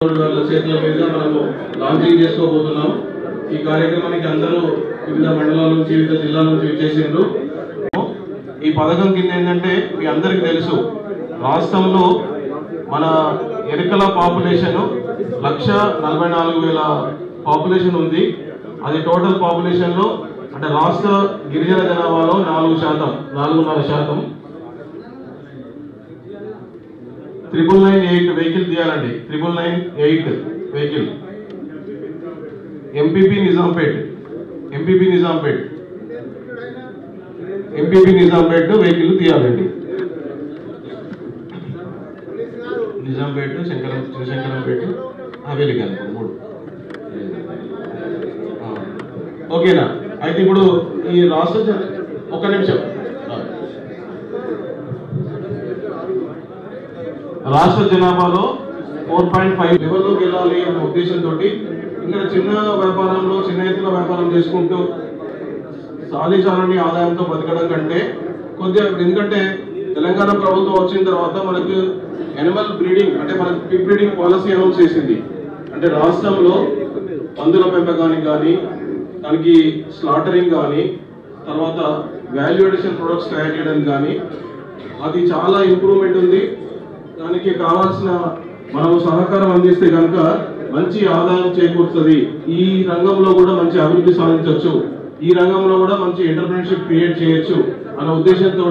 వాళ్ళ చేతుల మీదుగా మనము లాంచింగ్ చేసుకోబోతున్నాం ఈ కార్యక్రమానికి అందరూ వివిధ మండలాల నుంచి వివిధ జిల్లాల నుంచి విచ్చేసిండ్రు ఈ పథకం కింద ఏంటంటే మీ అందరికీ తెలుసు రాష్ట్రంలో మన ఎరుకల పాపులేషన్ లక్ష నలభై నాలుగు వేల పాపులేషన్ ఉంది అది టోటల్ పాపులేషన్ లో అంటే రాష్ట్ర గిరిజన జనాభాలో నాలుగు శాతం నాలుగున్నర శాతం త్రిబుల్ నైన్ ఎయిట్ వెహికల్ తీయాలండి triple nine eight vehicle MPP Nizampet MPP Nizampet MPP Nizampet vehicle తీయాలండి నిజాంపేట శంకరం శివశంకరంపేట హవేలి కనుక మూడు ఆ, ఓకేనా అయితే ఇప్పుడు ఈ రాష్ట్ర జన- ఒక్క నిమిషం రాష్ట్ర జనాభాలో ఫోర్ పాయింట్ ఫైవ్ లెవెల్లోకి వెళ్ళాలి అనే ఉద్దేశంతో ఇంకా చిన్న వ్యాపారంలో చిన్న ఎత్తున వ్యాపారం చేసుకుంటూ సాధించాలని ఆదాయంతో బతకడం కంటే కొద్దిగా ఎందుకంటే తెలంగాణ ప్రభుత్వం వచ్చిన తర్వాత మనకు ఎనిమల్ బ్రీడింగ్ అంటే మనకు పిగ్ బ్రీడింగ్ పాలసీ అనౌన్స్ చేసింది అంటే రాష్ట్రంలో పందుల పెంపకానికి కానీ దానికి స్లాటరింగ్ కానీ తర్వాత వాల్యూ అడిషన్ ప్రొడక్ట్స్ తయారు చేయడానికి కానీ అది చాలా ఇంప్రూవ్మెంట్ ఉంది దానికి కావాల్సిన మనం సహకారం అందిస్తే కనుక మంచి ఆదాయం చేకూరుతుంది ఈ రంగంలో కూడా మంచి అభివృద్ధి సాధించవచ్చు ఈ రంగంలో కూడా మంచి ఎంటర్ప్రినర్షిప్ క్రియేట్ చేయొచ్చు అన్న ఉద్దేశంతో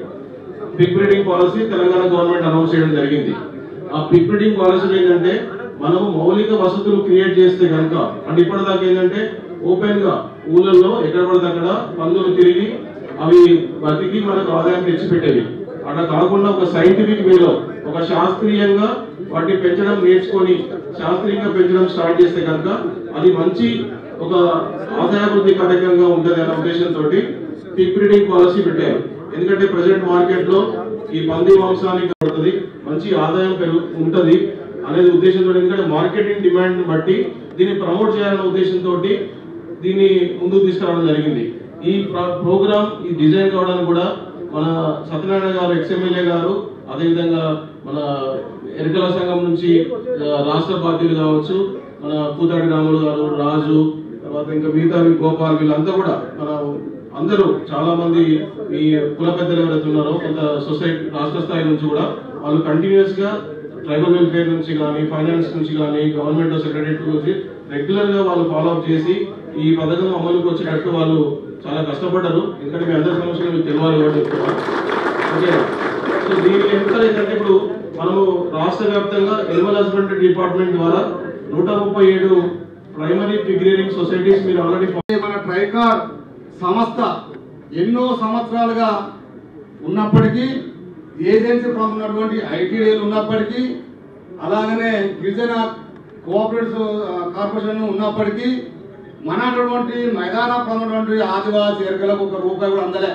pig breeding policy Telangana government announce చేయడం జరిగింది ఆ పిక్ బ్రీడింగ్ పాలసీ ఏంటంటే మనం మౌలిక వసతులు క్రియేట్ చేస్తే కనుక అంటే ఇప్పటిదాకా ఏంటంటే ఓపెన్ గా ఊళ్ళల్లో ఎక్కడ పడితే అక్కడ పందులు తిరిగి అవి బతికి మనకు ఆదాయం తెచ్చిపెట్టేవి అట్లా కాకుండా ఒక సైంటిఫిక్ వేలో ఒక శాస్త్రీయంగా వాటిని పెంచడం నేర్చుకొని శాస్త్రీయంగా పెంచడం స్టార్ట్ చేస్తే కనుక అది మంచి ఒక ఆదాయాభివృద్ధి కార్యక్రమంగా ఉంటది అనే ఉద్దేశంతో పిక్ బ్రీడింగ్ పాలసీ పెట్టారు ఎందుకంటే ప్రజెంట్ మార్కెట్ లో ఈ పంది మాంసానికి పడుతుంది మంచి ఆదాయం పెరుగు ఉంటది అనేది ఉద్దేశంతో ఎందుకంటే మార్కెటింగ్ డిమాండ్ బట్టి దీన్ని ప్రమోట్ చేయాలనే ఉద్దేశంతో దీన్ని ముందుకు తీసుకురావడం జరిగింది ఈ ప్రోగ్రామ్ ఈ డిజైన్ కావడానికి కూడా మన సత్యనారాయణ గారు ఎక్స్ఎమ్మెల్యే గారు అదేవిధంగా మన ఎరుకల సంఘం నుంచి ఆ, రాష్ట్ర పార్టీలు కావచ్చు మన కూతాడి రాములు గారు రాజు తర్వాత ఇంకా మిగతా గోపాల్ వీళ్ళంతా కూడా మన అందరూ చాలా మంది ఈ కుల పెద్దలు ఎవరైతే ఉన్నారో కొంత సొసైటీ రాష్ట్ర స్థాయి నుంచి కూడా వాళ్ళు కంటిన్యూస్ గా ట్రైబల్ వెల్ఫేర్ నుంచి కానీ ఫైనాన్స్ నుంచి కానీ గవర్నమెంట్ సెక్రటరీ నుంచి రెగ్యులర్ గా వాళ్ళు ఫాలో అప్ చేసి ఈ పథకం అమలుకు వచ్చేటట్టు వాళ్ళు చాలా కష్టపడ్డారు ఎందుకంటే మీ అందరి సమస్యలు మీకు తెలియాలి కాబట్టి చెప్తున్నా ఓకే సో దీని ఎంత ఏంటంటే ఇప్పుడు మనము రాష్ట్ర వ్యాప్తంగా ఎనిమల్ హస్బెండరీ డిపార్ట్మెంట్ ద్వారా నూట ముప్పై ఏడు ప్రైమరీ పిగ్రేరింగ్ సొసైటీస్ మీరు ఆల్రెడీ మన ట్రైకార్ సంస్థ ఎన్నో సంవత్సరాలుగా ఉన్నప్పటికీ ఏజెన్సీ ప్రాంతం ఉన్నటువంటి ఐటీడీలు ఉన్నప్పటికీ అలాగనే గిరిజన కోఆపరేటివ్ కార్పొరేషన్ ఉన్నప్పటికీ మన అటువంటి మైదాన ప్రాంతం ఉన్నటువంటి ఆదివాసీ ఎరకలకు ఒక రూపాయి కూడా అందలే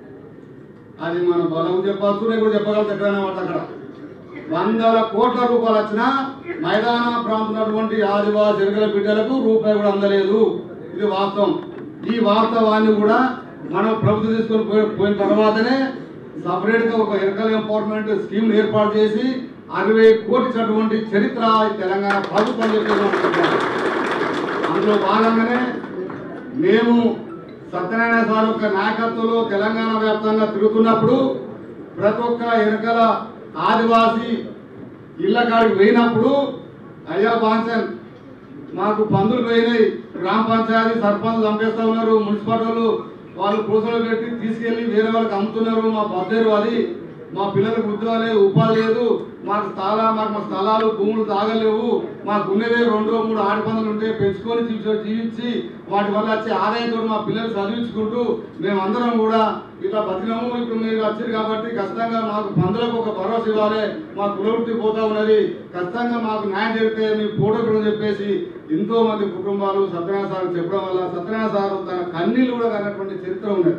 అది మన బలం చెప్పచ్చు నేను కూడా చెప్పగలను ఎక్కడైనా వాళ్ళు అక్కడ వందల కోట్ల రూపాయలు వచ్చినా మైదాన ప్రాంతం ఉన్నటువంటి ఆదివాసీ ఎరుగల బిడ్డలకు రూపాయి కూడా అందలేదు ఇది వాస్తవం ఈ వాస్తవాన్ని కూడా మనం ప్రభుత్వం తీసుకొని పోయి పోయిన తర్వాతనే సపరేట్ గా ఒక ఎరకల ఎంపవర్మెంట్ స్కీమ్ ఏర్పాటు చేసి అరవై కోట్లు ఇచ్చినటువంటి చరిత్ర ఈ తెలంగాణ ప్రభుత్వం చెప్పేది మనం చెప్పాలి. అందులో భాగంగానే మేము సత్యనారాయణ సార్ యొక్క నాయకత్వంలో తెలంగాణ వ్యాప్తంగా తిరుగుతున్నప్పుడు ప్రతి ఒక్క ఎరకల ఆదివాసి ఇళ్ళ కాడికి పోయినప్పుడు అయ్యా బాన్సన్ మాకు పందులు పోయినాయి గ్రామ పంచాయతీ సర్పంచ్ చంపేస్తా ఉన్నారు మున్సిపాలిటీ వాళ్ళు వాళ్ళు పూసలు పెట్టి తీసుకెళ్లి వేరే వాళ్ళకి అమ్ముతున్నారు మా బద్దరు అది మా పిల్లలకు ఉద్యోగాలు లేదు ఉపాధి లేదు మాకు స్థల మాకు మా స్థలాలు భూములు తాగలేవు మాకు ఉన్నదే రెండో మూడు ఆడి పందులు ఉంటే పెంచుకొని జీవించి జీవించి వాటి వల్ల వచ్చే ఆదాయంతో మా పిల్లలు చదివించుకుంటూ మేమందరం కూడా ఇట్లా బతికినాము ఇప్పుడు మీరు వచ్చారు కాబట్టి ఖచ్చితంగా మాకు పందులకు ఒక భరోసా ఇవ్వాలి మా కులవృత్తి పోతా ఉన్నది ఖచ్చితంగా మాకు న్యాయం జరిగితే మీ ఫోటో కూడా చెప్పేసి ఎంతో మంది కుటుంబాలు సత్యనారాయణ సార్ చెప్పడం వల్ల సత్యనారాయణ సార్ తన కన్నీళ్ళు కూడా కన్నటువంటి చరిత్ర ఉన్నది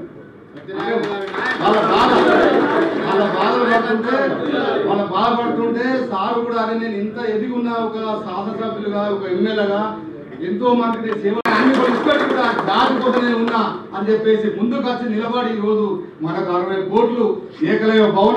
వాళ్ళ బాధ వాళ్ళ బాధలు పడుతుంటే వాళ్ళ బాధపడుతుంటే సార్ కూడా అరే నేను ఇంత ఎదిగి ఉన్న ఒక శాసనసభ్యులుగా ఒక ఎమ్మెల్యేగా ఎంతో మందికి నేను సేవ అన్ని కూడా ఇప్పటికి కూడా దారి కోసం నేను ఉన్నా అని చెప్పేసి ముందుకు వచ్చి నిలబడి ఈ రోజు మనకు అరవై కోట్లు ఏకలవ్య భవనం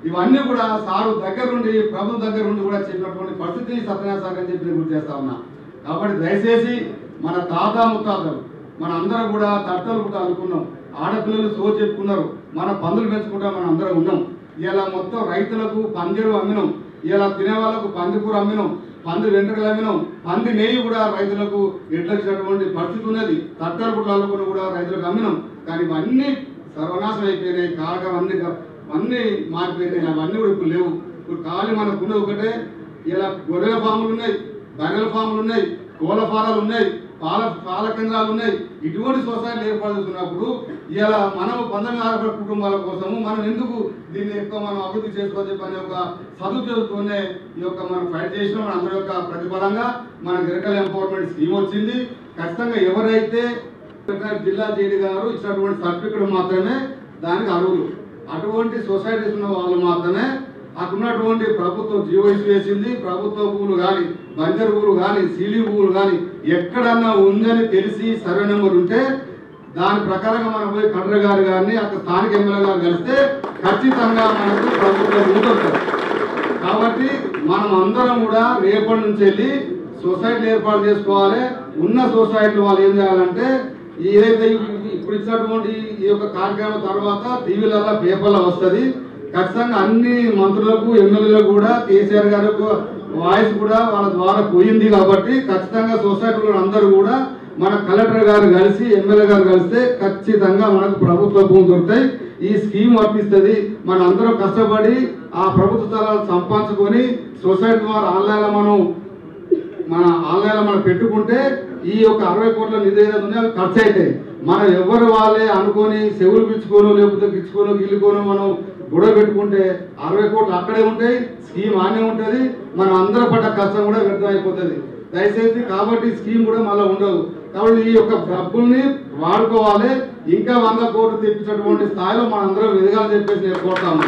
ఇవన్నీ కూడా సారు దగ్గర నుండి ప్రభుత్వం దగ్గర నుండి కూడా చెప్పినటువంటి పరిస్థితి సత్యనారాయణ సార్ అని చెప్పి నేను గుర్తు చేస్తా ఉన్నా కాబట్టి దయచేసి మన తాత ముత్తాతలు మన అందరం కూడా తట్టలు కూడా అనుకున్నాం ఆడపిల్లలు సో చెప్పుకున్నారు మన పందులు పెంచుకుంటా మనం అందరం ఉన్నాం ఇలా మొత్తం రైతులకు పందిరు అమ్మినాం ఇలా తినే వాళ్ళకు పందికూర అమ్మినాం పంది వెంట్రుకలు అమ్మినాం పంది నెయ్యి కూడా రైతులకు ఎట్లొచ్చినటువంటి పరిస్థితి ఉన్నది తట్టలు కూడా అల్లుకుని కూడా రైతులకు అమ్మినాం కానీ ఇవన్నీ సర్వనాశనం అయిపోయినాయి కారకం అన్ని అన్నీ మారిపోయినాయి అవన్నీ కూడా ఇప్పుడు లేవు ఇప్పుడు ఖాళీ మనకున్నది ఒకటే ఇలా గొర్రెల ఫాములు ఉన్నాయి బర్రెల ఫాములు ఉన్నాయి కోళ్ళ ఫారాలు ఉన్నాయి పాల పాల కేంద్రాలు ఉన్నాయి ఇటువంటి సొసైటీలు ఏర్పాటు చేస్తున్నప్పుడు ఇలా మనం పంతొమ్మిది ఆడపడి కుటుంబాల కోసము మనం ఎందుకు దీన్ని ఎక్కువ మనం అభివృద్ధి చేసుకోవాలి చెప్పి అనే ఒక సదుద్దేశంతోనే ఈ యొక్క మనం ఫైట్ చేసిన మన అందరి యొక్క ప్రతిఫలంగా మన గిరికల్ ఎంపవర్మెంట్ స్కీమ్ వచ్చింది ఖచ్చితంగా ఎవరైతే జిల్లా జేడి గారు ఇచ్చినటువంటి సర్టిఫికెట్ మాత్రమే దానికి అర్హులు అటువంటి సొసైటీస్ ఉన్న వాళ్ళు మాత్రమే అక్కడ ఉన్నటువంటి ప్రభుత్వం జీవోసి వేసింది ప్రభుత్వ భూములు కానీ బంజర్ భూములు కానీ సీలి భూములు కానీ ఎక్కడన్నా ఉందని తెలిసి సర్వే నెంబర్ ఉంటే దాని ప్రకారంగా మనం పోయి కలెక్టర్ గారు గారిని అక్కడ స్థానిక ఎమ్మెల్యే గారు కలిస్తే ఖచ్చితంగా మనకు ప్రభుత్వం ఉంటుంది కాబట్టి మనం అందరం కూడా రేపటి నుంచి వెళ్ళి సొసైటీలు ఏర్పాటు చేసుకోవాలి ఉన్న సొసైటీలు వాళ్ళు ఏం చేయాలంటే ఈ ఏదైతే ఇప్పు- ఇప్పుడు ఇచ్చినటువంటి ఈ యొక్క కార్యక్రమం తర్వాత టీవీలలో పేపర్లో వస్తుంది ఖచ్చితంగా అన్ని మంత్రులకు ఎమ్మెల్యేలకు కూడా కేసీఆర్ గారి యొక్క వాయిస్ కూడా వాళ్ళ ద్వారా పోయింది కాబట్టి ఖచ్చితంగా సొసైటీలో అందరూ కూడా మన కలెక్టర్ గారు కలిసి ఎమ్మెల్యే గారు కలిస్తే ఖచ్చితంగా మనకు ప్రభుత్వ భూమి దొరుకుతాయి ఈ స్కీమ్ వర్తిస్తుంది మన అందరం కష్టపడి ఆ ప్రభుత్వ స్థలాలు సంపాదించుకొని సొసైటీ ద్వారా ఆన్లైన్లో మనం మన ఆన్లైన్లో మనం పెట్టుకుంటే ఈ యొక్క అరవై కోట్ల నిధి ఏదైతే ఉందో అవి ఖర్చు అవుతాయి మనం ఎవరు వాళ్ళే అనుకొని చెవులు పిచ్చుకోను లేకపోతే గిచ్చుకోను గిల్లుకోను మనం గొడవ పెట్టుకుంటే అరవై కోట్లు అక్కడే ఉంటాయి స్కీమ్ ఆనే ఉంటుంది మనం అందరం పడ్డ కష్టం కూడా వ్యర్థం అయిపోతుంది దయచేసి కాబట్టి స్కీమ్ కూడా మళ్ళీ ఉండదు కాబట్టి ఈ యొక్క డబ్బుల్ని వాడుకోవాలి ఇంకా వంద కోట్లు తెప్పించినటువంటి స్థాయిలో మనం అందరం ఎదగాలని చెప్పేసి నేను కోరుతాము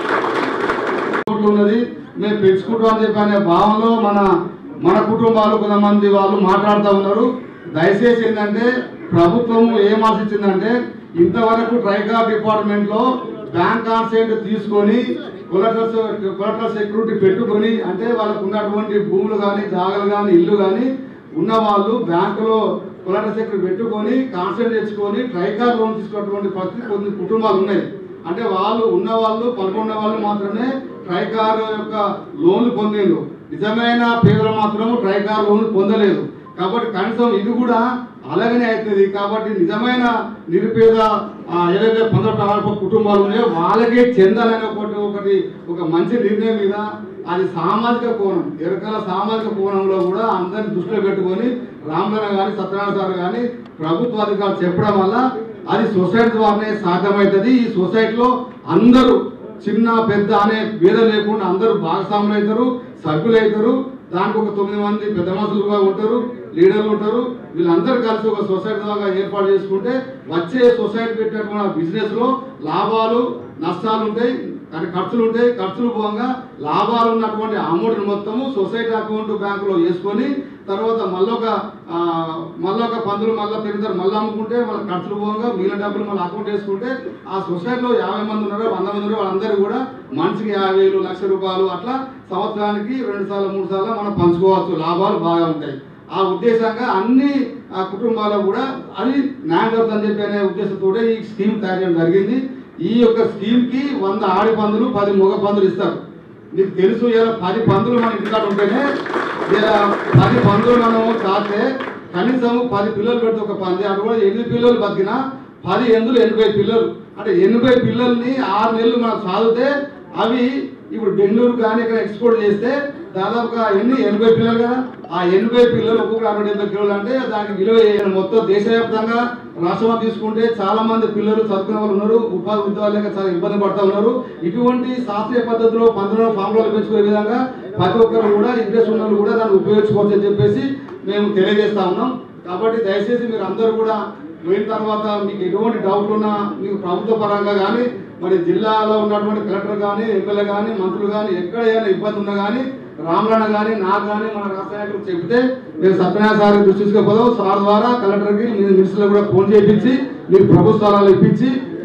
కోట్లు ఉన్నది మేము పెంచుకుంటాం అని చెప్పి అనే భావంలో మన మన కుటుంబాలు కొంతమంది వాళ్ళు మాట్లాడుతూ ఉన్నారు దయచేసి ఏంటంటే ప్రభుత్వం ఏం ఆశించిందంటే ఇంతవరకు ట్రైకార్ డిపార్ట్మెంట్ లో బ్యాంక్ కాన్సెంట్ తీసుకొని కొలెక్టర్ కొలెక్టర్ సెక్యూరిటీ పెట్టుకొని అంటే వాళ్ళకు ఉన్నటువంటి భూములు కానీ జాగలు కానీ ఇల్లు కానీ ఉన్న వాళ్ళు బ్యాంకులో కొలెక్టర్ సెక్యూరిటీ పెట్టుకొని కాన్సెంట్ తెచ్చుకొని ట్రైకార్ లోన్ తీసుకున్నటువంటి పరిస్థితి కొన్ని కుటుంబాలు ఉన్నాయి అంటే వాళ్ళు ఉన్న వాళ్ళు పనుకున్న వాళ్ళు మాత్రమే ట్రైకార్ యొక్క లోన్లు పొందిండ్రు నిజమైన పేదలు మాత్రం ట్రైకార్ లోన్లు పొందలేదు కాబట్టి కనీసం ఇది కూడా అలాగనే అవుతుంది కాబట్టి నిజమైన నిరుపేద ఆ, ఏదైతే పొందటాల కుటుంబాలు ఉన్నాయో వాళ్ళకే చెందాలని ఒకటి ఒకటి ఒక మంచి నిర్ణయం మీద అది సామాజిక కోణం ఎరకల సామాజిక కోణంలో కూడా అందరిని దృష్టిలో పెట్టుకొని రామలన్న కానీ సత్యనారాయణ సార్ కానీ ప్రభుత్వ అధికారులు చెప్పడం వల్ల అది సొసైటీ ద్వారానే సాధ్యమవుతుంది ఈ సొసైటీలో అందరూ చిన్న పెద్ద అనే భేదం లేకుండా అందరూ భాగస్వాములు అవుతారు సభ్యులు అవుతారు దానికి ఒక తొమ్మిది మంది పెద్ద మనుషులుగా ఉంటారు లీడర్లు ఉంటారు వీళ్ళందరూ కలిసి ఒక సొసైటీ ద్వారా ఏర్పాటు చేసుకుంటే వచ్చే సొసైటీ పెట్టినటువంటి బిజినెస్ లో లాభాలు నష్టాలు ఉంటాయి కానీ ఖర్చులు ఉంటాయి ఖర్చులు పోగా లాభాలు ఉన్నటువంటి అమౌంట్ మొత్తము సొసైటీ అకౌంట్ బ్యాంకులో వేసుకొని తర్వాత మళ్ళొక ఆ, మళ్ళొక పందులు మళ్ళీ పెరుగుతారు మళ్ళీ అమ్ముకుంటే వాళ్ళ ఖర్చులు పోగా మిగిలిన డబ్బులు మళ్ళీ అకౌంట్ వేసుకుంటే ఆ సొసైటీలో యాభై మంది ఉన్నారో వంద మంది ఉన్నారో వాళ్ళందరూ కూడా మనిషికి యాభై వేలు లక్ష రూపాయలు అట్లా సంవత్సరానికి రెండు సార్లు మూడు సార్లు మనం పంచుకోవచ్చు లాభాలు బాగా ఉంటాయి ఆ ఉద్దేశంగా అన్ని ఆ కుటుంబాలకు కూడా అది న్యాయం జరుగుతుందని చెప్పి అనే ఉద్దేశంతో ఈ స్కీమ్ తయారు చేయడం జరిగింది ఈ యొక్క స్కీమ్ కి వంద ఆడి పందులు పది మగ పందులు ఇస్తారు మీకు తెలుసు ఇలా పది పందులు మన ఇంటికాడ ఉంటేనే ఇలా పది పందులు మనం చాస్తే కనీసం పది పిల్లలు పెడితే ఒక పంది అటు కూడా ఎనిమిది పిల్లలు బతికినా పది ఎందులు ఎనభై పిల్లలు అంటే ఎనభై పిల్లల్ని ఆరు నెలలు మనం సాగితే అవి ఇప్పుడు బెంగళూరు కానీ ఇక్కడ ఎక్స్పోర్ట్ చేస్తే దాదాపుగా ఎన్ని ఎనభై పిల్లలు కదా ఆ ఎనభై పిల్లలు ఒక్కొక్క అరవై డెబ్బై కిలోలు అంటే దానికి విలువ ఏ- మొత్తం దేశవ్యాప్తంగా రాష్ట్రంలో తీసుకుంటే చాలా మంది పిల్లలు చదువుకునే వాళ్ళు ఉన్నారు ఉపాధి ఉద్యోగాలు లేక చాలా ఇబ్బంది పడతా ఉన్నారు ఇటువంటి శాస్త్రీయ పద్ధతిలో పందులను ఫామ్లలో పెంచుకునే విధంగా ప్రతి ఒక్కరు కూడా ఇంట్రెస్ట్ ఉన్న వాళ్ళు కూడా దాన్ని ఉపయోగించుకోవచ్చు అని చెప్పేసి మేము తెలియజేస్తా ఉన్నాం కాబట్టి దయచేసి మీరు అందరూ కూడా పోయిన తర్వాత మీకు ఎటువంటి డౌట్లు ఉన్నా మీకు ప్రభుత్వ పరంగా కానీ మరి జిల్లాలో ఉన్నటువంటి కలెక్టర్ కానీ ఎమ్మెల్యే కానీ మంత్రులు కానీ ఎక్కడ ఏమైనా ఇబ్బంది ఉన్నా కానీ రామలన్న కానీ నాకు కానీ మన రాష్ట్ర నాయకులకు చెప్తే మేము సత్యనారాయణ సార్ దృష్టి తీసుకుపోదాం సార్ ద్వారా కలెక్టర్కి మీ మినిస్టర్లకు కూడా ఫోన్ చేయించి మీకు ప్రభు స్థలాలు ఇప్పించి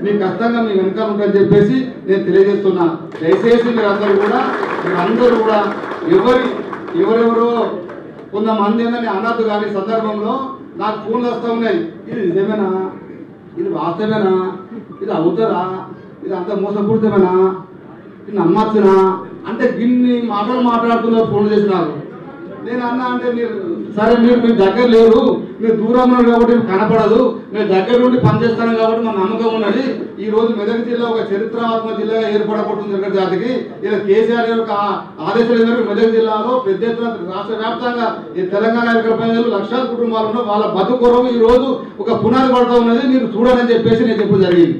మీ కష్టంగా మీ వెనకాల ఉంటారని చెప్పేసి నేను తెలియజేస్తున్నా దయచేసి మీరందరూ కూడా మీరందరూ కూడా ఎవరి ఎవరెవరో కొంతమంది ఏందని అనద్దు కానీ సందర్భంలో నాకు ఫోన్లు వస్తూ ఉన్నాయి ఇది నిజమేనా ఇది వాస్తవేనా ఇది అవుతుందా ఇది అంత మోసపూరితమేనా ఇది నమ్మచ్చునా అంటే గిన్ని మాటలు మాట్లాడుతున్నారు ఫోన్ చేసినారు నేను అన్నా అంటే మీరు సరే మీరు మీ దగ్గర లేరు మీరు దూరం ఉన్నారు కాబట్టి మీకు కనపడదు మీరు దగ్గర నుండి పనిచేస్తాను కాబట్టి మన నమ్మకం ఉన్నది ఈ రోజు మెదక్ జిల్లా ఒక చరిత్రాత్మక జిల్లాగా ఏర్పడబోతుంది మెదక్ జాతికి ఇలా కేసీఆర్ యొక్క ఆదేశాల మేరకు మెదక్ జిల్లాలో పెద్ద ఎత్తున రాష్ట్ర వ్యాప్తంగా ఈ తెలంగాణ ఎన్నికల ప్రజలు లక్షల కుటుంబాలు ఉన్న వాళ్ళ బతుకు కొరకు ఈ రోజు ఒక పునాది పడతా ఉన్నది మీరు చూడాలని చెప్పేసి నేను చెప్పడం జరిగింది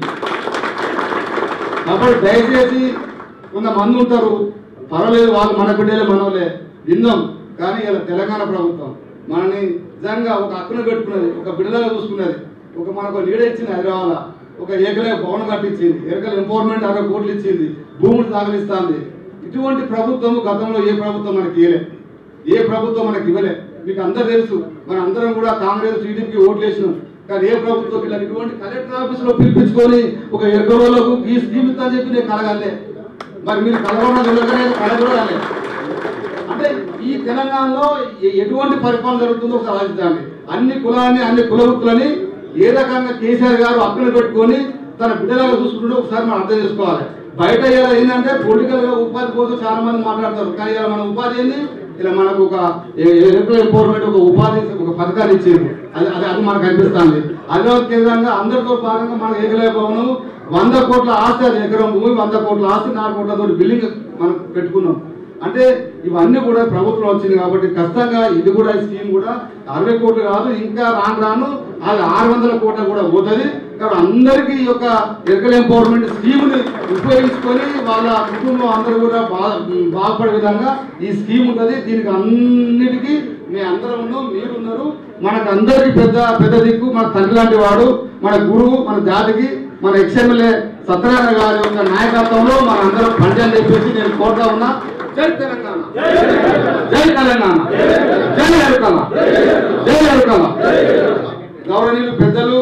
కాబట్టి దయచేసి కొంతమంది ఉంటారు పర్వాలేదు వాళ్ళు మన బిడ్డలే మనోలే విందాం కానీ ఇలా తెలంగాణ ప్రభుత్వం మనని నిజంగా ఒక హక్కును పెట్టుకున్నది ఒక బిడ్డలుగా చూసుకున్నది ఒక మనకు లీడర్ ఇచ్చింది హైదరాబాద్ ఒక ఏకలే భవనం కట్టించింది ఏకల ఎంపవర్మెంట్ అరవై కోట్లు ఇచ్చింది భూములు సాగలిస్తుంది ఇటువంటి ప్రభుత్వం గతంలో ఏ ప్రభుత్వం మనకి ఇవ్వలే ఏ ప్రభుత్వం మనకి ఇవ్వలే మీకు అందరు తెలుసు మన అందరం కూడా కాంగ్రెస్ టీడీపీకి ఓట్లు వేసినాం కానీ ఏ ప్రభుత్వం ఇలా ఇటువంటి కలెక్టర్ ఆఫీస్ లో పిలిపించుకొని ఒక ఎగ్గరోళ్ళకు ఈ స్కీమ్ ఇస్తా అని చెప్పి నేను కలగాలే మరి మీరు కలవడం తెలియకనే కలగలే అంటే ఈ తెలంగాణలో ఎ- ఎటువంటి పరిపాలన జరుగుతుందో ఒకసారి ఆలోచించండి అన్ని కులాన్ని అన్ని కుల వృత్తులని ఏ రకంగా కేసీఆర్ గారు హక్కులు పెట్టుకొని తన బిడ్డలాగా చూసుకుంటూ ఒకసారి మనం అర్థం చేసుకోవాలి బయట ఇలా ఏంటంటే పొలిటికల్ గా ఉపాధి కోసం చాలా మంది మాట్లాడతారు కానీ ఇలా మన ఉపాధి ఏంది ఇలా మనకు ఒక ఎంపవర్మెంట్ ఒక ఉపాధి ఒక పథకాన్ని ఇచ్చింది అది అది అది మనకు అనిపిస్తుంది అదే కేంద్రంగా అందరితో భాగంగా మన ఏకలవ్య భవనం వంద కోట్ల ఆస్తి అది ఎకరం భూమి వంద కోట్ల ఆస్తి నాలుగు కోట్లతో బిల్డింగ్ మనం పెట్టుకున్నాం అంటే ఇవన్నీ కూడా ప్రభుత్వం వచ్చింది కాబట్టి ఖచ్చితంగా ఇది కూడా ఈ స్కీమ్ కూడా అరవై కోట్లు కాదు ఇంకా రాను రాను అది ఆరు వందల కోట్ల కూడా పోతుంది కాబట్టి అందరికీ ఈ యొక్క ఎరకల్ ఎంపవర్మెంట్ స్కీమ్ని ఉపయోగించుకొని వాళ్ళ కుటుంబం అందరూ కూడా బా బాగుపడే విధంగా ఈ స్కీమ్ ఉంటుంది దీనికి అన్నిటికీ మేము అందరం ఉన్నాం మీరు ఉన్నారు మనకు అందరికీ పెద్ద పెద్ద దిక్కు మన తండ్రి లాంటి వాడు మన గురువు మన జాతికి మన ఎక్స్ఎమ్మెల్యే సత్యనారాయణ గారి యొక్క నాయకత్వంలో మన అందరం పనిచేయాలని చెప్పేసి నేను కోరుతా ఉన్నా జై తెలంగాణ జై తెలంగాణ జై అరుకల జై అరుకల గౌరవనీయులు పెద్దలు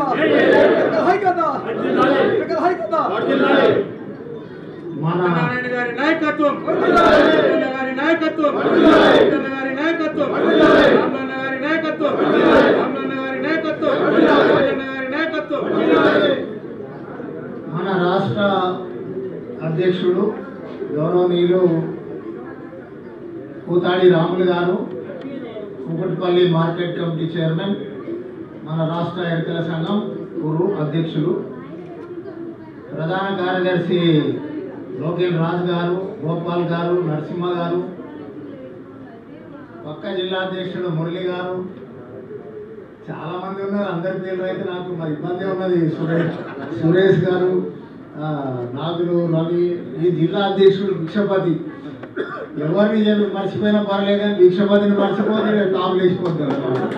మన నారాయణ గారి నాయకత్వం రామన్న గారి నాయకత్వం రామన్న గారి నాయకత్వం రామన్న గారి నాయకత్వం రామన్న గారి నాయకత్వం రామన్న గారి నాయకత్వం మన రాష్ట్ర అధ్యక్షుడు గౌరవనీయులు కూతాడి రాములు గారు కుకట్పల్లి మార్కెట్ కమిటీ చైర్మన్ మన రాష్ట్ర ఎన్నికల సంఘం గురు అధ్యక్షులు ప్రధాన కార్యదర్శి లోకేల్ రాజు గారు గోపాల్ గారు నరసింహ గారు పక్క జిల్లా అధ్యక్షుడు మురళి గారు చాలా మంది ఉన్నారు అందరి పేర్లు అయితే నాకు మరి ఇబ్బంది ఉన్నది సురేష్ సురేష్ గారు ఆ, నాగులు రవి ఈ జిల్లా అధ్యక్షుడు భిక్షపతి ఎవరిని చెప్పి మర్చిపోయినా పర్లేదు కానీ భిక్షపతిని మర్చిపోతే టాప్ లేచిపోతారు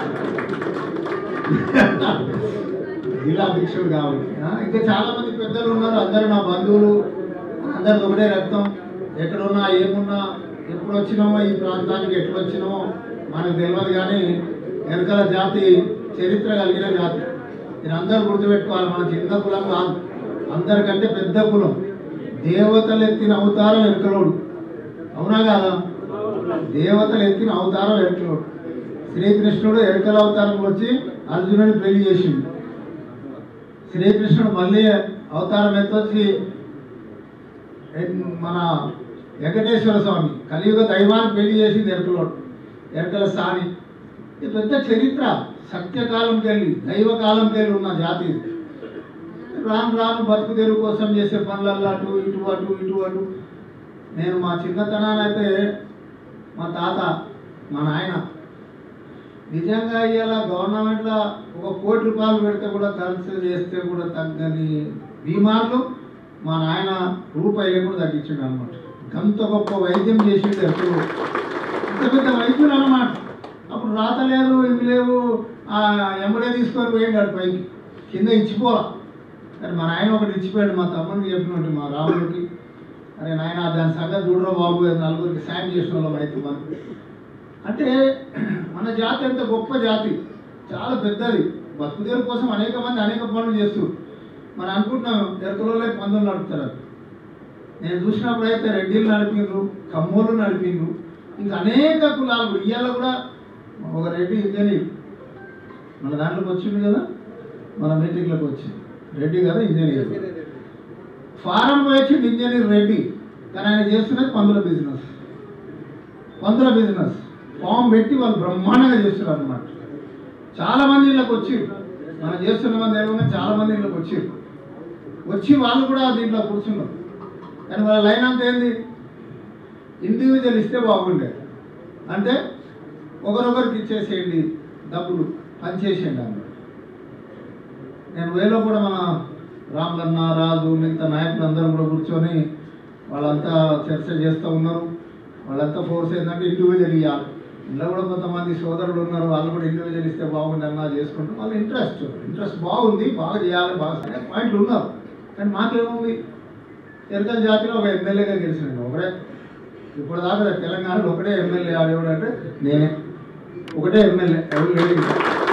జిల్లా అధ్యక్షుడు కాబట్టి ఆ, ఇంకా చాలా మంది పెద్దలు ఉన్నారు అందరూ నా బంధువులు అందరిది ఒకటే రక్తం ఎక్కడున్నా ఏమున్నా ఎప్పుడు వచ్చినామో ఈ ప్రాంతానికి ఎట్లా వచ్చినామో మనకు తెలియదు కానీ వెనకాల జాతి చరిత్ర కలిగిన జాతి మీరు అందరూ గుర్తుపెట్టుకోవాలి మన చిన్న కులం కాదు అందరికంటే పెద్ద కులం దేవతలు ఎత్తిన అవతారం వెనుకలోడు అవునా కాదా దేవతలు ఎత్తిన అవతారం వెనుకలోడు శ్రీకృష్ణుడు ఎరకల అవతారం వచ్చి అర్జునుడిని పెళ్లి చేసిండు శ్రీకృష్ణుడు మళ్ళీ అవతారం ఎత్తొచ్చి ఎన్- మన వెంకటేశ్వర స్వామి కలియుగ దైవాన్ని పెళ్లి చేసింది ఎరకలోడు ఎరకల సాని ఇది పెద్ద చరిత్ర సత్యకాలంకి వెళ్ళి దైవకాలంకి వెళ్ళి ఉన్న జాతి ఇది. రాను రాను బతుకు తెరువు కోసం చేసే పనులల్లో అటు ఇటు అటు ఇటు అటు నేను మా చిన్నతనానైతే మా తాత మా నాయన నిజంగా ఇవాళ గవర్నమెంట్లో ఒక కోటి రూపాయలు పెడితే కూడా ఖర్చు చేస్తే కూడా తగ్గని బీమార్లు మా నాయన రూపాయలు కూడా తగ్గించిండు అనమాట అంత గొప్ప వైద్యం చేసిండు ఎప్పుడు ఇంత పెద్ద వైద్యులు అనమాట అప్పుడు రాత లేదు ఇవి లేవు ఆ ఎంబడే తీసుకొని పోయిండు పైకి కింద ఇచ్చిపోలా కానీ మా నాయన ఒకటి ఇచ్చిపోయాడు మా తమ్ముడికి చెప్పినట్టు మా రాముడికి అరే నాయన దాని సంగతి చూడరా బాబు నలుగురికి సాయం చేసిన వాళ్ళం అయితే మనం అంటే మన జాతి ఎంత గొప్ప జాతి చాలా పెద్దది బతుకుదేరు కోసం అనేక మంది అనేక పనులు చేస్తారు మనం అనుకుంటున్నాం ఎరకలోనే పందులు నడుపుతారు నేను చూసినప్పుడు అయితే రెడ్డిలు నడిపిండ్రు కమ్మోలు నడిపిండ్రు ఇంకా అనేక కులాలు ఇవాళ కూడా ఒక రెడ్డి ఇంజనీర్ మన దాంట్లోకి వచ్చింది కదా మన మీటింగ్లోకి వచ్చింది రెడ్డి కదా ఇంజనీర్ ఫారం వచ్చింది ఇంజనీర్ రెడ్డి కానీ ఆయన చేస్తున్నది పందుల బిజినెస్ పందుల బిజినెస్ ఫామ్ పెట్టి వాళ్ళు బ్రహ్మాండంగా చేస్తున్నారు అనమాట చాలా మంది ఇళ్ళకి వచ్చిర్రు మనం చేస్తున్న మంది ఏమన్నా చాలా మంది ఇళ్ళకి వచ్చిర్రు వచ్చి వాళ్ళు కూడా దీంట్లో కూర్చున్నారు కానీ వాళ్ళ లైన్ అంతా ఏంది ఇండివిజువల్ ఇస్తే బాగుండే అంటే ఒకరొకరికి ఇచ్చేసేయండి డబ్బులు పనిచేసేయండి అన్నారు నేను వేలో కూడా మన రామలన్న రాజు మిగతా నాయకులు అందరం కూడా కూర్చొని వాళ్ళంతా చర్చ చేస్తూ ఉన్నారు వాళ్ళంతా ఫోర్స్ ఏంటంటే ఇండివిజువల్ ఇవ్వాలి ఇంట్లో కూడా కొంతమంది సోదరులు ఉన్నారు వాళ్ళు కూడా ఇండివిజువల్ ఇస్తే బాగుంది అన్నా చేసుకుంటూ వాళ్ళ ఇంట్రెస్ట్ ఇంట్రెస్ట్ బాగుంది బాగా చేయాలి బాగా అనే పాయింట్లు ఉన్నారు కానీ మాకేముంది ఎరకల జాతిలో ఒక ఎమ్మెల్యేగా గెలిచినాడు ఒకడే ఇప్పుడు దాకా తెలంగాణలో ఒకటే ఎమ్మెల్యే ఆడేవాడు అంటే నేనే ఒకటే ఎమ్మెల్యే ఎవరు లేడు ఇంకా.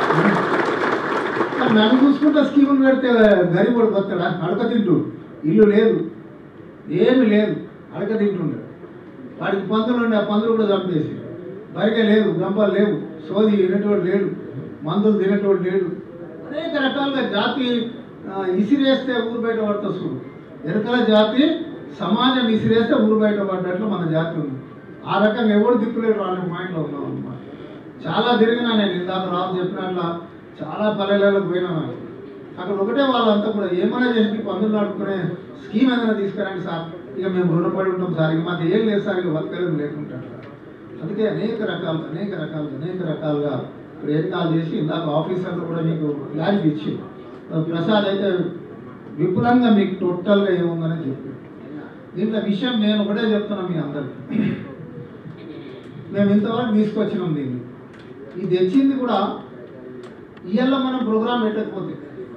మరి నన్ను చూసుకుంటే స్కీములు పెడితే గరీబుడు బతాడా అడక తింటూ ఇల్లు లేదు ఏమి లేదు అడక తింటుండే వాడికి పందులు ఉండే ఆ పందులు కూడా చంపేసి బరిగ లేదు గంపలు లేవు సోది తినేటోడు లేడు మందులు తినేటోడు లేడు అనేక రకాలుగా జాతి ఆ, ఇసిరేస్తే ఊరు బయట పడతా చూడు ఎరకల జాతి సమాజం ఇసిరేస్తే ఊరు బయట పడ్డట్లు మన జాతి ఉంది ఆ రకంగా ఎవడు దిక్కులేడు వాళ్ళ మైండ్లో ఉన్నాం అన్నమాట చాలా తిరిగినా నేను ఇందాక రాదు చెప్పినట్ల చాలా పల్లెలకు పోయినా నాకు. అక్కడ ఒకటే వాళ్ళంతా కూడా ఏమైనా చేసి పందులు నడుపుకునే స్కీమ్ ఏదైనా తీసుకురండి సార్ ఇక మేము రుణపడి ఉంటాం సార్ ఇక మాకు ఏం లేదు సార్ ఇక వర్కలు లేకుంటారు సార్ అందుకే అనేక రకాలుగా అనేక రకాలుగా అనేక రకాలుగా ప్రయత్నాలు చేసి ఇందాక ఆఫీసర్లు కూడా మీకు క్లారిటీ ఇచ్చి ప్రసాద్ అయితే విపులంగా మీకు టోటల్గా ఏముందని చెప్పి దీంట్లో విషయం నేను ఒకటే చెప్తున్నా మీ అందరికి మేము ఇంతవరకు తీసుకొచ్చినాం దీన్ని ఇది తెచ్చింది కూడా ఇవాళ మనం ప్రోగ్రామ్ పెట్టకపోతే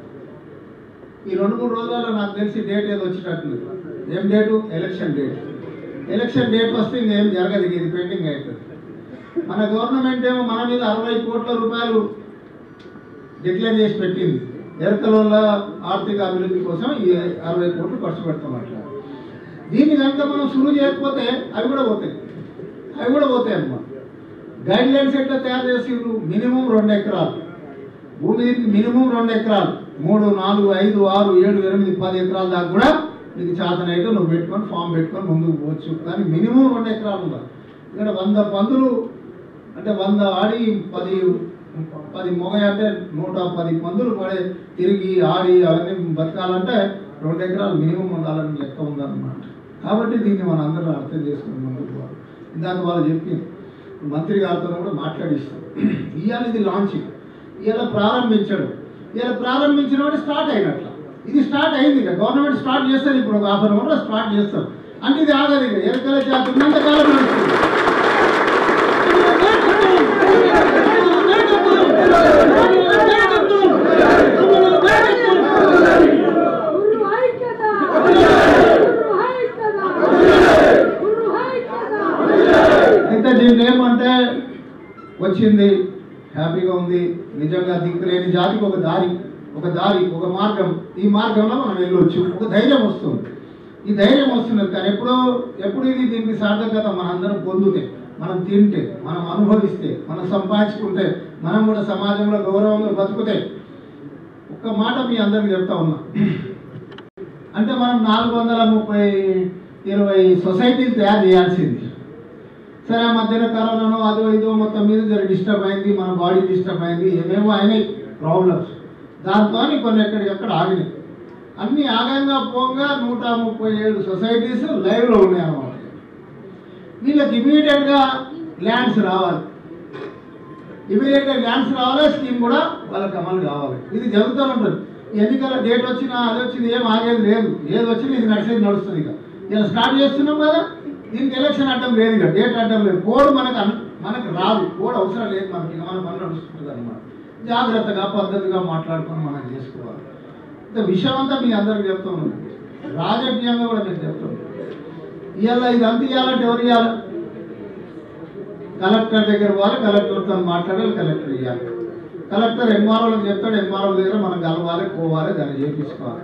ఈ రెండు మూడు రోజులలో నాకు తెలిసి డేట్ ఏదో వచ్చేటట్టుంది ఏం date election date election date వస్తే ఇంకేం జరగదు ఇక ఇది పెండింగ్ అవుతుంది మన గవర్నమెంట్ ఏమో మన మీద అరవై కోట్ల రూపాయలు డిక్లేర్ చేసి పెట్టింది ఎరకల ఆర్థిక అభివృద్ధి కోసం ఈ అరవై కోట్లు ఖర్చు పెడతాం అట్లా దీన్ని కనుక మనం సులువు చేయకపోతే అవి కూడా పోతాయి అవి కూడా పోతాయి అన్నమాట గైడ్ లైన్స్ ఎట్లా తయారు చేసిండ్రు మినిమం రెండు ఎకరాలు భూమి దీనికి మినిమం రెండు ఎకరాలు మూడు నాలుగు ఐదు ఆరు ఏడు ఎనిమిది పది ఎకరాల దాకా కూడా నీకు చేతనైతే నువ్వు పెట్టుకొని ఫామ్ పెట్టుకొని ముందుకు పోవచ్చు కానీ మినిమం రెండు ఎకరాలు ఉండాలి ఇక్కడ వంద పందులు అంటే వంద ఆడి పది పది మొగ అంటే నూట పది పందులు పడే తిరిగి ఆడి అవన్నీ బతకాలంటే రెండు ఎకరాలు మినిమం ఉండాలని లెక్క ఉందన్నమాట కాబట్టి దీన్ని మన అందరం అర్థం చేసుకుని ముందుకు పోవాలి ఇందాక వాళ్ళు చెప్పి మంత్రి గారితో కూడా మాట్లాడిస్తాం ఇవాళ ఇది లాంచింగ్ ఇవాళ ప్రారంభించడం ఇవాళ ప్రారంభించిన స్టార్ట్ అయినట్ల ఇది స్టార్ట్ అయింది ఇక గవర్నమెంట్ స్టార్ట్ చేస్తుంది ఇప్పుడు ఒక హాఫ్ అన్ అవర్లో స్టార్ట్ చేస్తాం అంటే ఇది ఆగదు ఇక ఎరకల జాతి ఉన్నంత కాలం నడుస్తుంది గురు ఐక్యత గురు ఐక్యత గురు ఐక్యత అయితే దీంట్లో ఏమంటే వచ్చింది హ్యాపీగా ఉంది నిజంగా దిక్కులేని జాతికి ఒక దారి ఒక దారి ఒక మార్గం ఈ మార్గంలో మనం వెళ్ళొచ్చు ఒక ధైర్యం వస్తుంది ఈ ధైర్యం వస్తున్నది కానీ ఎప్పుడో ఎప్పుడు ఇది దీనికి సార్థకత మనందరం పొందితే మనం తింటే మనం అనుభవిస్తే మనం సంపాదించుకుంటే మనం కూడా సమాజంలో గౌరవంగా బతుకుతే ఒక్క మాట మీ అందరికి చెప్తా ఉన్నా అంటే మనం నాలుగు వందల ముప్పై ఇరవై సొసైటీలు తయారు చేయాల్సింది సరే ఆ మధ్యన కరోనాను అదో ఇదో మొత్తం మీద జర డిస్టర్బ్ అయింది మన బాడీ డిస్టర్బ్ అయింది ఏమేమో అయినాయి ప్రాబ్లమ్స్ దాంతో కొన్ని ఎక్కడికక్కడ ఆగినాయి అన్ని ఆగంగా పోగా నూట ముప్పై ఏడు సొసైటీస్ లైవ్లో ఉన్నాయి అన్నమాట వీళ్ళకి ఇమీడియట్గా ల్యాండ్స్ రావాలి ఇమీడియట్గా ల్యాండ్స్ రావాలి స్కీమ్ కూడా వాళ్ళకి అమలు కావాలి ఇది జరుగుతూ ఉంటుంది ఎన్నికల డేట్ వచ్చినా అది వచ్చింది ఏం ఆగేది లేదు ఏది వచ్చినా ఇది నడిచేది నడుస్తుంది ఇక ఇలా స్టార్ట్ చేస్తున్నాం కదా దీనికి ఎలక్షన్ అడ్డం లేదు ఇక డేట్ అడ్డం లేదు కోడ్ మనకు అన్- మనకు రాదు కోడ్ అవసరం లేదు మనకి ఇక మన పని నడుస్తుంది అనమాట జాగ్రత్తగా పద్ధతిగా మాట్లాడుకొని మనం చేసుకోవాలి ఇంత విషయం అంతా మీ అందరికి చెప్తున్నాను రాజకీయంగా కూడా నేను చెప్తున్నాను ఇవాళ ఇదంతా ఇవ్వాలంటే ఎవరు ఇవ్వాలి కలెక్టర్ దగ్గర పోవాలి కలెక్టర్తో మాట్లాడాలి కలెక్టర్ ఇవ్వాలి కలెక్టర్ ఎంఆర్ఓలకు చెప్తాడు ఎంఆర్ఓ దగ్గర మనం కలవాలి పోవాలి దాన్ని చేపించుకోవాలి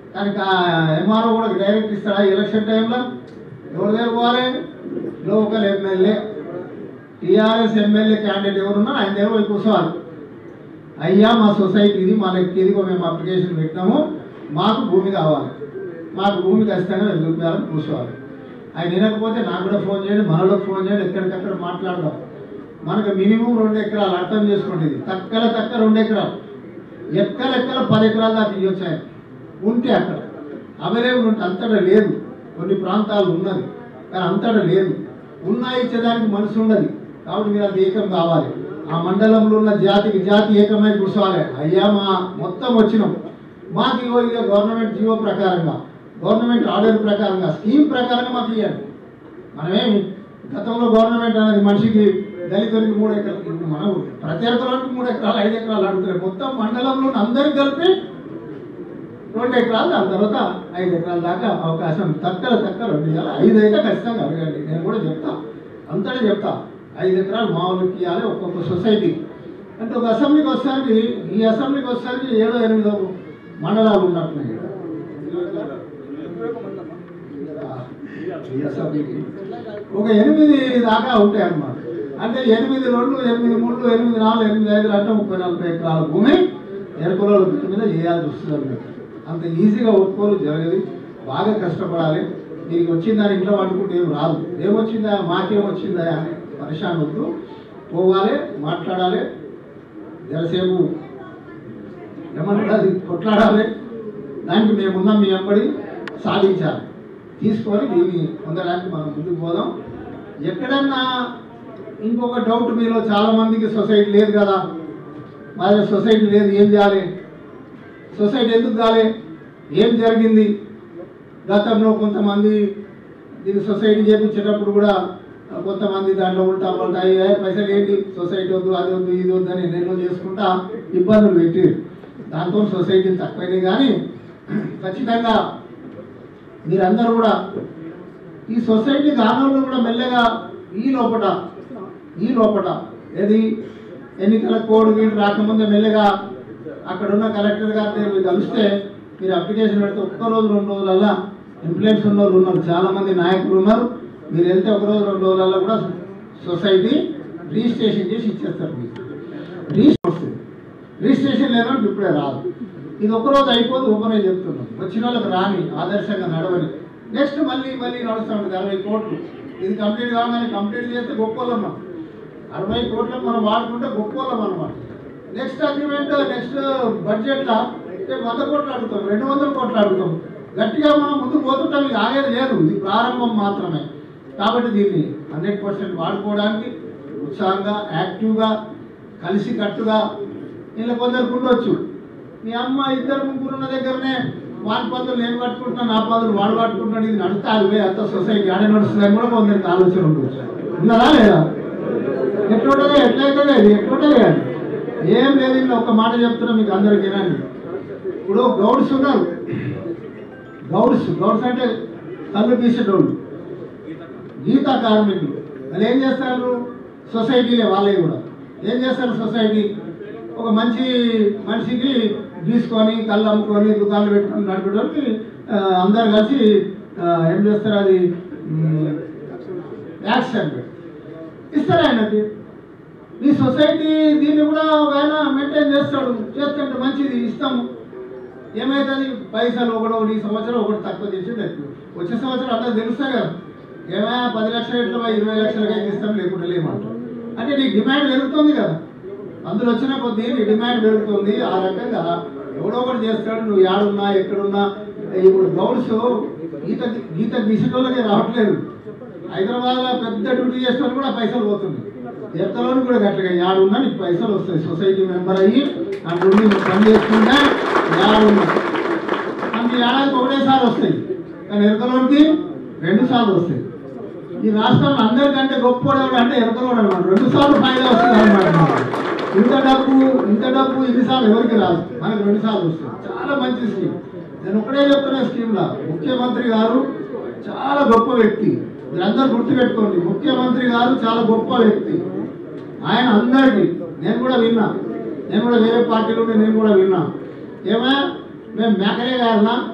కానీ ఎంఆర్ఓ కూడా డైరెక్ట్ ఇస్తాడా ఎలక్షన్ టైంలో ఎవరి దగ్గర పోవాలి local MLA TRS MLA candidate ఎవరున్నా ఆయన దగ్గర పోయి కూర్చోవాలి అయ్యా మా సొసైటీ ఇది మా లెక్కదిగో మేము అప్లికేషన్ పెట్టినాము మాకు భూమి కావాలి మాకు భూమి ఖచ్చితంగా రెండు రూపాయలను కూర్చోవాలి ఆయన వినకపోతే నాకు కూడా ఫోన్ చేయండి మనలోకి ఫోన్ చేయండి ఎక్కడికక్కడ మాట్లాడదాం మనకు మినిమం రెండు ఎకరాలు అర్థం చేసుకోండి ఇది తక్కల తక్క రెండు ఎకరాలు ఎక్కల ఎక్కల పది ఎకరాలు దాకా ఇవ్వచ్చు ఆయన ఉంటే అక్కడ అవైలబుల్ ఉంటే అంతటా లేదు కొన్ని ప్రాంతాలు ఉన్నది కానీ అంతటా లేదు ఉన్నా ఇచ్చేదానికి మనసు ఉండదు కాబట్టి మీరు అది ఏకం కావాలి ఆ మండలంలో ఉన్న జాతికి జాతి ఏకమై కూర్చోవాలి అయ్యా మా మొత్తం వచ్చినాం మాకు ఇగో ఇక గవర్నమెంట్ జీవో ప్రకారంగా గవర్నమెంట్ ఆర్డర్ ప్రకారంగా స్కీమ్ ప్రకారంగా మాకు ఇవ్వండి మనమేమి గతంలో గవర్నమెంట్ అనేది మనిషికి దళితులకి మూడు ఎకరాలు ఇప్పుడు మనం ప్రతి ఎకరానికి మూడు ఎకరాలు ఐదు ఎకరాలు అడుగుతున్నాయి మొత్తం మండలంలో ఉన్న అందరికి కలిపి రెండు ఎకరాలు దాని తర్వాత ఐదు ఎకరాల దాకా అవకాశం తక్కల తక్క రెండు ఇవ్వాలి ఐదు అయితే ఖచ్చితంగా అడగండి నేను కూడా చెప్తా అంతనే చెప్తా ఐదు ఎకరాలు మామూలుకి ఇవ్వాలి ఒక్కొక్క సొసైటీ అంటే ఒక అసెంబ్లీకి వచ్చేసరికి ఈ అసెంబ్లీకి వచ్చేసరికి ఏడో ఎనిమిదో మండలాలు ఉన్నట్టున్నాయి ఈ అసెంబ్లీకి ఒక ఎనిమిది దాకా ఉంటాయి అన్నమాట అంటే ఎనిమిది రెండు ఎనిమిది మూడు ఎనిమిది నాలుగు ఎనిమిది ఐదు అంటే ముప్పై నలభై ఎకరాల భూమి ఎరుకుల మీద చేయాల్సి వస్తుంది అన్నమాట అంత ఈజీగా ఒప్పుకోలు జరగదు బాగా కష్టపడాలి నీకు వచ్చిందని ఇంట్లో పట్టుకుంటే ఏం రాదు ఏమొచ్చిందా మాకేం వచ్చిందా అని పరిశాన్ వద్దు పోవాలి మాట్లాడాలి జరసేపు ఏమంటారు అది కొట్లాడాలి దానికి మేమున్నాం మీ వెంబడి సాధించాలి తీసుకొని దీన్ని పొందడానికి మనం ముందుకు పోదాం ఎక్కడన్నా ఇంకొక డౌట్ మీలో చాలా మందికి సొసైటీ లేదు కదా మా దగ్గర సొసైటీ లేదు ఏం చేయాలి సొసైటీ ఎందుకు కాలే ఏం జరిగింది గతంలో కొంతమంది దీన్ని సొసైటీ చేపించేటప్పుడు కూడా ఆ, కొంతమంది దాంట్లో ఉంటా ఉంటా "ఏ, పైసలు ఏంటి సొసైటీ వద్దు అది వద్దు ఇది వద్దు అని ఎన్నెన్నో చేసుకుంటా ఇబ్బందులు పెట్టి దాంతో సొసైటీలు తక్కువైనాయి కానీ ఖచ్చితంగా మీరందరూ కూడా ఈ సొసైటీ కాలంలో కూడా మెల్లగా ఈ లోపట ఈ లోపట ఏది ఎన్నికల కోడ్ వీళ్ళు రాకముందే మెల్లగా అక్కడ ఉన్న కలెక్టర్ గారి దగ్గర మీరు కలిస్తే మీరు అప్లికేషన్ పెడితే ఒక్క రోజు రెండు రోజులల్లా ఇన్ఫ్లుయెన్స్ ఉన్న వాళ్ళు ఉన్నారు చాలా మంది నాయకులు ఉన్నారు మీరు వెళ్తే ఒక రోజు రెండు రోజులలో కూడా సొసైటీ రిజిస్ట్రేషన్ చేసి ఇచ్చేస్తారు మీకు రిజిస్టర్ వస్తుంది రిజిస్ట్రేషన్ లేనట్టు ఇప్పుడే రాదు ఇది ఒక రోజు అయిపోదు ఓపెన్ అయి చెప్తున్నాం వచ్చిన వాళ్ళకి రాని ఆదర్శంగా నడవని నెక్స్ట్ మళ్ళీ మళ్ళీ నడుస్తూ ఉంటుంది అరవై కోట్లు ఇది కంప్లీట్ కాగానే కంప్లీట్ చేస్తే గొప్పలం మనం అరవై కోట్లకు మనం వాడుకుంటే గొప్పలం అనమాట నెక్స్ట్ అగ్రిమెంట్ నెక్స్ట్ బడ్జెట్లో రేపు వంద కోట్లు అడుగుతాం రెండు వందల కోట్లు అడుగుతాం గట్టిగా మనం ముందుకు పోతుంటాం ఇది ఆగేది లేదు ఇది ప్రారంభం మాత్రమే కాబట్టి దీన్ని హండ్రెడ్ పర్సెంట్ వాడుకోవడానికి ఉత్సాహంగా యాక్టివ్గా కలిసి కట్టుగా ఇలా కొందరికి ఉండొచ్చు మీ అమ్మ ఇద్దరు ముగ్గురు ఉన్న దగ్గరనే వాని పద్ధతులు నేను పట్టుకుంటున్నాను నా పద్ధతులు వాడు పట్టుకుంటున్నాడు ఇది నడుస్తా అది అంత సొసైటీ ఆడే నడుస్తుందని కూడా కొందరికి ఆలోచన ఉండొచ్చు ఉన్నదా లేదా ఎట్లుంటుందో ఎట్లయితుందో ఇది ఎట్లుంటుంది అది ఏం లేదు ఇలా ఒక మాట చెప్తున్నా మీకు అందరికి వినండి ఇప్పుడు గౌడ్స్ ఉన్నారు గౌడ్స్ గౌడ్స్ అంటే కళ్ళు తీసేటోళ్ళు గీతా కార్మికులు వాళ్ళు ఏం చేస్తారు సొసైటీలే వాళ్ళే కూడా ఏం చేస్తారు సొసైటీ ఒక మంచి మనిషికి తీసుకొని కళ్ళు అమ్ముకొని దుకాణాలు పెట్టుకొని నడిపేటోళ్ళకి ఆ, అందరు కలిసి ఆ, ఏం చేస్తారు అది ట్యాక్స్ అంటే ఇస్తారు ఆయనకి ఈ సొసైటీ దీన్ని కూడా ఒక ఆయన మెయింటైన్ చేస్తాడు చేస్తుంటే మంచిది ఇస్తాము ఏమవుతుంది పైసలు ఒకడు ఈ సంవత్సరం ఒకటి తక్కువ తెచ్చిండు ఎక్కువ వచ్చే సంవత్సరం అంతా తెలుస్తాయి కదా ఏమైనా పది లక్షలు ఎట్లా ఇరవై లక్షలకి అయితే ఇస్తాం లేకుండా లేమంటారు అంటే నీకు డిమాండ్ పెరుగుతుంది కదా అందులో వచ్చిన కొద్దీ నీ డిమాండ్ పెరుగుతుంది ఆ రకంగా ఎవడో ఒకటి చేస్తాడు నువ్వు యాడున్నా ఎక్కడున్నా ఇప్పుడు గౌడ్స్ గీత గీత గీసేటోళ్ళకి రావట్లేదు హైదరాబాద్లో పెద్ద డ్యూటీ చేసిన వాళ్ళు కూడా పైసలు పోతుంది ఎత్తలోని కూడా గట్లగా యాడున్నా నీకు పైసలు వస్తాయి సొసైటీ మెంబర్ అయ్యి ఆ నుండి నువ్వు పని చేసుకుంటే యాడున్నా మనకి ఏడాదికి ఒకటేసారి వస్తాయి కానీ ఎరకలోనికి రెండు సార్లు వస్తాయి ఈ రాష్ట్రంలో అందరికంటే గొప్పవాడు ఎవడు అంటే ఎరకలోడు అనమాట రెండు సార్లు ఫైదా వస్తుంది అనమాట ఇంత డబ్బు ఇంత డబ్బు ఇన్నిసార్లు ఎవరికి రాదు మనకి రెండు సార్లు వస్తుంది చాలా మంచి స్కీమ్ నేను ఒకటే చెప్తున్నా స్కీమ్లో ముఖ్యమంత్రి గారు చాలా గొప్ప వ్యక్తి మీరందరూ గుర్తుపెట్టుకోండి ముఖ్యమంత్రి గారు చాలా గొప్ప వ్యక్తి ఆయన అందరికీ నేను కూడా విన్నా నేను కూడా వేరే పార్టీలో ఉండి నేను కూడా విన్నా ఏమయ్యా మేము మేకరే గారినా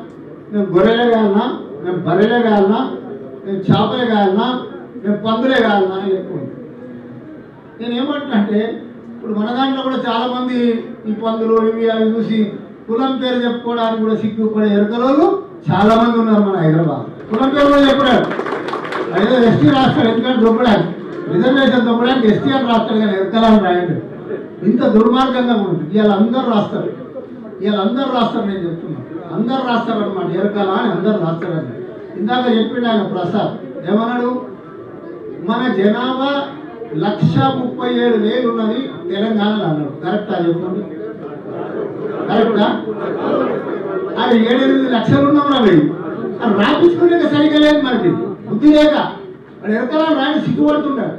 నేను గొర్రెలే కావాలన్నా నేను బర్రెలే కావాలన్నా నేను చేపలే కావాలన్నా నేను పందులే కావాలన్నా అని ఎక్కువ నేను ఏమంటున్నా అంటే ఇప్పుడు మన దాంట్లో కూడా చాలా మంది ఈ పందులు ఇవి అవి చూసి కులం పేరు చెప్పుకోవడానికి కూడా సిగ్గుపడే ఎరకలోళ్ళు చాలా మంది ఉన్నారు మన హైదరాబాద్ కులం పేరు కూడా చెప్పడాడు అయితే ఎస్టీ రాష్ట్రం ఎందుకంటే దొబ్బడానికి రిజర్వేషన్ దొబ్బడానికి ఎస్టీ అని రాస్తాడు కానీ ఎరకలని రాయండి ఇంత దుర్మార్గంగా ఉంటుంది ఇవాళ అందరూ రాస్తారు ఇవాళ అందరూ రాస్తారు నేను చెప్తున్నాను అందరు రాస్తారు అనమాట ఎరకాల అని అందరు రాస్తారని ఇందాక చెప్పిండు ఆయన ప్రసాద్ ఏమన్నాడు మన జనాభా లక్ష ముప్పై ఏడు వేలు ఉన్నది తెలంగాణలో అన్నాడు కరెక్టా చెప్పండి కరెక్టా అది ఏడెనిమిది లక్షలు ఉన్నాం రవి అది రాపించుకునే సరిగా లేదు మనకి బుద్ధి లేక వాడు ఎరకలా రాని సిగ్గుపడుతున్నాడు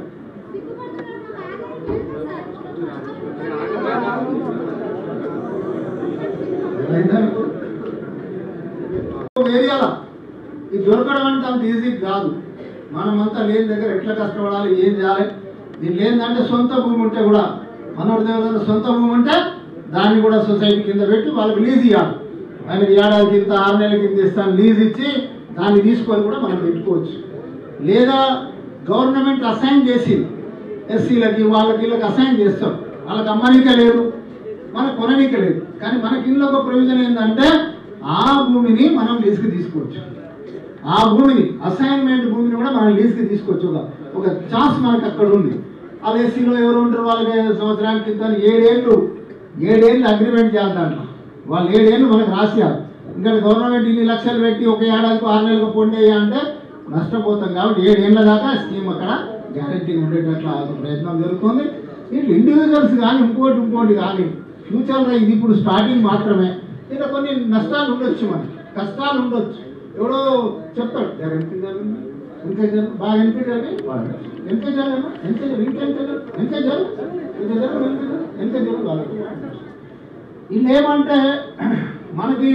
ఏరియాలో ఇది దొరకడం అంటే అంత ఈజీ కాదు మనమంతా లేని దగ్గర ఎట్లా కష్టపడాలి ఏం చేయాలి దీని లేదంటే సొంత భూమి ఉంటే కూడా మనోడి దగ్గర సొంత భూమి ఉంటే దాన్ని కూడా సొసైటీ కింద పెట్టి వాళ్ళకి లీజ్ ఇవ్వాలి ఆయనకి ఏడాది కింద ఆరు నెలల కింద ఇస్తాను లీజ్ ఇచ్చి దాన్ని తీసుకొని కూడా మనం పెట్టుకోవచ్చు లేదా గవర్నమెంట్ అసైన్ చేసి ఎస్సీలకి వాళ్ళకి వీళ్ళకి అసైన్ చేస్తాం వాళ్ళకి అమ్మనిక లేదు మనకు కొననిక లేదు కానీ మనకి ఇంట్లో ఒక ప్రొవిజన్ ఏంటంటే ఆ భూమిని మనం లీజుకి తీసుకోవచ్చు ఆ భూమిని అసైన్మెంట్ భూమిని కూడా మనం లీజుకి తీసుకోవచ్చు ఒక ఒక ఛాన్స్ మనకు అక్కడ ఉంది ఆ ఎస్సీలో ఎవరు ఉంటారు వాళ్ళకి సంవత్సరానికి కింద ఏడేళ్ళు ఏడేళ్ళు అగ్రిమెంట్ చేద్దాం వాళ్ళు ఏడేళ్ళు మనకు రాసియాలి ఇంకా గవర్నమెంట్ ఇన్ని లక్షలు పెట్టి ఒక ఏడాదికి ఆరు నెలలకు పొండేయ అంటే నష్టపోతాం కాబట్టి ఏడేళ్ల దాకా స్కీమ్ అక్కడ గ్యారంటీ ఉండేటట్లు ఆ ప్రయత్నం జరుగుతుంది ఇట్లా ఇండివిజువల్స్ కానీ ఇంకోటి ఇంకోటి కానీ ఫ్యూచర్లో ఇది ఇప్పుడు స్టార్టింగ్ మాత్రమే ఇంకా కొన్ని నష్టాలు ఉండొచ్చు మనకి కష్టాలు ఉండొచ్చు ఎవడో చెప్తాడు "జర ఎంత జరిగింది ఎంత జరుగు బాగా ఎంత జరిగి ఎంత జరగదు ఎంత జరుగు ఇంకెంత జరుగు ఎంత జరుగు ఎంత జరుగు ఎంత జరుగు ఎంత జరుగు వాళ్ళకి వీళ్ళు ఏమంటే మనకి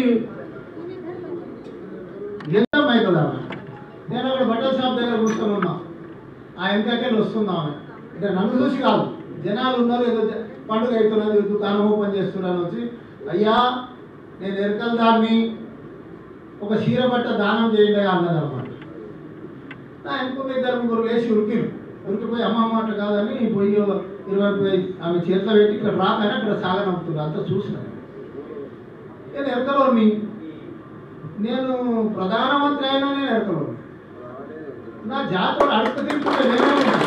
ఎంత కదా నేను అక్కడ బట్టల షాప్ దగ్గర కూర్చొని ఉన్నా ఆ ఎంతకెళ్ళి వస్తుందా ఆమె అంటే నన్ను చూసి కాదు జనాలు ఉన్నారు ఏదో జ- పండుగ అవుతున్నది దుకాణం ఓపెన్ చేస్తున్నాను వచ్చి అయ్యా నేను ఎరకల దాన్ని ఒక చీర బట్ట దానం చేయండి అన్నది అనమాట నా అనుకున్న ఇద్దరు ముగ్గురు లేచి ఉరికిరు ఉరికిపోయి అమ్మమ్మ అట్లా కాదని పోయి ఇరవై పోయి ఆమె చేతిలో పెట్టి ఇక్కడ రాకని అక్కడ సాగనంపుతున్నారు అంతా చూసిన నేను ఎరకలోని నేను ప్రధానమంత్రి అయినా నేను ఎరకలోని నా జాతర అడక తింటుంటే నేనే ఉంటాను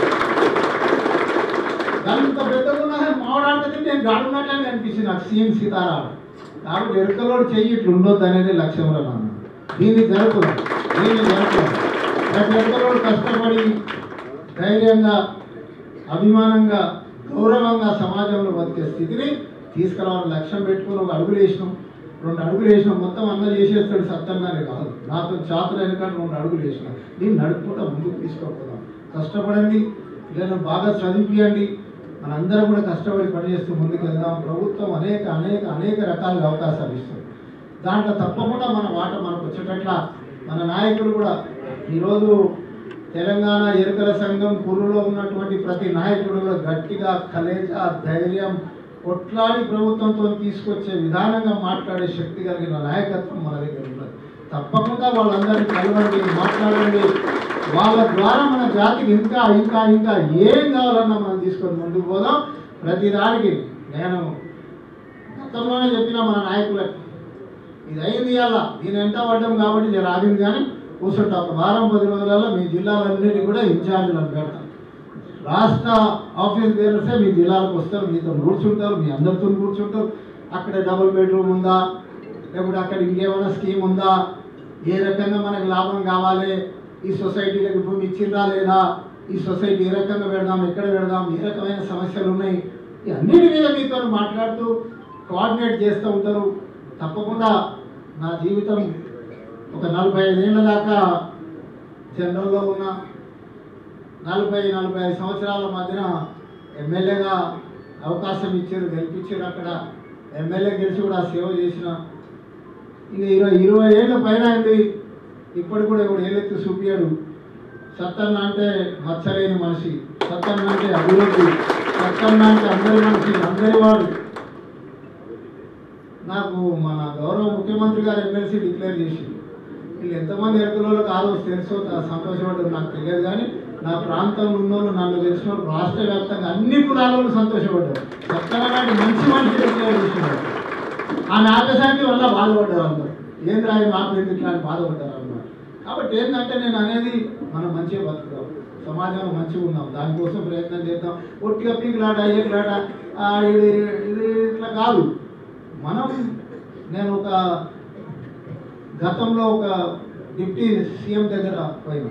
అంత పెద్దగా ఉన్నా కానీ మామిడి అడక తింటే నేను గాడున్నట్టు అనిపించింది నాకు సీఎం సీతారాం కాబట్టి ఎరుకలోడు చెయ్యి ఇట్లా ఉండొద్దు అనేది లక్ష్యంలో నాన్న దీన్ని జరుగుతుంది దీన్ని జరుగుతుంది ప్రతి ఎరుకలోడు కష్టపడి ధైర్యంగా అభిమానంగా గౌరవంగా సమాజంలో బతికే స్థితిని తీసుకురావాలని లక్ష్యం పెట్టుకుని ఒక అడుగులు వేసినాం రెండు అడుగులు వేసినాం మొత్తం అన్న చేసేస్తాడు సత్యంగానే కాదు నాతో చాతులు ఎందుకంటే రెండు అడుగులు వేసినాం దీన్ని నడుపుకుంటా ముందుకు తీసుకుపోదాం కష్టపడండి పిల్లలను బాగా చదివియండి మనందరం కూడా కష్టపడి పనిచేస్తూ ముందుకు వెళ్దాం ప్రభుత్వం అనేక అనేక అనేక రకాలుగా అవకాశాలు ఇస్తుంది దాంట్లో తప్పకుండా మన వాట మనకు వచ్చేటట్ల మన నాయకులు కూడా ఈరోజు తెలంగాణ ఎరుకల సంఘం కుర్రులో ఉన్నటువంటి ప్రతి నాయకుడు కూడా గట్టిగా కలేజ ధైర్యం కొట్లాడి ప్రభుత్వంతో తీసుకొచ్చే విధానంగా మాట్లాడే శక్తి కలిగిన నాయకత్వం మన దగ్గర ఉన్నది తప్పకుండా వాళ్ళందరినీ కలవండి మాట్లాడండి వాళ్ళ ద్వారా మన జాతికి ఇంకా ఇంకా ఇంకా ఏం కావాలన్నా మనం తీసుకొని ముందుకు పోదాం ప్రతి దానికి నేను గతంలోనే చెప్పిన మన నాయకులకు ఇది అయింది ఇవాళ దీని వెంట పడ్డం కాబట్టి నేను ఆగింది కానీ కూర్చుంటా ఒక వారం పది రోజులలో మీ జిల్లాలన్నిటి కూడా ఇన్ఛార్జీలను పెడతాం రాష్ట్ర ఆఫీస్ బేరర్సే మీ జిల్లాలకు వస్తారు మీతో కూర్చుంటారు మీ అందరితో కూర్చుంటారు అక్కడ డబుల్ బెడ్రూమ్ ఉందా లేకపోతే అక్కడ ఇంకేమైనా స్కీమ్ ఉందా ఏ రకంగా మనకు లాభం కావాలి ఈ సొసైటీలకు భూమి ఇచ్చిందా లేదా ఈ సొసైటీ ఏ రకంగా పెడదాం ఎక్కడ పెడదాం ఏ రకమైన సమస్యలు ఉన్నాయి ఈ అన్నిటి మీద మీతో మాట్లాడుతూ కోఆర్డినేట్ చేస్తూ ఉంటారు తప్పకుండా నా జీవితం ఒక నలభై ఐదేళ్ల దాకా జనరల్లో ఉన్న నలభై నలభై ఐదు సంవత్సరాల మధ్యన ఎమ్మెల్యేగా అవకాశం ఇచ్చారు గెలిపించారు అక్కడ ఎమ్మెల్యే గెలిచి కూడా సేవ చేసిన ఇక ఇరవై ఇరవై ఏళ్ళ పైన అయింది ఇప్పటికి కూడా ఇప్పుడు ఏలెత్తి చూపించాడు సత్తన్న అంటే మచ్చలేని మనిషి సత్తన్న అంటే అభివృద్ధి సత్తన్న అంటే అందరి మనిషి అందరి వాడు నాకు మన గౌరవ ముఖ్యమంత్రి గారు ఎమ్మెల్సీ డిక్లేర్ చేసి వీళ్ళు ఎంతమంది ఎరుకలకు ఆ రోజు తెలుసో తా- సంతోషపడ్డారు నాకు తెలియదు కానీ నా ప్రాంతంలో ఉన్నోళ్ళు నన్ను తెలిసిన వాళ్ళు రాష్ట్ర వ్యాప్తంగా అన్ని కులాలలో సంతోషపడ్డారు చక్కగా మంచి మనిషి declare చేసినారు. ఆ నాగసానికి వల్ల బాధపడ్డారు అందరూ ఏం రాయి మాకు ఎందుకు ఇట్లా అని బాధపడ్డారు అన్నమాట కాబట్టి ఏంటంటే నేను అనేది మనం మంచిగా బతుకుదాం సమాజంలో మంచిగా ఉన్నాం దానికోసం ప్రయత్నం చేద్దాం ఒట్టిగా పీకులాట ఏకులాట ఆ, ఇది ఇది ఇట్లా కాదు మనం నేను ఒక గతంలో ఒక డిప్యూటీ సీఎం దగ్గర పోయినా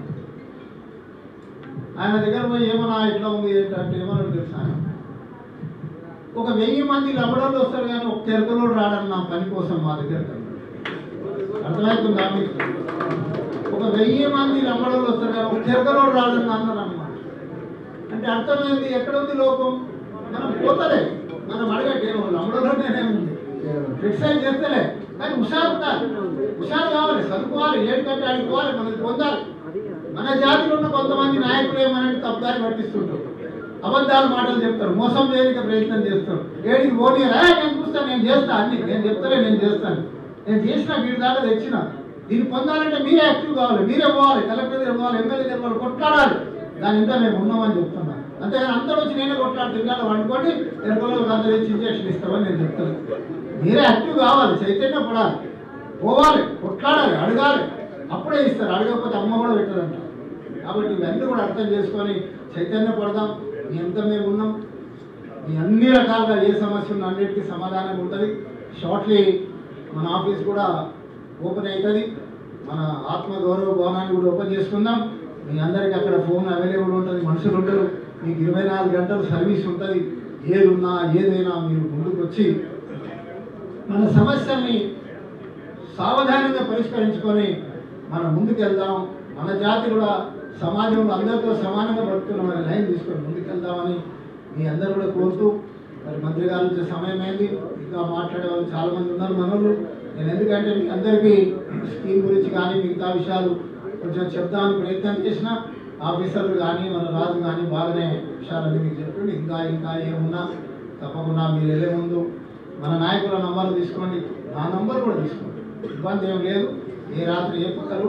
ఆయన దగ్గర పోయి ఏమన్నా ఇట్లా ఉంది ఏంటంటే ఏమన్నా తెలుసా ఆయన? ఒక వెయ్యి మంది లబడోళ్ళు వస్తారు కానీ ఒక తెరకలోడు రాడని నా పని కోసం మా దగ్గర అర్థమవుతుందా మీకు ఒక వెయ్యి మంది లబడోళ్ళు వస్తారు కానీ ఒక తెరకలోడు రాడని అన్నారు అన్నమాట అంటే అర్థమైంది ఎక్కడ ఉంది లోపం మనం పోతలే మనం అడగట్టే లబడోళ్ళు నేనేం క్రిటిసైజ్ చేస్తలే కానీ హుషారు ఉండాలి హుషారు కావాలి చదువుకోవాలి ఏడు కంటే ఆడుకోవాలి మనకి పొందాలి మన జాతిలో ఉన్న కొంతమంది నాయకులు ఏమనంటే తప్పుదారి పట్టిస్తుంటారు అబద్ధాలు మాటలు చెప్తారు మోసం చేయడానికి ప్రయత్నం చేస్తారు ఏడికి పోనీరా నేను చూస్తాను నేను చేస్తా అన్ని నేను చెప్తానే నేను చేస్తాను నేను చేసిన వీడి దాకా తెచ్చిన దీన్ని పొందాలంటే మీరే యాక్టివ్ కావాలి మీరే పోవాలి కలెక్టర్ దగ్గర పోవాలి ఎమ్మెల్యే దగ్గర పోవాలి కొట్లాడాలి దాని ఇంత మేము ఉన్నామని చెప్తున్నా అంతేగాని అందరూ వచ్చి నేనే కొట్లాడి తిన్నాను వండుకోండి ఎరుకలకు అందరూ ఇచ్చి ఇంజక్షన్ ఇస్తామని నేను చెప్తాను మీరే యాక్టివ్ కావాలి చైతన్య పడాలి పోవాలి కొట్లాడాలి అడగాలి అప్పుడే ఇస్తారు అడగకపోతే అమ్మ కూడా పెట్టదంట కాబట్టి ఇవన్నీ కూడా అర్థం చేసుకొని చైతన్య పడదాం మీ ఎంత మేము ఉన్నాం మీ అన్ని రకాలుగా ఏ సమస్య ఉన్నా అన్నిటికీ సమాధానం ఉంటుంది షార్ట్లీ మన ఆఫీస్ కూడా ఓపెన్ అవుతుంది మన ఆత్మగౌరవ భవనాన్ని కూడా ఓపెన్ చేసుకుందాం మీ అందరికీ అక్కడ ఫోన్ అవైలబుల్ ఉంటుంది మనుషులు ఉంటారు మీకు ఇరవై నాలుగు గంటలు సర్వీస్ ఉంటుంది ఏది ఉన్నా ఏదైనా మీరు ముందుకు వచ్చి మన సమస్యల్ని సావధానంగా పరిష్కరించుకొని మనం ముందుకు వెళ్దాం మన జాతి కూడా సమాజంలో అందరితో సమానంగా బతుకున్న మన లైన్ తీసుకొని ముందుకు వెళ్దామని మీ అందరూ కూడా కోరుతూ మరి మంత్రి గారు వచ్చే సమయం అయింది ఇంకా మాట్లాడే వాళ్ళు చాలా మంది ఉన్నారు మనోళ్ళు నేను ఎందుకంటే మీ అందరికీ స్కీమ్ గురించి కానీ మిగతా విషయాలు కొంచెం చెప్దామని ప్రయత్నం చేసిన ఆఫీసర్లు కానీ మన రాజు కానీ బాగానే విషయాలన్నీ మీకు చెప్పండి ఇంకా ఇంకా ఏమున్నా తప్పకుండా మీరు వెళ్ళే ముందు మన నాయకుల నంబర్లు తీసుకోండి నా నంబర్ కూడా తీసుకోండి ఇబ్బంది ఏం లేదు ఏ రాత్రి ఏ పక్కలు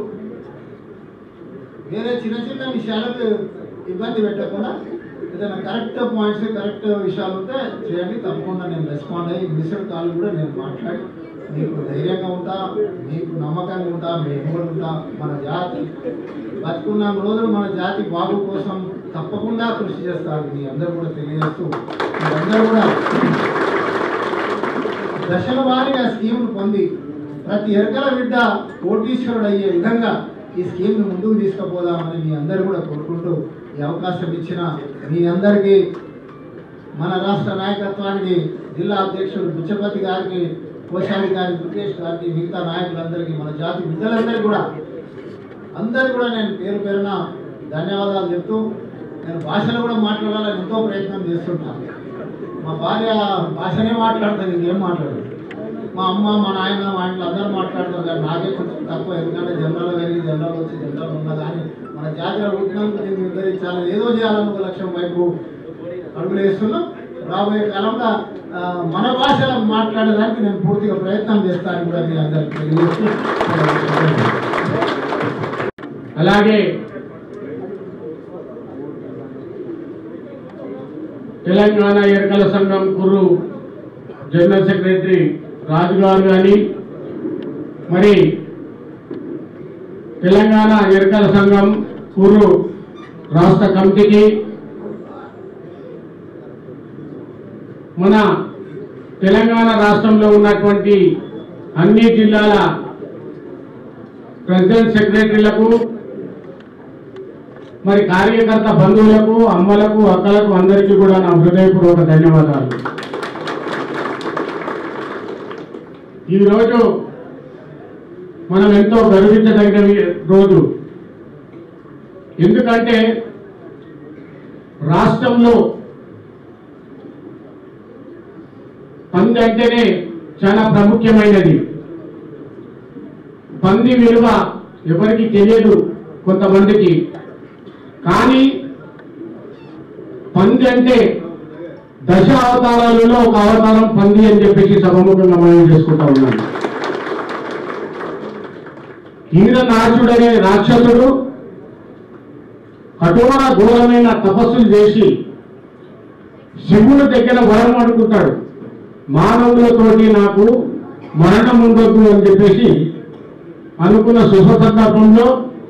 వేరే చిన్న చిన్న విషయాలకు ఇబ్బంది పెట్టకుండా ఏదైనా కరెక్ట్ పాయింట్స్ కరెక్ట్ విషయాలు ఉంటే చేయండి తప్పకుండా నేను రెస్పాండ్ అయ్యి మిస్డ్ కాల్ కూడా నేను మాట్లాడి మీకు ధైర్యంగా ఉంటా మీకు నమ్మకంగా ఉంటా మేము కూడా ఉంటా మన జాతి బతుకున్న రోజులు మన జాతి బాగు కోసం తప్పకుండా కృషి చేస్తారు మీ అందరూ కూడా తెలియజేస్తూ మీరందరూ కూడా దశల వారీగా స్కీమ్ను పొంది ప్రతి ఎరకల బిడ్డ కోటీశ్వరుడు అయ్యే విధంగా ఈ స్కీమ్ను ముందుకు తీసుకుపోదామని మీ అందరూ కూడా కోరుకుంటూ ఈ అవకాశం ఇచ్చిన మీ అందరికీ మన రాష్ట్ర నాయకత్వానికి జిల్లా అధ్యక్షుడు బుచ్చపతి గారికి కోశాధికారి దుర్గేష్ గారికి మిగతా నాయకులందరికీ మన జాతి బిడ్డలందరికీ కూడా అందరు కూడా నేను పేరు పేరున ధన్యవాదాలు చెప్తూ నేను భాషలో కూడా మాట్లాడాలని ఎంతో ప్రయత్నం చేస్తుంటాను మా భార్య భాషనే మాట్లాడుతుంది ఇంకేం మాట్లాడదు మా అమ్మ మా నాయన మా ఇంట్లో అందరూ మాట్లాడతారు కానీ నాకే కొంచెం తక్కువ ఎందుకంటే జనరల్ పెరిగి జనరల్ వచ్చి జనరల్ ఉన్నా కానీ మన జాతర పుట్టినందుకు నేను నిర్ధారించాలి ఏదో చేయాలని ఒక లక్ష్యం వైపు అడుగులు వేస్తున్నాం రాబోయే కాలంలో ఆ, మన భాషలో మాట్లాడడానికి నేను పూర్తిగా ప్రయత్నం చేస్తాను కూడా మీ అందరికీ తెలియజేస్తూ అలాగే తెలంగాణ ఎరకల సంఘం కుర్రు జనరల్ సెక్రటరీ రాజు గారు కానీ మరి తెలంగాణ ఎరకల సంఘం కుర్రు రాష్ట్ర కమిటీకి మన తెలంగాణ రాష్ట్రంలో ఉన్నటువంటి అన్ని జిల్లాల ప్రెసిడెంట్ సెక్రటరీలకు మరి కార్యకర్త బంధువులకు అమ్మలకు అక్కలకు అందరికీ కూడా నా హృదయపూర్వక ధన్యవాదాలు ఈరోజు మనం ఎంతో గర్వించదగిన వి- రోజు ఎందుకంటే రాష్ట్రంలో పంది అంటేనే చాలా ప్రాముఖ్యమైనది పంది విలువ ఎవరికి తెలియదు కొంతమందికి కానీ పంది అంటే దశ అవతారాలలో ఒక అవతారం పంది అని చెప్పేసి సభముఖంగా మనం చేసుకుంటా ఉన్నాను కీరనాచుడనే రాక్షసుడు కఠోర ఘోరమైన తపస్సులు చేసి శివుని దగ్గర వరం అడుగుతాడు మానవులతోటి నాకు మరణం ఉండొద్దు అని చెప్పేసి అనుకున్న శుభ సందర్భంలో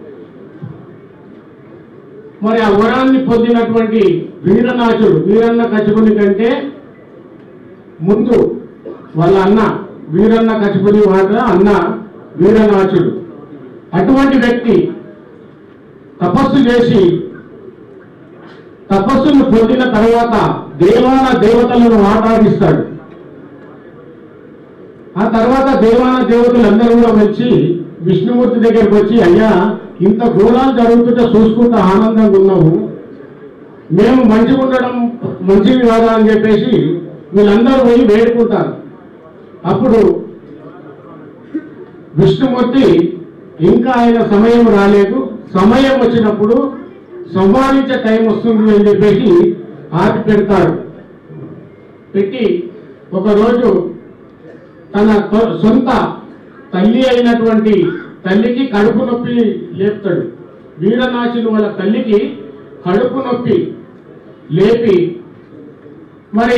మరి ఆ వరాన్ని పొందినటువంటి వీరనాచుడు వీరన్న కచుపుని కంటే ముందు వాళ్ళ అన్న వీరన్న కచుపుని మాట అన్న వీరనాచుడు అటువంటి వ్యక్తి తపస్సు చేసి తపస్సును పొందిన తర్వాత దేవాన దేవతలను ఆటాడిస్తాడు ఆ తర్వాత దేవాన దేవతలందరూ కూడా వచ్చి విష్ణుమూర్తి దగ్గరికి వచ్చి అయ్యా ఇంత ఘోరాలు జరుగుతుంటే చూసుకుంటూ ఆనందంగా ఉన్నాము మేము మంచిగా ఉండడం మంచిది కాదా అని చెప్పేసి వీళ్ళందరూ పోయి వేడుకుంటారు అప్పుడు విష్ణుమూర్తి ఇంకా ఆయన సమయం రాలేదు సమయం వచ్చినప్పుడు సంపాదించే టైం వస్తుంది అని చెప్పేసి ఆపి పెడతాడు పెట్టి ఒకరోజు తన తొ- సొంత తల్లి అయినటువంటి తల్లికి కడుపు నొప్పి లేపుతాడు వీరనాచులు వాళ్ళ తల్లికి కడుపు నొప్పి లేపి మరి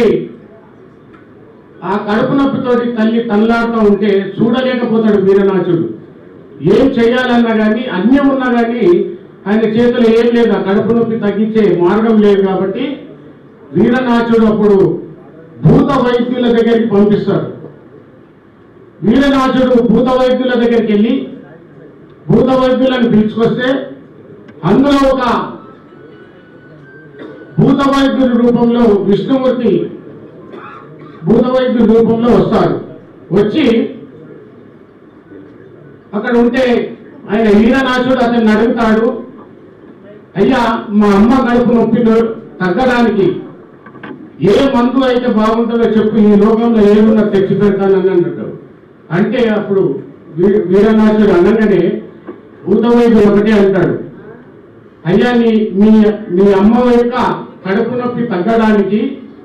ఆ కడుపు నొప్పితోటి తల్లి తల్లాడుతూ ఉంటే చూడలేకపోతాడు వీరనాచుడు ఏం చేయాలన్నా కానీ అన్యం ఉన్నా కానీ ఆయన చేతిలో ఏం లేదు ఆ కడుపు నొప్పి తగ్గించే మార్గం లేదు కాబట్టి వీరనాచుడు అప్పుడు భూత వైద్యుల దగ్గరికి పంపిస్తాడు వీరనాథుడు భూత వైద్యుల దగ్గరికి వెళ్ళి భూత వైద్యులను పిలుచుకొస్తే అందులో ఒక భూత వైద్యుడి రూపంలో విష్ణుమూర్తి భూత వైద్యుడి రూపంలో వస్తాడు వచ్చి అక్కడ ఉంటే ఆయన వీరనాథుడు అతన్ని అడుగుతాడు అయ్యా మా అమ్మ కడుపు నొప్పి తగ్గడానికి ఏ మందు అయితే బాగుంటుందో చెప్పు ఈ లోకంలో ఏమున్నా తెచ్చి పెడతానని అన్నట్టు అంటే అప్పుడు వీ- వీరనాథుడు అనగానే భూతవైద్యుడు ఒకటే అంటాడు అయ్యా నీ మీ మీ అమ్మ యొక్క కడుపు నొప్పి తగ్గడానికి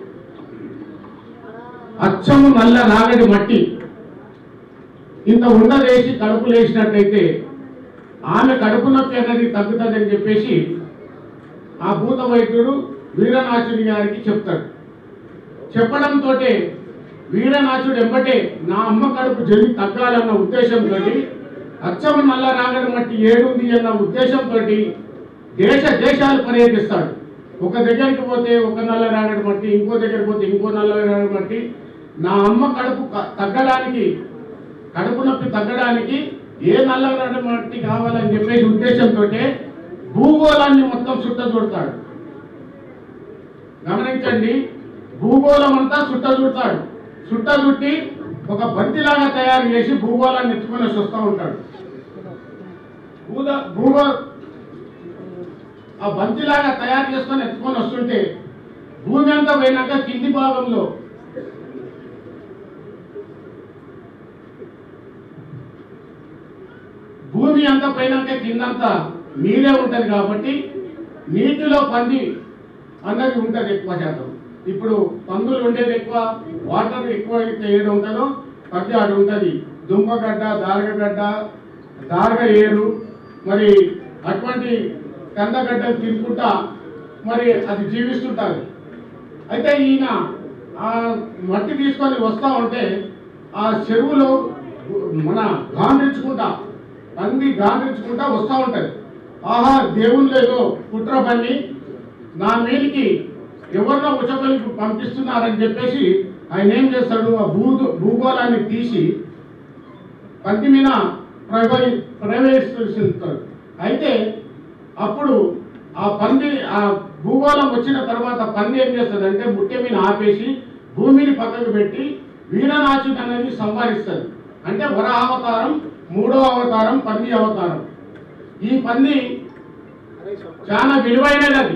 అచ్చము నల్ల రాగడి మట్టి ఇంత ఉండలేసి కడుపు లేచినట్టయితే ఆమె కడుపు నొప్పి అనేది తగ్గుతుందని చెప్పేసి ఆ భూత వైద్యుడు వీరనాథుడి గారికి చెప్తాడు చెప్పడంతో వీరనాథుడు ఎంబటే నా అమ్మ కడుపు జల్లి తగ్గాలన్న ఉద్దేశంతో అచ్చం నల్ల రాగడి మట్టి ఏడుంది అన్న ఉద్దేశంతో దేశ దేశాలు పర్యటిస్తాడు ఒక దగ్గరికి పోతే ఒక నల్ల రాగడి మట్టి ఇంకో దగ్గరికి పోతే ఇంకో నల్ల రాగడి మట్టి నా అమ్మ కడుపు క- తగ్గడానికి కడుపు నొప్పి తగ్గడానికి ఏ నల్ల రాగడి మట్టి కావాలని చెప్పేసి ఉద్దేశంతో భూగోళాన్ని మొత్తం చుట్ట చూడతాడు గమనించండి భూగోళం అంతా చుట్ట చుడతాడు చుట్ట చుట్టి ఒక బంతిలాగా తయారు చేసి భూగోళాన్ని ఎత్తుకొని వస్తూ ఉంటాడు భూద భూగో ఆ బంతిలాగా తయారు చేసుకొని ఎత్తుకొని వస్తుంటే భూమి అంతా పోయినాక కింది భాగంలో భూమి అంతా పోయినాక కిందంతా నీరే ఉంటది కాబట్టి నీటిలో పంది అన్నది ఉంటది ఎక్కువ శాతం ఇప్పుడు పందులు ఉండేది ఎక్కువ వాటర్ ఎక్కువ అయితే ఏడు ఉంటుందో పత్తి ఆడు ఉంటది దుంపగడ్డ దారగగడ్డ దారగ ఏరు మరి అటువంటి కందగడ్డలు తినుకుంటా మరి అది జీవిస్తుంటారు అయితే ఈయన ఆ మట్టి తీసుకొని వస్తా ఉంటే ఆ చెరువులో మన గాండ్రించుకుంటా పంది గాండ్రించుకుంటా వస్తా ఉంటది ఆహా దేవుళ్ళు ఏదో కుట్ర పని నా మీదికి ఎవరినో ఉచకలికి పంపిస్తున్నారని చెప్పేసి ఆయన ఏం చేస్తాడు ఆ భూ భూగోళాన్ని తీసి పంది మీద ప్రవహి ప్రవేశిస్తాడు అయితే అప్పుడు ఆ పంది ఆ భూగోళం వచ్చిన తర్వాత పంది ఏం చేస్తుంది ముట్టె మీద ఆపేసి భూమిని పక్కకు పెట్టి వీరనాచుడు అనేది సంహరిస్తుంది అంటే వరాహ అవతారం మూడో అవతారం పంది అవతారం ఈ పంది చాలా విలువైనది అది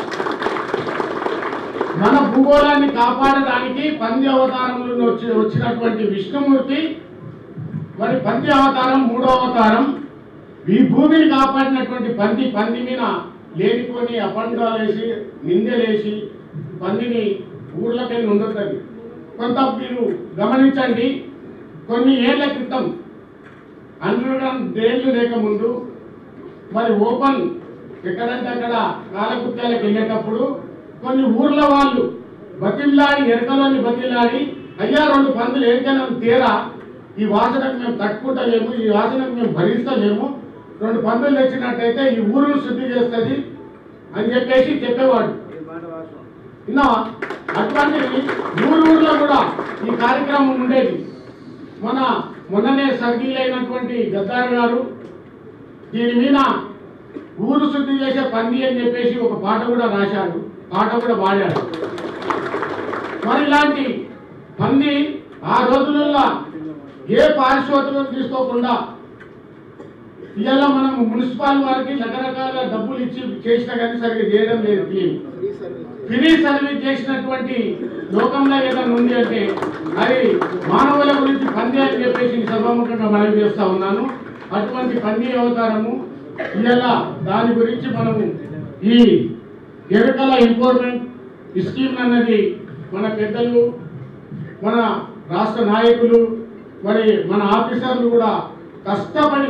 మన భూగోళాన్ని కాపాడడానికి పంది అవతారంలో వచ్చి వచ్చినటువంటి విష్ణుమూర్తి మరి పంది అవతారం మూడో అవతారం ఈ భూమిని కాపాడినటువంటి పంది పంది మీద లేనిపోని అపండాలేసి నిందలేసి పందిని ఊర్లకెళ్ళి ఉండొద్దని కొంత మీరు గమనించండి కొన్ని ఏళ్ల క్రితం అండర్ గ్రౌండ్ డ్రైన్లు లేకముందు మరి ఓపెన్ ఎక్కడంటే అక్కడ కాలకృత్యాలకు వెళ్ళేటప్పుడు కొన్ని ఊర్ల వాళ్ళు బతిల్లాడి ఎరకలోని బతిల్లాడి అయ్యా రెండు పందులు ఎరికైనా తీరా ఈ వాసనకు మేము తట్టుకుంటలేము ఈ వాసనకు మేము భరిస్తలేము రెండు పందులు తెచ్చినట్టయితే ఈ ఊరును శుద్ధి చేస్తుంది అని చెప్పేసి చెప్పేవాడు విన్నావా అటువంటి ఊరు ఊర్లో కూడా ఈ కార్యక్రమం ఉండేది మన మొన్ననే సర్గీల్ అయినటువంటి గద్దార్ గారు దీని మీద ఊరు శుద్ధి చేసే పంది అని చెప్పేసి ఒక పాట కూడా రాశాడు పాట కూడా పాడాడు మరి ఇలాంటి పంది ఆ రోజులలో ఏ పారిశోధకం తీసుకోకుండా ఇవాళ మనం మున్సిపల్ వారికి రకరకాల డబ్బులు ఇచ్చి చేసినా కానీ సరిగ్గా చేయడం లేదు క్లీన్ ఫ్రీ సర్వీస్ చేసినటువంటి లోకంలో ఏదైనా ఉంది అంటే అది మానవుల గురించి పంది అని చెప్పేసి సభాముఖంగా మనవి చేస్తా ఉన్నాను అటువంటి పంది అవతారము ఇలా దాని గురించి మనము ఈ ఎరుకల ఎంపవర్మెంట్ స్కీమ్ అన్నది మన పెద్దలు మన రాష్ట్ర నాయకులు మరి మన ఆఫీసర్లు కూడా కష్టపడి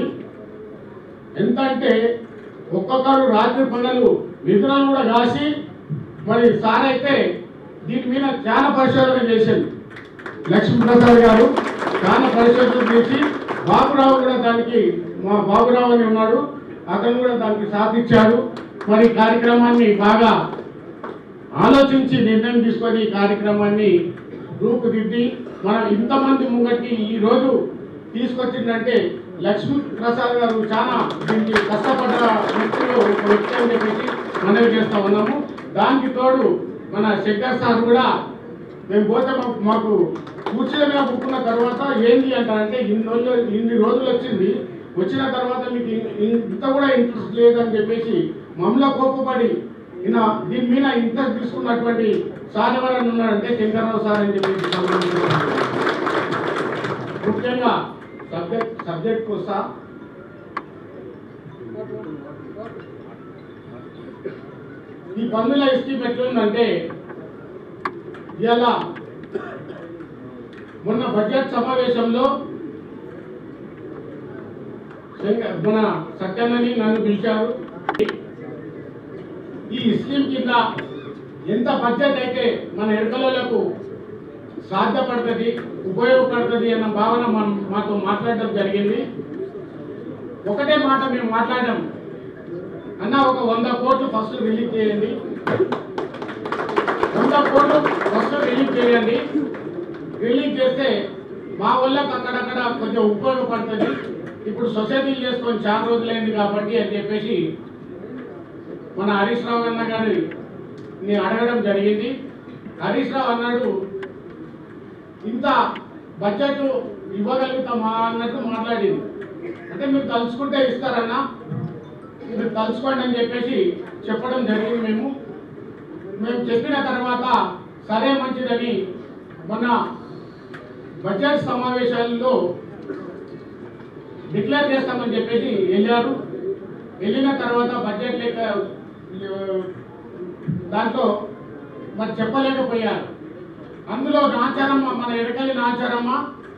ఎంత అంటే ఒక్కొక్కరు రాత్రి పగలు నిద్రలు కూడా కాసి మరి సార్ అయితే దీని మీద చాలా పరిశోధన చేసింది లక్ష్మీప్రసాద్ గారు చాలా పరిశోధన చేసి బాబురావు కూడా దానికి మా బాబురావు అని ఉన్నాడు అతను కూడా దానికి సాధించాడు మరి ఈ కార్యక్రమాన్ని బాగా ఆలోచించి నిర్ణయం తీసుకొని ఈ కార్యక్రమాన్ని రూపుదిద్ది మనం ఇంతమంది ముంగట్టి ఈ రోజు తీసుకొచ్చిందంటే లక్ష్మీ ప్రసాద్ గారు చాలా దీనికి కష్టపడ్డ వ్యక్తులు ఒక వ్యక్తి అని చెప్పేసి మనవి చేస్తా ఉన్నాము దానికి తోడు మన శంకర్ సార్ కూడా మేము పోతే మాకు మాకు కూర్చుని మీద పుక్కున్న తర్వాత ఏంటి అంటారంటే ఇన్ని రోజులు ఇన్ని రోజులు వచ్చింది వచ్చిన తర్వాత మీకు ఇన్- ఇన్- ఇంత కూడా ఇంట్రెస్ట్ లేదని చెప్పేసి మమ్మల్ని కోపపడి ఈయన దీని మీద ఇంట్రెస్ట్ తీసుకున్నటువంటి సార్ ఎవరైనా ఉన్నారంటే శంకర్రావు సార్ అని చెప్పేసి సంబంధించిన ముఖ్యంగా సబ్జెక్ట్ సబ్జెక్ట్ వస్తా ఈ పన్నుల స్కీమ్ ఎట్లుందంటే ఇలా మొన్న బడ్జెట్ సమావేశంలో శంకర్ మన సత్యనని నన్ను పిలిచారు ఈ స్కీమ్ కింద ఎంత బడ్జెట్ అయితే మన ఎడకలకు సాధ్యపడుతుంది ఉపయోగపడుతుంది అన్న భావన మనం మాతో మాట్లాడడం జరిగింది ఒకటే మాట మేము మాట్లాడాం అన్న ఒక వంద కోట్లు ఫస్ట్ రిలీజ్ చేయండి వంద కోట్లు ఫస్ట్ రిలీజ్ చేయండి రిలీజ్ చేస్తే మా వాళ్ళకి అక్కడక్కడ కొంచెం ఉపయోగపడుతుంది ఇప్పుడు సొసైటీలు చేసుకొని చాలా రోజులైంది కాబట్టి అని చెప్పేసి మన హరీష్ రావు అన్న గారి నేను అడగడం జరిగింది హరీష్ రావు అన్నాడు ఇంత బడ్జెట్ ఇవ్వగలుగుతామా అన్నట్టు మాట్లాడింది అంటే మీరు తలుచుకుంటే ఇస్తారన్నా మీరు తలుచుకోండి అని చెప్పేసి చెప్పడం జరిగింది మేము మేము చెప్పిన తర్వాత సరే మంచిదని మొన్న బడ్జెట్ సమావేశాల్లో డిక్లేర్ చేస్తామని చెప్పేసి వెళ్ళారు వెళ్ళిన తర్వాత బడ్జెట్ లేక దాంట్లో మరి చెప్పలేకపోయారు అందులో నాచారమ్మ మన ఎరకలి నాచారమ్మ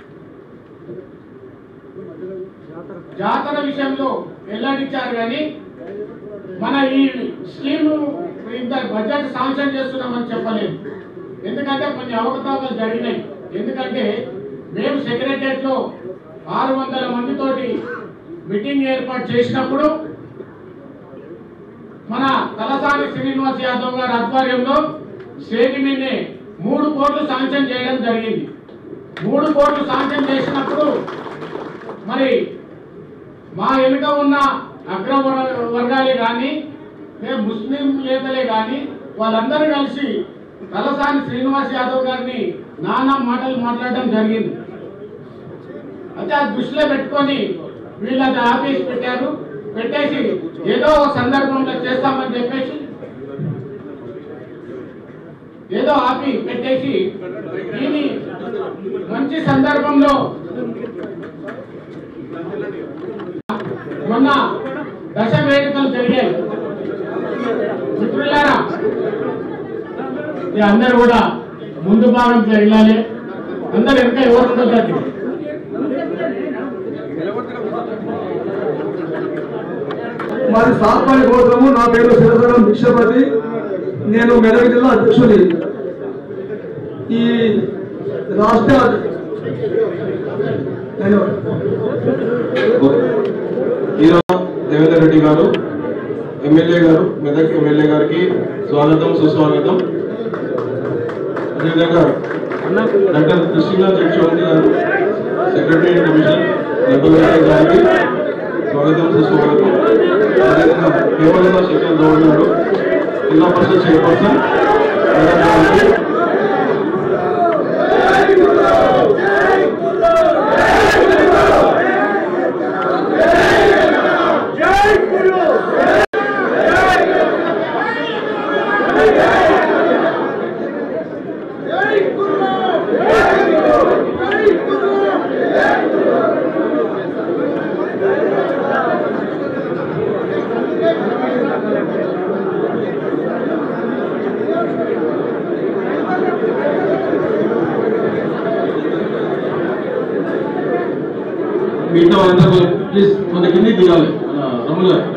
జాతర విషయంలో వెల్లడించారు కానీ మన ఈ స్కీమ్ ఇంత బడ్జెట్ శాంక్షన్ చేస్తున్నామని చెప్పలేదు ఎందుకంటే కొన్ని అవకతవకలు జరిగినాయి ఎందుకంటే మేము సెక్రటరియట్ లో ఆరు వందల మందితోటి మీటింగ్ ఏర్పాటు చేసినప్పుడు మన తలసాని శ్రీనివాస్ యాదవ్ గారి ఆధ్వర్యంలో స్టేజ్ మీదే మూడు కోట్లు శాంక్షన్ చేయడం జరిగింది మూడు కోట్లు శాంక్షన్ చేసినప్పుడు మరి మా వెనుక ఉన్న అగ్ర వర్- వర్గాలే కానీ మేము ముస్లిం నేతలే కానీ వాళ్ళందరూ కలిసి తలసాని శ్రీనివాస్ యాదవ్ గారిని నానా మాటలు మాట్లాడడం జరిగింది అయితే ఆ దృష్టిలో పెట్టుకొని వీళ్ళది ఆఫీస్ పెట్టారు పెట్టేసి ఏదో ఒక సందర్భంలో చేస్తామని చెప్పేసి ఏదో ఆపి పెట్టేసి దీని మంచి సందర్భంలో మొన్న దశ వేడుకలు జరిగాయి మిత్రులారా ఈ అందరు కూడా ముందు భాగంలో వెళ్ళాలి అందరు వెనక ఎవరు ఉండొద్దండి మరి సాత్వాని గోత్రము నా పేరు శివసరం భిక్షపతి నేను మెదక్ జిల్లా అధ్యక్షుడి ఈ రాష్ట్ర ధన్యవాదాలు ఈరోజు దేవేందర్ రెడ్డి గారు ఎమ్మెల్యే గారు మెదక్ ఎమ్మెల్యే గారికి స్వాగతం సుస్వాగతం అదేవిధంగా డాక్టర్ కృష్ణ చౌదరి గారు సెక్రటరీ కమిషన్ లెబల్ గారికి స్వాగతం సుస్వాగతం అదేవిధంగా హేమలత శేఖర్ గౌడ్ గారు జిల్లా పరిషత్ చైర్పర్సన్ మేడం గారికి మిగతా వాళ్ళందరూ ప్లీజ్ కొంత కింది దిగాలి మన రమణ గారు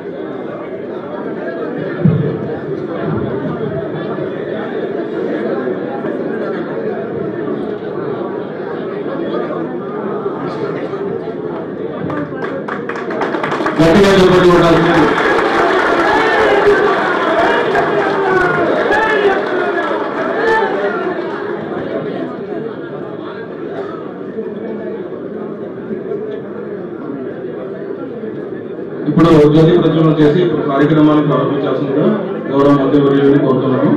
గట్టిగా చెప్పండి కొట్టాల్సింది ఇప్పుడు జ్యోతి ప్రచురణ చేసి ఇప్పుడు కార్యక్రమాన్ని ప్రారంభించాల్సిందిగా గౌరవ మంత్రివర్యుని కోరుతున్నాను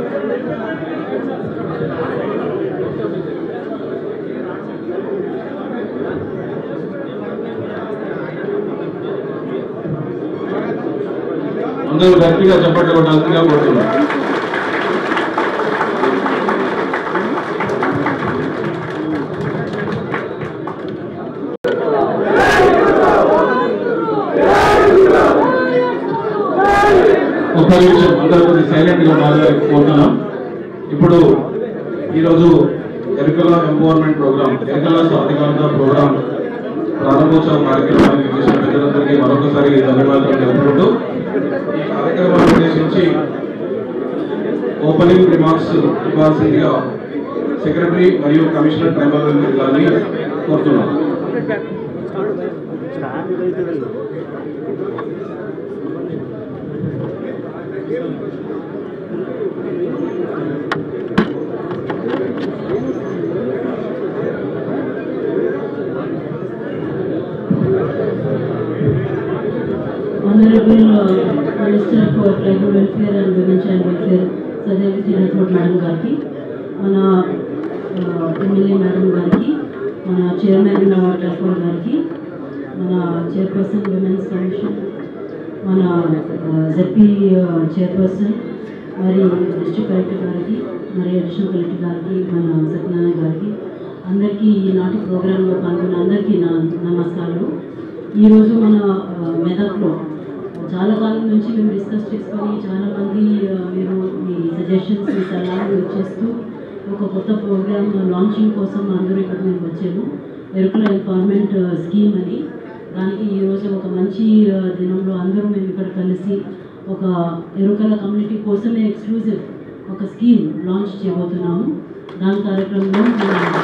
అందరూ గట్టిగా చప్పట్లు కొట్టాల్సిందిగా కోరుతున్నాను ఒక్క నిమిషం అందరూ కొద్దిగా సైలెంట్ గా మాట్లాడి కోరుతున్నాం ఇప్పుడు ఈరోజు ఎరికల ఎంపవర్మెంట్ ప్రోగ్రామ్ ఎరికల సాధికారత ప్రోగ్రామ్ ప్రారంభోత్సవ కార్యక్రమానికి చేసిన పెద్దలందరికీ మరొకసారి ధన్యవాదాలు తెలుపుకుంటూ ఈ కార్యక్రమాన్ని ఉద్దేశించి ఓపెనింగ్ రిమార్క్స్ ఇవ్వాల్సిందిగా సెక్రటరీ మరియు కమిషనర్ ట్రైబల్ వెల్ఫేర్ గారిని కోరుతున్నాం Honorable uh, Minister for Tribal Welfare and Women Child Welfare, సదేవి రాథోడ్ మేడం గారికి మన ఎమ్మెల్యే మేడం గారికి మన చైర్మన్ ట్రైకోడ్ గారికి మన చైర్పర్సన్ విమెన్స్ కమిషన్ మన జెపీ చైర్పర్సన్ మరి డిస్ట్రిక్ట్ కలెక్టర్ గారికి మరి అడిషనల్ కలెక్టర్ గారికి మన సత్యనారాయణ గారికి అందరికీ ఈనాటి ప్రోగ్రాంలో పాల్గొన్న అందరికీ నా నమస్కారాలు ఈరోజు మన ఆ, మెదక్లో చాలా కాలం నుంచి మేము డిస్కస్ చేసుకొని చాలా మంది ఆ, మీరు మీ సజెషన్స్ మీ సలహాలు ఇచ్చేస్తూ ఒక కొత్త ప్రోగ్రామ్ లాంచింగ్ కోసం అందరూ ఇక్కడ మేము వచ్చాము ఎరుకుల ఎంపవర్మెంట్ స్కీమ్ అని దానికి ఈరోజు ఒక మంచి ఆ, దినంలో అందరూ మేము ఇక్కడ కలిసి ఒక ఎరుకల కమ్యూనిటీ కోసమే ఎక్స్క్లూజివ్ ఒక స్కీమ్ లాంచ్ చేయబోతున్నాము దాని కార్యక్రమంలో మన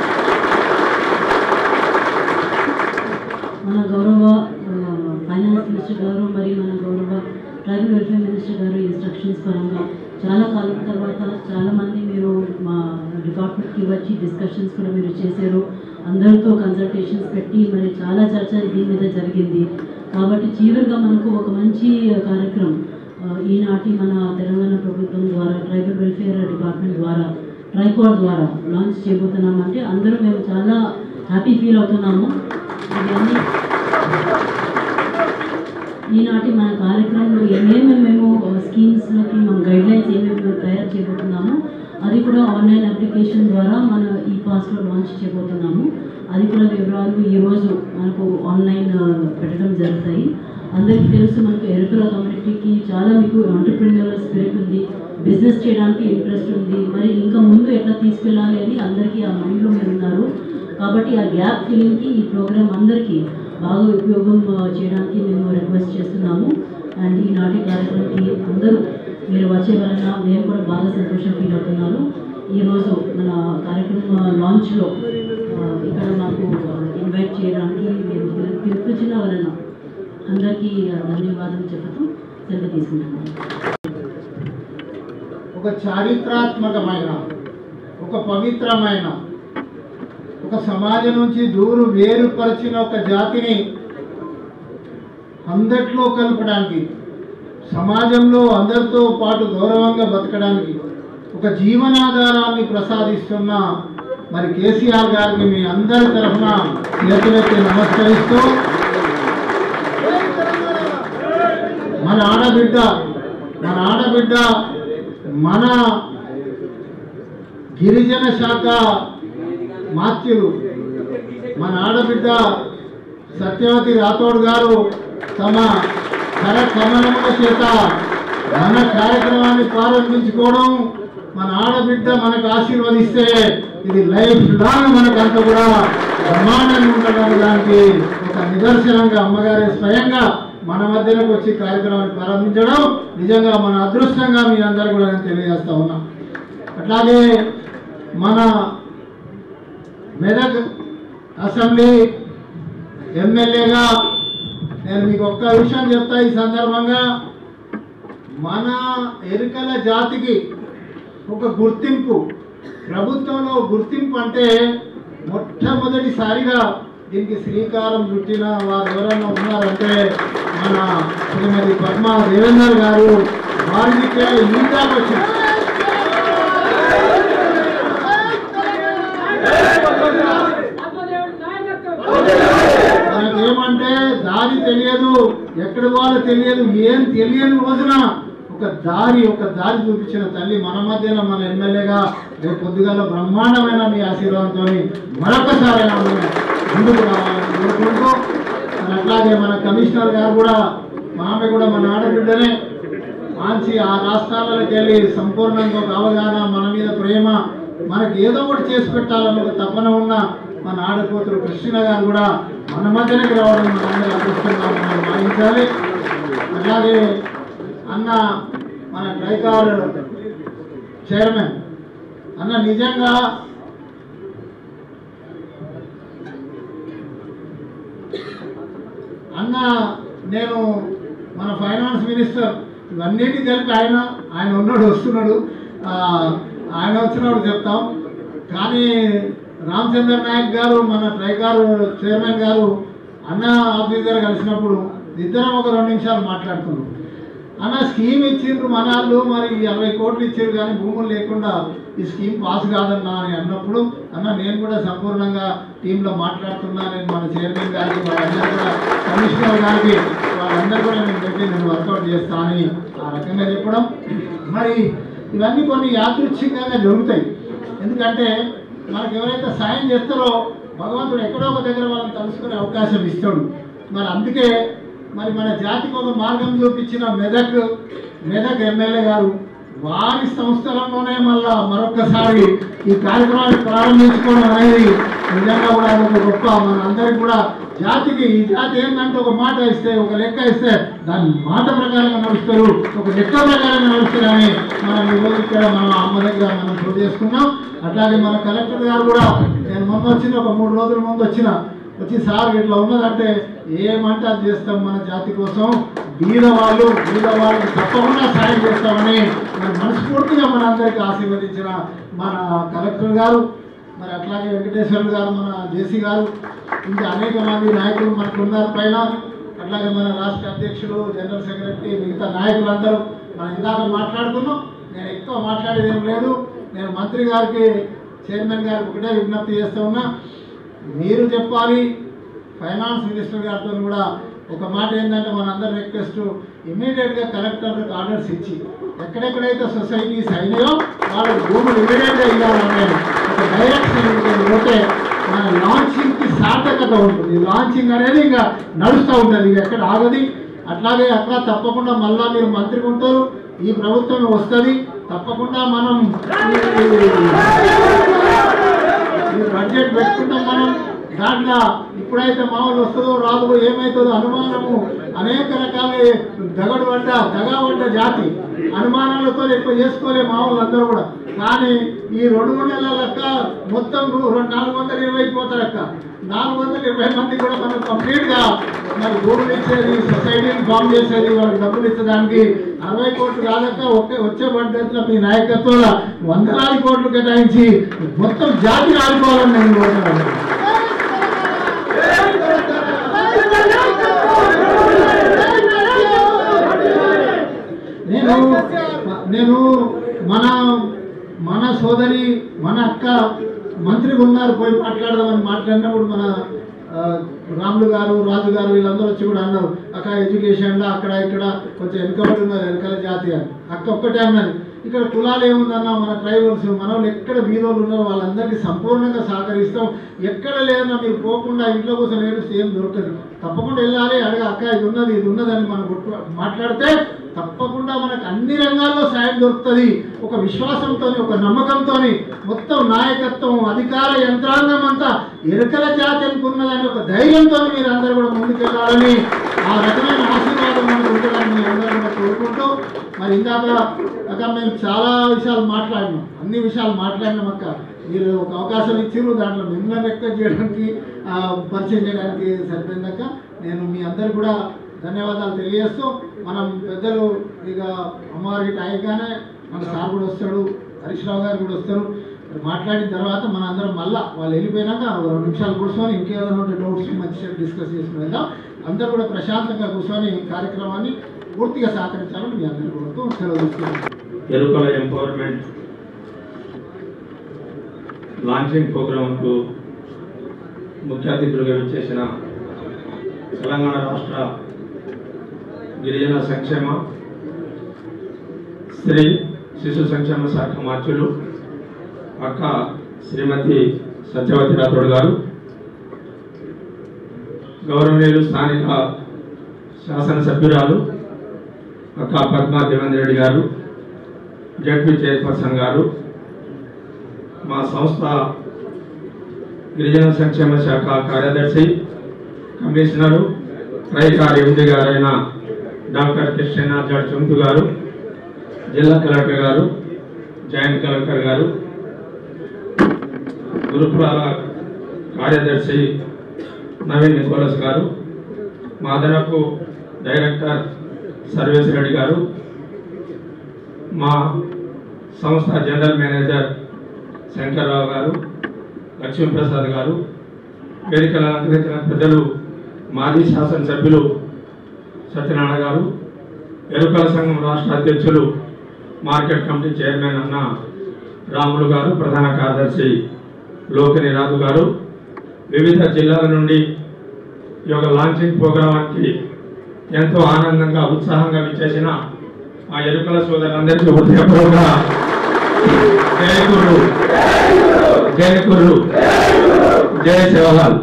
మన గౌరవ ఆ, ఫైనాన్స్ మినిస్టర్ గారు మరి మన గౌరవ ట్రైబల్ వెల్ఫేర్ మినిస్టర్ గారు ఇన్స్ట్రక్షన్స్ పరంగా చాలా కాలం తర్వాత చాలా మంది మీరు మా డిపార్ట్మెంట్కి వచ్చి డిస్కషన్స్ కూడా మీరు చేశారు అందరితో కన్సల్టేషన్స్ పెట్టి మరి చాలా చర్చ దీని మీద జరిగింది కాబట్టి చివరిగా మనకు ఒక మంచి కార్యక్రమం ఆ, ఈనాటి మన తెలంగాణ ప్రభుత్వం ద్వారా ట్రైబల్ వెల్ఫేర్ డిపార్ట్మెంట్ ద్వారా ట్రైకోర్ ద్వారా లాంచ్ చేయబోతున్నామంటే అందరూ మేము చాలా హ్యాపీ ఫీల్ అవుతున్నాము ఇవన్నీ ఈనాటి మన కార్యక్రమంలో ఏమేమి మేము స్కీమ్స్లోకి మన గైడ్లైన్స్ ఏమేమి మేము తయారు చేయబోతున్నామో అది కూడా ఆన్లైన్ అప్లికేషన్ ద్వారా మన ఈ పాస్లో లాంచ్ చేయబోతున్నాము అది కూడా వివరాలు ఈరోజు మనకు ఆన్లైన్ ఆ, పెట్టడం జరుగుతాయి అందరికీ తెలుసు మనకు ఎరుకుల కమ్యూనిటీకి చాలా మీకు ఆంటర్ప్రిన్యూరల్ స్పిరిట్ ఉంది బిజినెస్ చేయడానికి ఇంట్రెస్ట్ ఉంది మరి ఇంకా ముందు ఎట్లా తీసుకెళ్ళాలి అని అందరికీ ఆ మైండ్లో మీరు ఉన్నారు కాబట్టి ఆ గ్యాప్ ఫిల్లింగ్కి ఈ ప్రోగ్రామ్ అందరికీ బాగా ఉపయోగం ఆ, చేయడానికి మేము రిక్వెస్ట్ చేస్తున్నాము అండ్ ఈనాటి కార్యక్రమంకి అందరూ మీరు వచ్చే వలన మేము కూడా బాగా సంతోషం ఫీల్ అవుతున్నాను ఈరోజు మన కార్యక్రమం లాంచ్లో ఇక్కడ మాకు ఇన్వైట్ చేయడానికి మీరు పిలు- పిలిపించిన వలన అందరికీ ఆ, ధన్యవాదాలు చెబుతూ సెలవు తీసుకుంటున్నాను ఒక చారిత్రాత్మకమైన ఒక పవిత్రమైన ఒక సమాజం నుంచి దూరు వేరుపరిచిన ఒక జాతిని అందట్లో కలపడానికి సమాజంలో అందరితో పాటు గౌరవంగా బతకడానికి ఒక జీవనాధారాన్ని ప్రసాదిస్తున్న మరి కేసీఆర్ గారికి మీ అందరి తరఫున చేతులెత్తి నమస్కరిస్తూ మన ఆడబిడ్డ మన ఆడబిడ్డ మన గిరిజన శాఖ మాత్యులు మన ఆడబిడ్డ సత్యవతి రాథోడ్ గారు తమ కర కమలముల చేత మన కార్యక్రమాన్ని ప్రారంభించుకోవడం మన ఆడబిడ్డ మనకు ఆశీర్వదిస్తే ఇది లైఫ్ లాంగ్ మనకంతా కూడా బ్రహ్మాండంగా ఉండడానికి దానికి ఒక నిదర్శనంగా అమ్మగారి స్వయంగా మన మధ్యలోకి వచ్చి కార్యక్రమాన్ని ప్రారంభించడం నిజంగా మన అదృష్టంగా మీ అందరూ కూడా నేను తెలియజేస్తా ఉన్నా అట్లాగే మన మెదక్ అసెంబ్లీ ఎమ్మెల్యేగా నేను మీకు ఒక్క విషయం చెప్తా ఈ సందర్భంగా మన ఎరుకల జాతికి ఒక గుర్తింపు ప్రభుత్వంలో గుర్తింపు అంటే మొట్టమొదటిసారిగా దీనికి శ్రీకారం చుట్టిన వారు ఎవరైనా ఉన్నారంటే మన శ్రీమతి పద్మా దేవేందర్ గారు వారికి ఈ దాకా వచ్చింది మనకి ఏమంటే దారి తెలియదు ఎక్కడ పోవాలో తెలియదు ఏం తెలియని రోజున ఒక దారి ఒక దారి చూపించిన తల్లి మన మధ్యన మన ఎమ్మెల్యేగా రేపు పొద్దుగాల బ్రహ్మాండమైన మీ ఆశీర్వాదంతో మరొకసారి అయినా మనం ముందుకు రావాలని కోరుకుంటూ మరి అట్లాగే మన కమిషనర్ గారు కూడా మా ఆమె కూడా మన ఆడబిడ్డనే మంచి ఆ రాష్ట్రాలకు వెళ్ళి సంపూర్ణంగా ఒక అవగాహన మన మీద ప్రేమ మనకి ఏదో ఒకటి చేసి పెట్టాలని ఒక తపన ఉన్న మన ఆడపోతులు కృష్ణ గారు కూడా మన మధ్యనకి రావడం మనందరూ అదృష్టంగా మనం భావించాలి అలాగే అన్న మన ట్రైకార్ చైర్మన్ అన్న నిజంగా అన్న నేను మన ఫైనాన్స్ మినిస్టర్ ఇవన్నిటి కలిపి ఆయన ఆయన ఉన్నాడు వస్తున్నాడు ఆ, ఆయన వచ్చినప్పుడు చెప్తాం కానీ రామచంద్ర నాయక్ గారు మన ట్రైకార్ చైర్మన్ గారు అన్న ఆఫీస్ దగ్గర కలిసినప్పుడు ఇద్దరం ఒక రెండు నిమిషాలు మాట్లాడుతున్నాం అన్న స్కీమ్ ఇచ్చిండ్రు మన వాళ్ళు మరి అరవై కోట్లు ఇచ్చారు కానీ భూములు లేకుండా ఈ స్కీమ్ పాస్ కాదన్నా అని అన్నప్పుడు అన్న నేను కూడా సంపూర్ణంగా టీంలో మాట్లాడుతున్నా నేను మన చైర్మన్ గారికి వాళ్ళందరూ కూడా కమిషనర్ గారికి వాళ్ళందరూ కూడా నేను పెట్టి నేను వర్కౌట్ చేస్తా అని ఆ రకంగా చెప్పడం మరి ఇవన్నీ కొన్ని యాదృచ్ఛికంగా జరుగుతాయి ఎందుకంటే మనకు ఎవరైతే సాయం చేస్తారో భగవంతుడు ఎక్కడో ఒక దగ్గర వాళ్ళని తలుసుకునే అవకాశం ఇస్తాడు మరి అందుకే మరి మన జాతికి ఒక మార్గం చూపించిన మెదక్ మెదక్ ఎమ్మెల్యే గారు వారి సంస్థలంలోనే మళ్ళా మరొకసారి ఈ కార్యక్రమాన్ని ప్రారంభించుకోవడం అనేది నిజంగా కూడా అది ఒక గొప్ప మన అందరికి కూడా జాతికి ఈ జాతి ఏంటంటే ఒక మాట ఇస్తే ఒక లెక్క ఇస్తే దాని మాట ప్రకారంగా నడుస్తారు ఒక లెక్క ప్రకారంగా నడుస్తారని మనం ఈరోజు ఇక్కడ మనం అమ్మ దగ్గర మనం ప్రూవ్ చేసుకున్నాం అట్లాగే మన కలెక్టర్ గారు కూడా నేను మొన్న వచ్చిన ఒక మూడు రోజుల ముందు వచ్చిన వచ్చి సార్ ఇట్లా ఉన్నదంటే ఏమంటే అది చేస్తాం మన జాతి కోసం బీద వాళ్ళు బీద వాళ్ళకి తప్పకుండా సాయం చేస్తామని మరి మనస్ఫూర్తిగా మన అందరికీ ఆశీర్వదించిన మన కలెక్టర్ గారు మరి అట్లాగే వెంకటేశ్వరులు గారు మన జేసీ గారు ఇంకా అనేక మంది నాయకులు మనకు ఉన్నారు పైన అట్లాగే మన రాష్ట్ర అధ్యక్షులు జనరల్ సెక్రటరీ మిగతా నాయకులందరూ మనం ఇందాక మాట్లాడుకున్నాం నేను ఎక్కువ మాట్లాడేది ఏం లేదు నేను మంత్రి గారికి చైర్మన్ గారికి ఒకటే విజ్ఞప్తి చేస్తూ ఉన్నా మీరు చెప్పాలి ఫైనాన్స్ మినిస్టర్ గారితో కూడా ఒక మాట ఏంటంటే మనందరి రిక్వెస్ట్ ఇమీడియట్గా కలెక్టర్కి ఆర్డర్స్ ఇచ్చి ఎక్కడెక్కడైతే సొసైటీస్ అయినాయో వాళ్ళకి భూములు ఇమీడియట్గా ఇవ్వాలనే ఒక డైరెక్షన్ పోతే మన లాంచింగ్కి సార్థకత ఉంటుంది లాంచింగ్ అనేది ఇంకా నడుస్తూ ఉంటుంది ఇక ఎక్కడ ఆగది అట్లాగే అక్కడ తప్పకుండా మళ్ళా మీరు మంత్రిగా ఉంటారు ఈ ప్రభుత్వం వస్తుంది తప్పకుండా మనం ఈ- ఈ బడ్జెట్ పెట్టుకుంటాం మనం దాంట్లో ఇప్పుడైతే మామూలు వస్తుందో రాదో ఏమవుతుందో అనుమానము అనేక రకాల దగడు పడ్డ దగా పడ్డ జాతి అనుమానాలతో ఎక్కువ చేసుకోలే మామూలు అందరూ కూడా కానీ ఈ రెండు మూడు నెలల లెక్క మొత్తం రు- రెండు నాలుగు వందల ఇరవై పోతారక్క నాలుగు వందల ఇరవై మంది కూడా మనం కంప్లీట్ గా మరి భూములు ఇచ్చేది సొసైటీని ఫామ్ చేసేది వాళ్ళకి డబ్బులు ఇచ్చడానికి అరవై కోట్లు కాదక్క ఒకే వచ్చే పద్ధతిలో మీ నాయకత్వంలో వందలాది కోట్లు కేటాయించి మొత్తం జాతిని ఆడుకోవాలని నేను కోరుతున్నాను నేను నేను మన మన సోదరి మన అక్క మంత్రి ఉన్నారు పోయి మాట్లాడదామని మాట్లాడినప్పుడు మన ఆ, రాములు గారు రాజు గారు వీళ్ళందరూ వచ్చి కూడా అన్నారు అక్క ఎడ్యుకేషన్లో అక్కడ ఇక్కడ కొంచెం వెనుకబడి ఉన్నారు వెనకాల జాతి అని అక్క ఒక్కటే అన్నది ఇక్కడ కులాలు ఏముందన్న మన ట్రైబల్స్ మన వాళ్ళు ఎక్కడ బీదోళ్ళు ఉన్నారో వాళ్ళందరికీ సంపూర్ణంగా సహకరిస్తాం ఎక్కడ లేదన్నా మీరు పోకుండా ఇంట్లో కోసం ఏడుస్తే ఏం దొరకదు తప్పకుండా వెళ్ళాలి అడగ అక్క ఇది ఉన్నది ఇది ఉన్నదని మనం గుర్తు మాట్లాడితే తప్పకుండా మనకు అన్ని రంగాల్లో సాయం దొరుకుతుంది ఒక విశ్వాసంతో ఒక నమ్మకంతో మొత్తం నాయకత్వం అధికార యంత్రాంగం అంతా ఎరకల జాతి అనుకున్నదని ఒక ధైర్యంతో మీరు అందరూ కూడా ముందుకెళ్ళాలని ఆ రకమైన ఆశీర్వాదం మనకు ఉంటుందని మీ అందరూ కూడా కోరుకుంటూ మరి ఇందాక అక్క మేము చాలా విషయాలు మాట్లాడినాం అన్ని విషయాలు మాట్లాడినాం అక్క మీరు ఒక అవకాశం ఇచ్చిర్రు దాంట్లో మిమ్మల్ని రిక్వెస్ట్ చేయడానికి ఆ, పరిచయం చేయడానికి సరిపోయిందక్క నేను మీ అందరు కూడా ధన్యవాదాలు తెలియజేస్తూ మనం పెద్దలు ఇక అమ్మవారికి టైంగానే మన సార్ కూడా వస్తాడు హరీష్ రావు గారు కూడా వస్తారు మరి మాట్లాడిన తర్వాత మన అందరం మళ్ళా వాళ్ళు వెళ్ళిపోయినాక ఒక రెండు నిమిషాలు కూర్చొని ఇంకేదైనా ఉంటే డౌట్స్ మంచిగా డిస్కస్ చేసుకుని వెళ్దాం అందరూ కూడా ప్రశాంతంగా కూర్చొని ఈ కార్యక్రమాన్ని పూర్తిగా సహకరించాలని మీ అందరూ కోరుతూ సెలవు తీసుకుంటున్నాను ఎరుకల ఎంపవర్మెంట్ లాంచింగ్ ప్రోగ్రాంకు ముఖ్య అతిథులుగా విచ్చేసిన తెలంగాణ రాష్ట్ర గిరిజన సంక్షేమ స్త్రీ శిశు సంక్షేమ శాఖ మార్చులు అక్క శ్రీమతి సత్యవతి రాథోడ్ గారు గౌరవనీయులు స్థానిక శాసనసభ్యురాలు అక్క పద్మా దేవేంద్ర రెడ్డి గారు జడ్పీ చైర్పర్సన్ గారు మా సంస్థ గిరిజన సంక్షేమ శాఖ కార్యదర్శి కమిషనరు ట్రైకార్ ఎండి గారైన డాక్టర్ కృష్ణనాథ్ చుంతు గారు జిల్లా కలెక్టర్ గారు జాయింట్ కలెక్టర్ గారు గురుకులాల కార్యదర్శి నవీన్ నికోలస్ గారు మా అదనపు డైరెక్టర్ సర్వేస్ రెడ్డి గారు మా సంస్థ జనరల్ మేనేజర్ శంకర్రావు గారు లక్ష్మీప్రసాద్ గారు వేదికలు అలంకరించిన పెద్దలు మాజీ శాసనసభ్యులు సత్యనారాయణ గారు ఎరుకల సంఘం రాష్ట్ర అధ్యక్షులు మార్కెట్ కమిటీ చైర్మన్ అన్న రాములు గారు ప్రధాన కార్యదర్శి లోకిని రాజు గారు వివిధ జిల్లాల నుండి ఈ యొక్క లాంచింగ్ ప్రోగ్రామానికి ఎంతో ఆనందంగా ఉత్సాహంగా విచ్చేసిన ఆ ఎరుకల సోదరులందరికీ హృదయపూర్వక జయ గురు జయ గురు జయ శివలాల్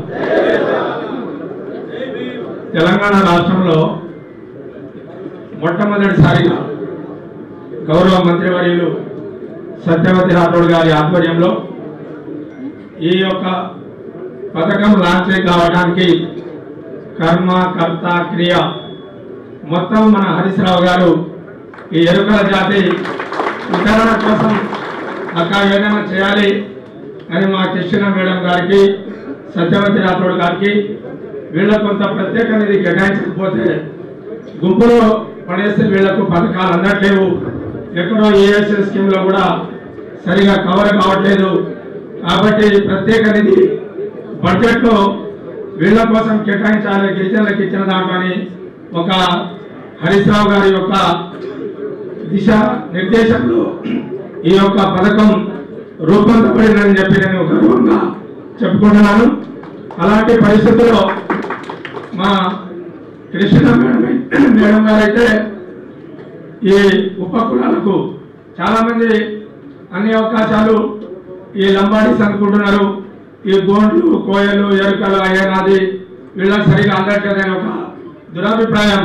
తెలంగాణ రాష్ట్రంలో మొట్టమొదటిసారిగా గౌరవ మంత్రివర్యులు సత్యవతి రాథోడ్ గారి ఆధ్వర్యంలో ఈ యొక్క పథకం లాంచ్ కావడానికి కర్మ కర్త క్రియ మొత్తం మన హరీశ్రావు గారు ఈ ఎరుకల జాతి వితరణ కోసం అక్క ఏదైనా చేయాలి అని మా కృష్ణ మేడం గారికి సత్యవతి రాథోడ్ గారికి వీళ్ళకు కొంత ప్రత్యేక నిధి కేటాయించకపోతే గుంపులో పడేస్తే వీళ్లకు పథకాలు అందట్లేవు ఎక్కడో ఏఎస్ఎస్ స్కీమ్లో కూడా సరిగా కవర్ కావట్లేదు కాబట్టి ప్రత్యేక నిధి బడ్జెట్లో వీళ్ళ కోసం కేటాయించాలి గిరిజనులకు ఇచ్చిన దాంట్లోని ఒక హరీష్ రావు గారి యొక్క దిశ నిర్దేశంలో ఈ యొక్క పథకం రూపొందబడిందని చెప్పి నేను గర్వంగా చెప్పుకుంటున్నాను అలాంటి పరిస్థితుల్లో మా కృష్ణ మేడం మేడం గారు అయితే ఈ ఉప కులాలకు చాలామంది అన్ని అవకాశాలు ఈ లంబాడీస్ అనుకుంటున్నారు ఈ గోండ్లు కోయలు ఎరుకలు అయ్యనాది వీళ్ళకి సరిగా అందట్లేదని ఒక దురభిప్రాయం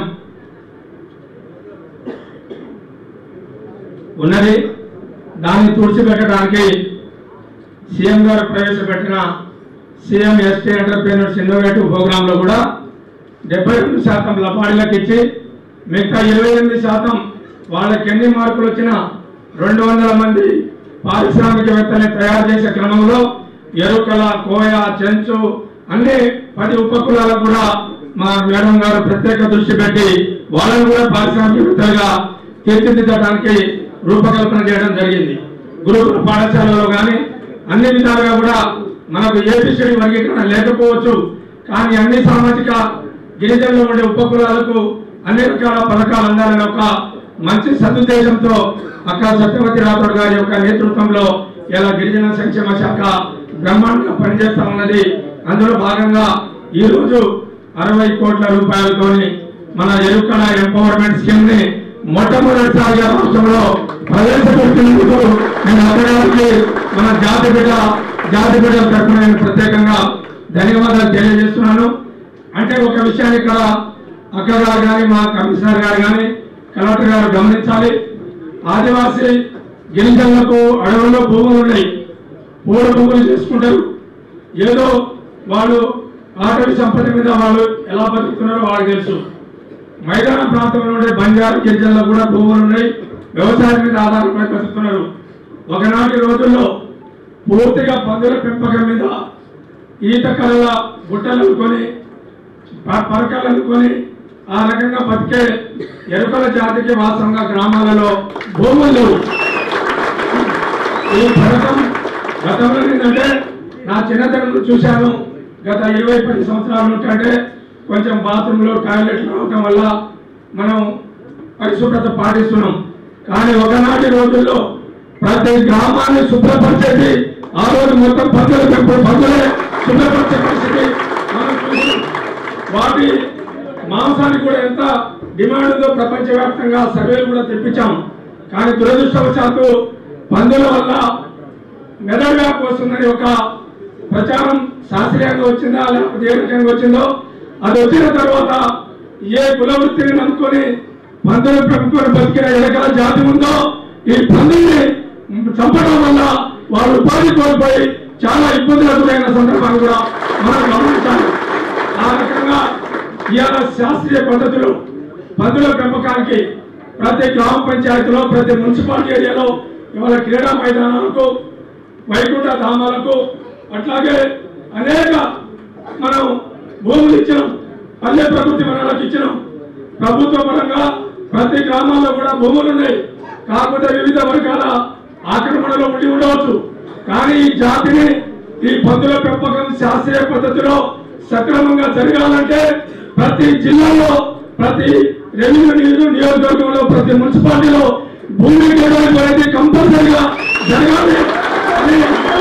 ఉన్నది దాన్ని తుడిచిపెట్టడానికి సీఎం గారు ప్రవేశపెట్టిన సీఎం ఎస్టీ ఎంటర్ప్రీనర్స్ ఇన్నోవేటివ్ ప్రోగ్రాంలో కూడా డెబ్బై రెండు శాతం లపాడీలకు ఇచ్చి మిగతా ఇరవై ఎనిమిది శాతం వాళ్ళకి ఎన్ని మార్కులు వచ్చినా రెండు వందల మంది పారిశ్రామికవేత్తల్ని తయారు చేసే క్రమంలో ఎరుకల కోయ చెంచు అన్ని పది ఉపకులాలకు కూడా మా మేడం గారు ప్రత్యేక దృష్టి పెట్టి వాళ్ళని కూడా పారిశ్రామికవేత్తలుగా తీర్చిదిద్దడానికి రూపకల్పన చేయడం జరిగింది గురుకుల పాఠశాలలో కానీ అన్ని విధాలుగా కూడా మనకు ఏబిసిడి వర్గీకరణ లేకపోవచ్చు కానీ అన్ని సామాజిక గిరిజనులు ఉండే ఉపకులాలకు అన్ని రకాల పథకాలు అందాలని ఒక మంచి సదుద్దేశంతో అక్క సత్యవతి రాథోడ్ గారి యొక్క నేతృత్వంలో ఇలా గిరిజన సంక్షేమ శాఖ బ్రహ్మాండంగా పనిచేస్తా ఉన్నది అందులో భాగంగా ఈ రోజు అరవై కోట్ల రూపాయలతోని మన ఎరుకల ఎంపవర్మెంట్ స్కీమ్ ని మొట్టమొదటిసారిగా రాష్ట్రంలో ప్రవేశపెట్టినందుకు నేను అక్కడానికి మన జాతి బిడ్డ జాతి బిడ్డల తరఫున నేను ప్రత్యేకంగా ధన్యవాదాలు తెలియజేస్తున్నాను అంటే ఒక విషయాన్ని ఇక్కడ అక్క గారు కానీ మా కమిషనర్ గారు కానీ కలెక్టర్ గారు గమనించాలి ఆదివాసీ గిరిజనులకు అడవుల్లో భూములు ఉన్నాయి పూల భూములు చేసుకుంటారు ఏదో వాళ్ళు ఆటవి సంపద మీద వాళ్ళు ఎలా బతుకుతున్నారో వాళ్ళకి తెలుసు మైదాన ప్రాంతంలో ఉండే బంజారు గిరిజనులకు కూడా భూములు ఉన్నాయి వ్యవసాయం మీద ఆధారపడి బతుకుతున్నారు ఒకనాటి రోజుల్లో పూర్తిగా పందుల పెంపకం మీద ఈత కళల గుట్టలు అనుకొని ప- పరకలు అనుకొని ఆ రకంగా బతికే ఎరుకల జాతికి వాసంగా గ్రామాలలో భూములు లేవు ఈ పథకం గతంలో ఏంటంటే నా చిన్నతనంలో చూశాను గత ఇరవై పది సంవత్సరాల నుండి అంటే కొంచెం బాత్రూంలో టాయిలెట్లు రావటం వల్ల మనం పరిశుభ్రత పాటిస్తున్నాం కానీ ఒకనాటి రోజుల్లో ప్రతి గ్రామాన్ని శుభ్రపరిచేది ఆ రోజు మొత్తం పందులు పెంపుడు పందులే శుభ్రపరిచే పరిస్థితి మనం చూసాం వాటి మాంసానికి కూడా ఎంత డిమాండ్ ఉందో ప్రపంచవ్యాప్తంగా సర్వేలు కూడా తెప్పించాం కానీ దురదృష్టవశాత్తు పందుల వల్ల మెదడు వ్యాప్తి వస్తుందని ఒక ప్రచారం శాస్త్రీయంగా వచ్చిందా లేకపోతే ఏ రకంగా వచ్చిందో అది వచ్చిన తర్వాత ఏ కుల వృత్తిని నమ్ముకొని పందులు పెంపుకొని బతికిన ఎలకల జాతి ఉందో ఈ పందుల్ని చంపడం వల్ల వాళ్ళు ఉపాధి కోల్పోయి చాలా ఇబ్బందులకు గురైన సందర్భాన్ని కూడా మనం గమనించాలి ఆ రకంగా ఇవాళ శాస్త్రీయ పద్ధతులు పందుల పెంపకానికి ప్రతి గ్రామ పంచాయతీలో ప్రతి మున్సిపాలిటీ ఏరియాలో ఇవాళ క్రీడా మైదానాలకు వైకుంఠ ధామాలకు అట్లాగే అనేక మనం భూములు ఇచ్చినాం పల్లె ప్రకృతి వనాలకు ఇచ్చినాం ప్రభుత్వ పరంగా ప్రతి గ్రామాల్లో కూడా భూములు ఉన్నాయి కాకపోతే వివిధ వర్గాల ఆక్రమణలో ఉండి ఉండవచ్చు కానీ ఈ జాతిని ఈ పందుల పెంపకం శాస్త్రీయ పద్ధతిలో సక్రమంగా జరగాలంటే ప్రతి జిల్లాలో ప్రతి రెవెన్యూ నియోజక- నియోజకవర్గంలో ప్రతి మున్సిపాలిటీలో భూమి కేటాయింపు అనేది కంపల్సరిగా జరగాలి అని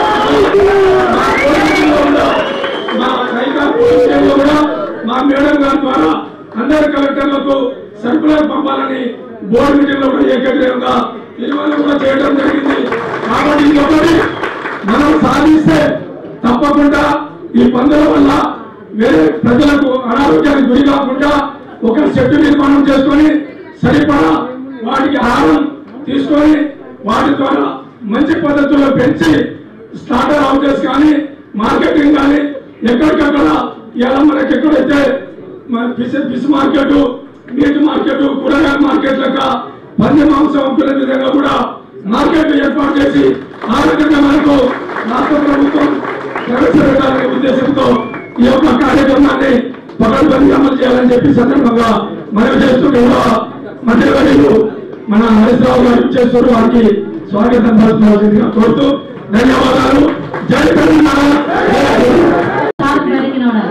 మా కోరికలో ఉన్న మా రైతాంగ విషయంలో కూడా మా మేడం గారి ద్వారా అందరు కలెక్టర్లకు సర్కులర్ పంపాలని బోర్డు మీటింగ్ లో కూడా ఏకగ్రీవంగా తీర్మానం కూడా చేయడం జరిగింది కాబట్టి ఇది ఒకటి మనం సాధిస్తే తప్పకుండా ఈ పందుల వల్ల వేరే ప్రజలకు అనారోగ్యానికి గురి కాకుండా ఒక చెట్టు నిర్మాణం చేసుకొని సరిపడా వాటికి ఆహారం తీసుకొని వాటి ద్వారా మంచి పద్ధతుల్లో పెంచి స్టార్టర్ హౌసెస్ కానీ మార్కెటింగ్ కానీ ఎక్కడికక్కడ ఇలా మనకి ఎక్కడైతే మన fish fish market meat market కూరగాయల మార్కెట్ లెక్క పంది మాంసం అమ్ముకునే విధంగా కూడా మార్కెట్ ఏర్పాటు చేసి ఆ రకంగా మనకు రాష్ట్ర ప్రభుత్వం ప్రవేశపెట్టాలనే ఉద్దేశంతో ఈ యొక్క కార్యక్రమాన్ని పకడ్బందీ అమలు చేయాలని చెప్పి సందర్భంగా మనవి చేస్తూ గౌరవ మంత్రివర్యులు మన హరీశ్రావు గారు చేస్తారు వారికి స్వాగతం పలుకోవాల్సిందిగా కోరుతూ ధన్యవాదాలు జై తెలంగాణ జై తెలంగాణ. సార్ పెరిగినోడా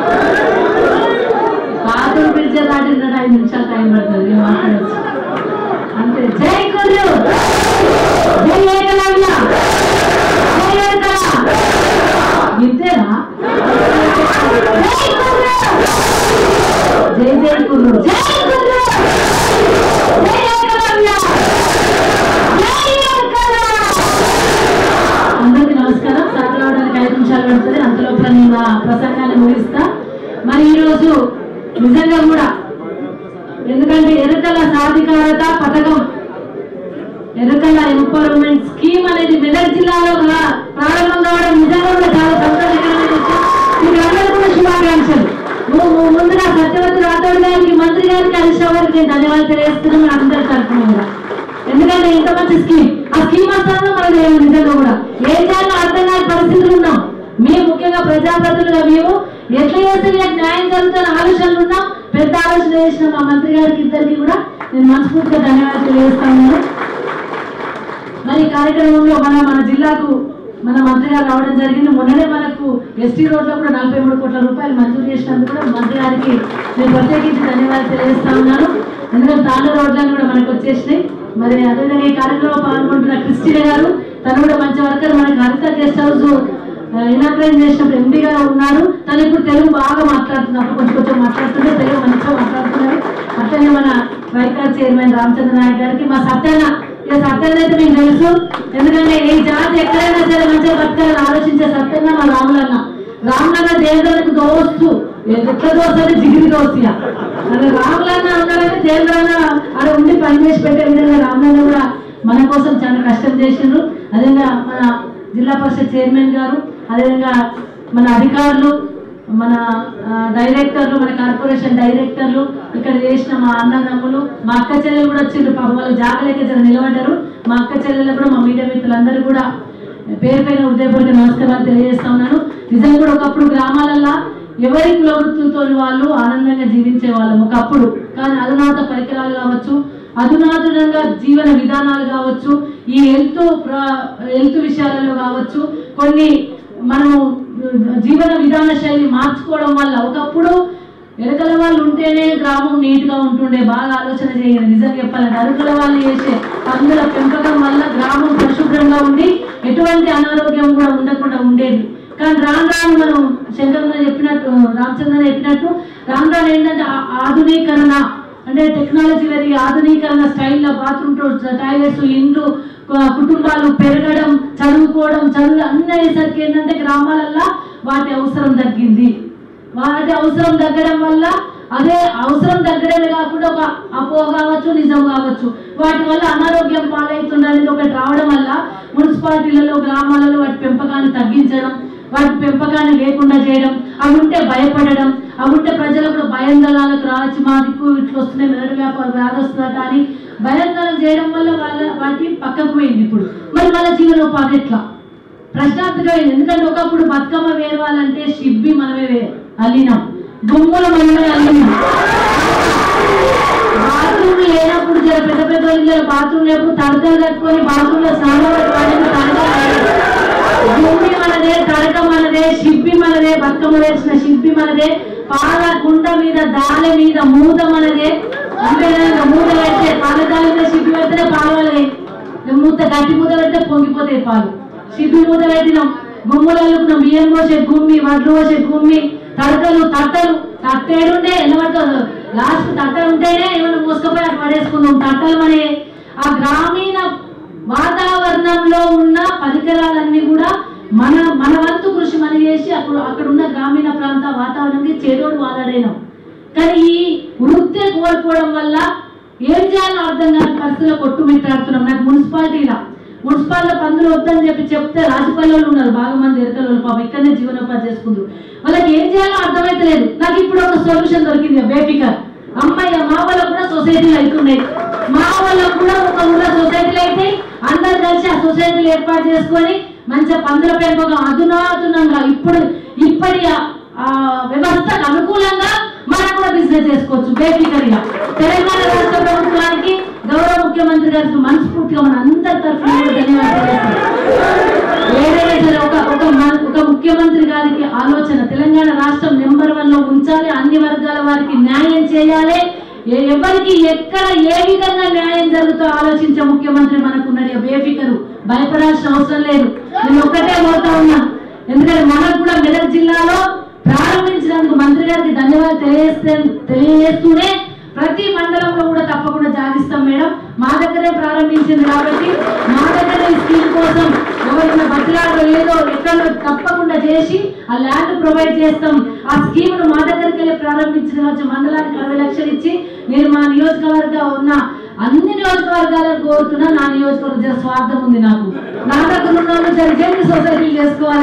బాత్రూమ్ పిలిచే దాటిన ఐదు నిమిషాలు టైం పడుతుంది నేను మాట్లాడచ్చు అంతే జై గురు జై ఏకలవ్య జై ఏకల ఇంతేనా జై గురు జై జై గురు జై గురు జై ఏకలవ్య జై ఏకల అందరికీ నమస్కారం సార్ రావడానికి ఐదు నిమిషాలు పడుతుంది అంతలోపల నేను నా ప్రసంగాన్ని ముగిస్తా మరి ఈరోజు నిజంగా కూడా ఎందుకంటే ఎరుకల సాధికారత పథకం ఎరుకల ఎంపవర్మెంట్ స్కీమ్ అనేది మెదక్ జిల్లాలో గా- ప్రారంభం కావడం నిజంగా కూడా చాలా సంతోషకరమైన విషయం ము- ముందుగా సత్యవతి రాథోడ్ గారికి మంత్రి గారికి హరీష్ రావు గారికి నేను ధన్యవాదాలు తెలియజేస్తున్నాను అందరి తరఫున కూడా ఎందుకంటే ఇంత మంచి స్కీమ్ ఆ స్కీమ్ వస్తానో మనకు తెలియదు నిజంగా కూడా ఏం చేయాలో అర్థం కాని పరిస్థితులు ఉన్నాం మేము ముఖ్యంగా ప్రజాప్రతినిధులుగా మేము ఎట్లా చేస్తే వీళ్ళకి న్యాయం జరుగుతున్న ఆలోచనలు ఉన్నాం పెద్ద ఆలోచన చేసిన మా మంత్రి గారికి ఇద్దరికి కూడా నేను మనస్ఫూర్తిగా ధన్యవాదాలు తెలియజేస్తా ఉన్నాను మరి ఈ కార్యక్రమంలో మన మన జిల్లాకు మన మంత్రి గారు రావడం జరిగింది మొన్ననే మనకు ఎస్టీ రోడ్లో కూడా నలభై మూడు కోట్ల రూపాయలు మంజూరు చేసినందుకు కూడా మంత్రి గారికి నేను ప్రత్యేకించి ధన్యవాదాలు తెలియజేస్తా ఉన్నాను ఎందుకంటే తాళ్ళ రోడ్లను కూడా మనకు వచ్చేసినాయి మరి అదేవిధంగా ఈ కార్యక్రమంలో పాల్గొంటున్న క్రిస్టిన గారు తను కూడా మంచి వర్కర్ మనకి హరిత గెస్ట్ హౌస్ ఇనాగ్రేట్ చేసినప్పుడు ఎంపీగా ఉన్నారు తను ఇప్పుడు తెలుగు బాగా మాట్లాడుతున్నప్పుడు కొంచెం కొంచెం మాట్లాడుతుంటే తెలుగు మంచిగా మాట్లాడుతున్నారు అట్లనే మన వైకార్ చైర్మన్ రామచంద్ర నాయక్ గారికి మా సత్యన ఇక సత్యన అయితే మీకు తెలుసు ఎందుకంటే ఏ జాతి ఎక్కడైనా సరే మంచిగా బతకాలని ఆలోచించే సత్యంగా మా రాములన్న రాములన్న దేవేంద్రకు దోస్తు ఎట్లా దోస్తుంది జిగిరి దోస్తిగా అదే రాములన్న ఉన్నారంటే దేవేంద్రన్న అక్కడ ఉండి పని చేసి పెట్టే విధంగా రాములన్న కూడా మన కోసం చాలా కష్టం చేసిండ్రు అదేవిధంగా మన జిల్లా పరిషత్ చైర్మన్ గారు అదేవిధంగా మన అధికారులు మన ఆ, డైరెక్టర్లు మన కార్పొరేషన్ డైరెక్టర్లు ఇక్కడ చేసిన మా అన్నదమ్ములు మా అక్క చెల్లెలు కూడా వచ్చిండ్రు పాపం వాళ్ళు జాగలేక జర నిలబడ్డారు మా అక్క చెల్లెలు కూడా మా మీడియా మిత్రులందరూ కూడా పేరు పైన హృదయపూర్వక నమస్కారాలు తెలియజేస్తా ఉన్నాను నిజంగా కూడా ఒకప్పుడు గ్రామాలల్లో ఎవరి కులవృత్తులతో వాళ్ళు ఆనందంగా జీవించే వాళ్ళం ఒకప్పుడు కానీ అధునాత పరికరాలు కావచ్చు అధునాతనంగా జీవన విధానాలు కావచ్చు ఈ హెల్త్ హెల్త్ విషయాలలో కావచ్చు కొన్ని మనము జీవన విధాన శైలి మార్చుకోవడం వల్ల ఒకప్పుడు ఎరకల వాళ్ళు ఉంటేనే గ్రామం నీట్ గా ఉంటుండే బాగా ఆలోచన చేయండి నిజంగా చెప్పాలంటే అరకల వాళ్ళు చేసే పందుల పెంపకం వల్ల గ్రామం పరిశుభ్రంగా ఉండి ఎటువంటి అనారోగ్యం కూడా ఉండకుండా ఉండేది కానీ రాను రాను మనం శంకరన్న చెప్పినట్టు రామచంద్ర చెప్పినట్టు రాను రాను ఏంటంటే ఆ- ఆధునీకరణ అంటే టెక్నాలజీ పెరిగి ఆధునీకరణ స్టైల్లో బాత్రూమ్ టాయిలెట్స్ ఇండ్లు కు- కుటుంబాలు పెరగడం చదువుకోవడం చదువు అన్నీ అయ్యేసరికి ఏంటంటే గ్రామాలల్లో వాటి అవసరం తగ్గింది వాటి అవసరం తగ్గడం వల్ల అదే అవసరం తగ్గడమే కాకుండా ఒక అపోహ కావచ్చు నిజం కావచ్చు వాటి వల్ల అనారోగ్యం పాలవుతుండనేది ఒకటి రావడం వల్ల మున్సిపాలిటీలలో గ్రామాలలో వాటి పెంపకాన్ని తగ్గించడం వాటి పెంపకాన్ని లేకుండా చేయడం అవి ఉంటే భయపడడం అవి ఉంటే ప్రజలు కూడా భయందలాలకు రావచ్చు మా దిక్కు ఇట్లా వస్తున్నాయి మెదడు వ్యాపారం వ్యాధి వస్తుందట అని భయందలం చేయడం వల్ల వాళ్ళ వాటి పక్కకు పోయింది ఇప్పుడు మరి వాళ్ళ జీవనోపాధి ఎట్లా ప్రశ్నార్థకమైంది ఎందుకంటే ఒకప్పుడు బతుకమ్మ వేరవాలంటే షిబ్బి మనమే వే అల్లినాం గుమ్ముల మనమే అల్లినాం బాత్రూమ్ లేనప్పుడు జర పెద్ద పెద్ద ఇళ్ళ బాత్రూమ్ లేనప్పుడు తడకలు కట్టుకొని బాత్రూమ్ లో స్నానం పట్టుకోవడానికి తడక భూమి మనదే తడక మనదే షిబ్బి మనదే బతుకమ్మ వేసిన షిబ్బి మనదే పాల కుండ మీద దాల మీద మూత మనదే అంతేనా మూత పెడితే పాల దాల మీద షిబ్బి పెడితేనే పాలు వాళ్ళే మూత గట్టి మూత పెడితే పొంగిపోతాయి పాలు షిబ్బి మూత పెట్టినాం గుమ్ములు అల్లుకున్నాం బియ్యం పోసే గుమ్మి వడ్లు పోసే గుమ్మి తడకలు తట్టలు తట్టేడుండే ఎన్నబడుతుంది లాస్ట్ తట్ట ఉంటేనే ఏమైనా మోసుకపోయి అటు పడేసుకుందాం తట్టలు మనే ఆ గ్రామీణ వాతావరణంలో ఉన్న పరికరాలన్నీ కూడా మన మన వంతు కృషి మనం చేసి అక్కడ అక్కడ ఉన్న గ్రామీణ ప్రాంత వాతావరణానికి చేదోడు వాదాడైనాం కానీ ఈ వృత్తి కోల్పోవడం వల్ల ఏం చేయాలో అర్థం కాని పరిస్థితిలో కొట్టుమిట్టాడుతున్నాం నాకు మున్సిపాలిటీలా మున్సిపాలిటీ పందులు వద్దని చెప్పి చెప్తే రాజపల్లెలు ఉన్నారు బాగా మంది ఎరకల వాళ్ళు పాపం ఇక్కడనే జీవనోపాధి చేసుకుంటారు వాళ్ళకి ఏం చేయాలో అర్థమైతే లేదు నాకు ఇప్పుడు ఒక సొల్యూషన్ దొరికింది బేఫికర్ అమ్మాయి మా వాళ్ళకు కూడా సొసైటీలు అవుతున్నాయి మా వాళ్ళకు కూడా ఒక ఊళ్ళో సొసైటీలు అయితే అందరు కలిసి ఆ సొసైటీలు ఏర్పాటు చేసుకొని మంచిగా పందుల పెంపకం అధునాతనంగా ఇప్పుడు ఇప్పటి ఆ- ఆ వ్యవస్థకు అనుకూలంగా మనం కూడా బిజినెస్ చేసుకోవచ్చు బేసికల్గా తెలంగాణ రాష్ట్ర ప్రభుత్వానికి గౌరవ ముఖ్యమంత్రి గారికి మనస్ఫూర్తిగా మన అందరి తరఫున కూడా ధన్యవాదాలు తెలియజేస్తున్నాం. ఏదైనా సరే ఒక ఒక మ- ఒక ముఖ్యమంత్రి గారికి ఆలోచన తెలంగాణ రాష్ట్రం నెంబర్ వన్ లో ఉంచాలి అన్ని వర్గాల వారికి న్యాయం చేయాలి ఏ- ఎవరికి ఎక్కడ ఏ విధంగా న్యాయం జరుగుతో ఆలోచించే ముఖ్యమంత్రి మనకు ఉన్నది బేఫికరు భయపడాల్సిన అవసరం లేదు నేను ఒక్కటే కోరుతా ఉన్నా ఎందుకంటే మనకు కూడా మెదక్ జిల్లాలో ప్రారంభించినందుకు మంత్రి గారికి ధన్యవాదాలు తెలియజేస్తే తెలియజేస్తూనే ప్రతి మండలంలో కూడా తప్పకుండా జాగిస్తాం మేడం మా దగ్గరే ప్రారంభించింది కాబట్టి మా దగ్గర ఈ స్కీమ్ కోసం ఎవరైనా బతిలాడో ఏదో ఎక్కడ తప్పకుండా చేసి ఆ ల్యాండ్ ప్రొవైడ్ చేస్తాం ఆ స్కీమ్ ను మా దగ్గరికి వెళ్ళి ప్రారంభించిన వచ్చి మండలానికి అరవై లక్షలు ఇచ్చి నేను మా నియోజకవర్గ ఉన్న అన్ని నియోజకవర్గాలకు కోరుతున్నా నా నియోజకవర్గ జర స్వార్థం ఉంది నాకు నా దగ్గర ఉన్న వాళ్ళు జర జల్ది సొసైటీలు చేసుకోవాలని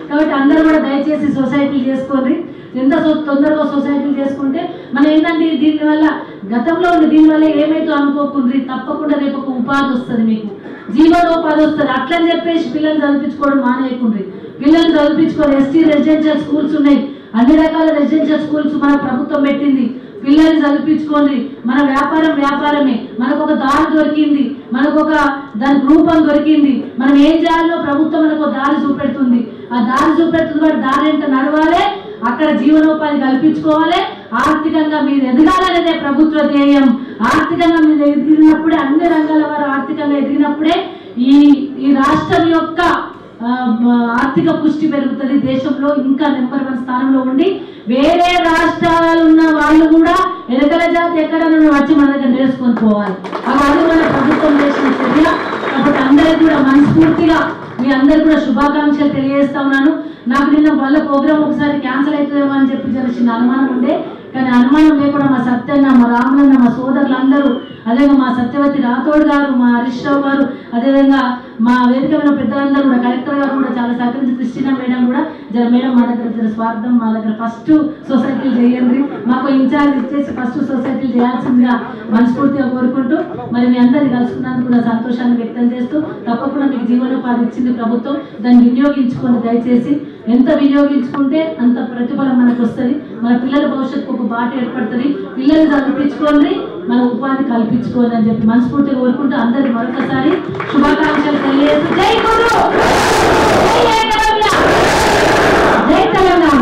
కాబట్టి అందరూ కూడా దయచేసి సొసైటీ చేసుకోండి ఎంత సో- తొందరగా సొసైటీలు చేసుకుంటే మనం ఏంటంటే దీనివల్ల గతంలో ఉన్న దీనివల్ల ఏమైతే అనుకోకుండ్రి తప్పకుండా రేపు ఒక ఉపాధి వస్తుంది మీకు జీవనోపాధి వస్తుంది అట్లని చెప్పేసి పిల్లల్ని చదివించుకోవడం మానేయకుండ్రి పిల్లల్ని చదివించుకోవాలి ఎస్టీ రెసిడెన్షియల్ స్కూల్స్ ఉన్నాయి అన్ని రకాల రెసిడెన్షియల్ స్కూల్స్ మన ప్రభుత్వం పెట్టింది పిల్లల్ని చదివించుకోండి మన వ్యాపారం వ్యాపారమే మనకు ఒక దారి దొరికింది మనకు ఒక దాని రూపం దొరికింది మనం ఏం చేయాలో ప్రభుత్వం మనకు ఒక దారి చూపెడుతుంది ఆ దారి చూపెడుతుంది వాటి దారి ఏంటో నడవాలి అక్కడ జీవనోపాధి కల్పించుకోవాలి ఆర్థికంగా మీరు ఎదగాలనేదే ప్రభుత్వ ధ్యేయం ఆర్థికంగా మీరు ఎదిగినప్పుడే అన్ని రంగాల వారు ఆర్థికంగా ఎదిగినప్పుడే ఈ ఈ రాష్ట్రం యొక్క ఆ, మ- ఆర్థిక పుష్టి పెరుగుతుంది దేశంలో ఇంకా నెంబర్ వన్ స్థానంలో ఉండి వేరే రాష్ట్రాలు ఉన్న వాళ్ళు కూడా ఎరకల జాతి ఎక్కడైనా వచ్చి మన దగ్గర నేర్చుకొని పోవాలి అవి అది మన ప్రభుత్వం చేసిన చర్య కాబట్టి అందరికీ కూడా మనస్ఫూర్తిగా మీ అందరు కూడా శుభాకాంక్షలు తెలియజేస్తా ఉన్నాను నాకు నిన్న వాళ్ళ ప్రోగ్రామ్ ఒకసారి క్యాన్సిల్ అవుతుందేమో అని చెప్పి జర చిన్న అనుమానం ఉండే కానీ అనుమానం లేకుండా మా సత్యన్న మా రామలన్న మా సోదరులందరూ అదేవిధంగా మా సత్యవతి రాథోడ్ గారు మా హరీష్ రావు గారు అదేవిధంగా మా వేదిక మీద పెద్దలందరూ కూడా కలెక్టర్ గారు కూడా చాలా సహకరించి క్రిస్టినా మేడం కూడా జర మేడం మా దగ్గర జర స్వార్థం మా దగ్గర ఫస్ట్ సొసైటీలు చేయండి మాకు ఇన్ఛార్జ్ ఇచ్చేసి ఫస్ట్ సొసైటీలు చేయాల్సిందిగా మనస్ఫూర్తిగా కోరుకుంటూ మరి మీ అందరిని కలుసుకున్నందుకు కూడా సంతోషాన్ని వ్యక్తం చేస్తూ తప్పకుండా మీకు జీవనోపాధి ఇచ్చింది ప్రభుత్వం దాన్ని వినియోగించుకోండి దయచేసి ఎంత వినియోగించుకుంటే అంత ప్రతిఫలం మనకు వస్తుంది మన పిల్లల భవిష్యత్తుకు ఒక బాట ఏర్పడుతుంది పిల్లల్ని చదివించుకోండి మన ఉపాధి కల్పించుకోండి అని చెప్పి మనస్ఫూర్తిగా కోరుకుంటూ అందరికి మరొకసారి శుభాకాంక్షలు తెలియజేస్తూ జై గురు జై ఏకలవ్య! జై తెలంగాణ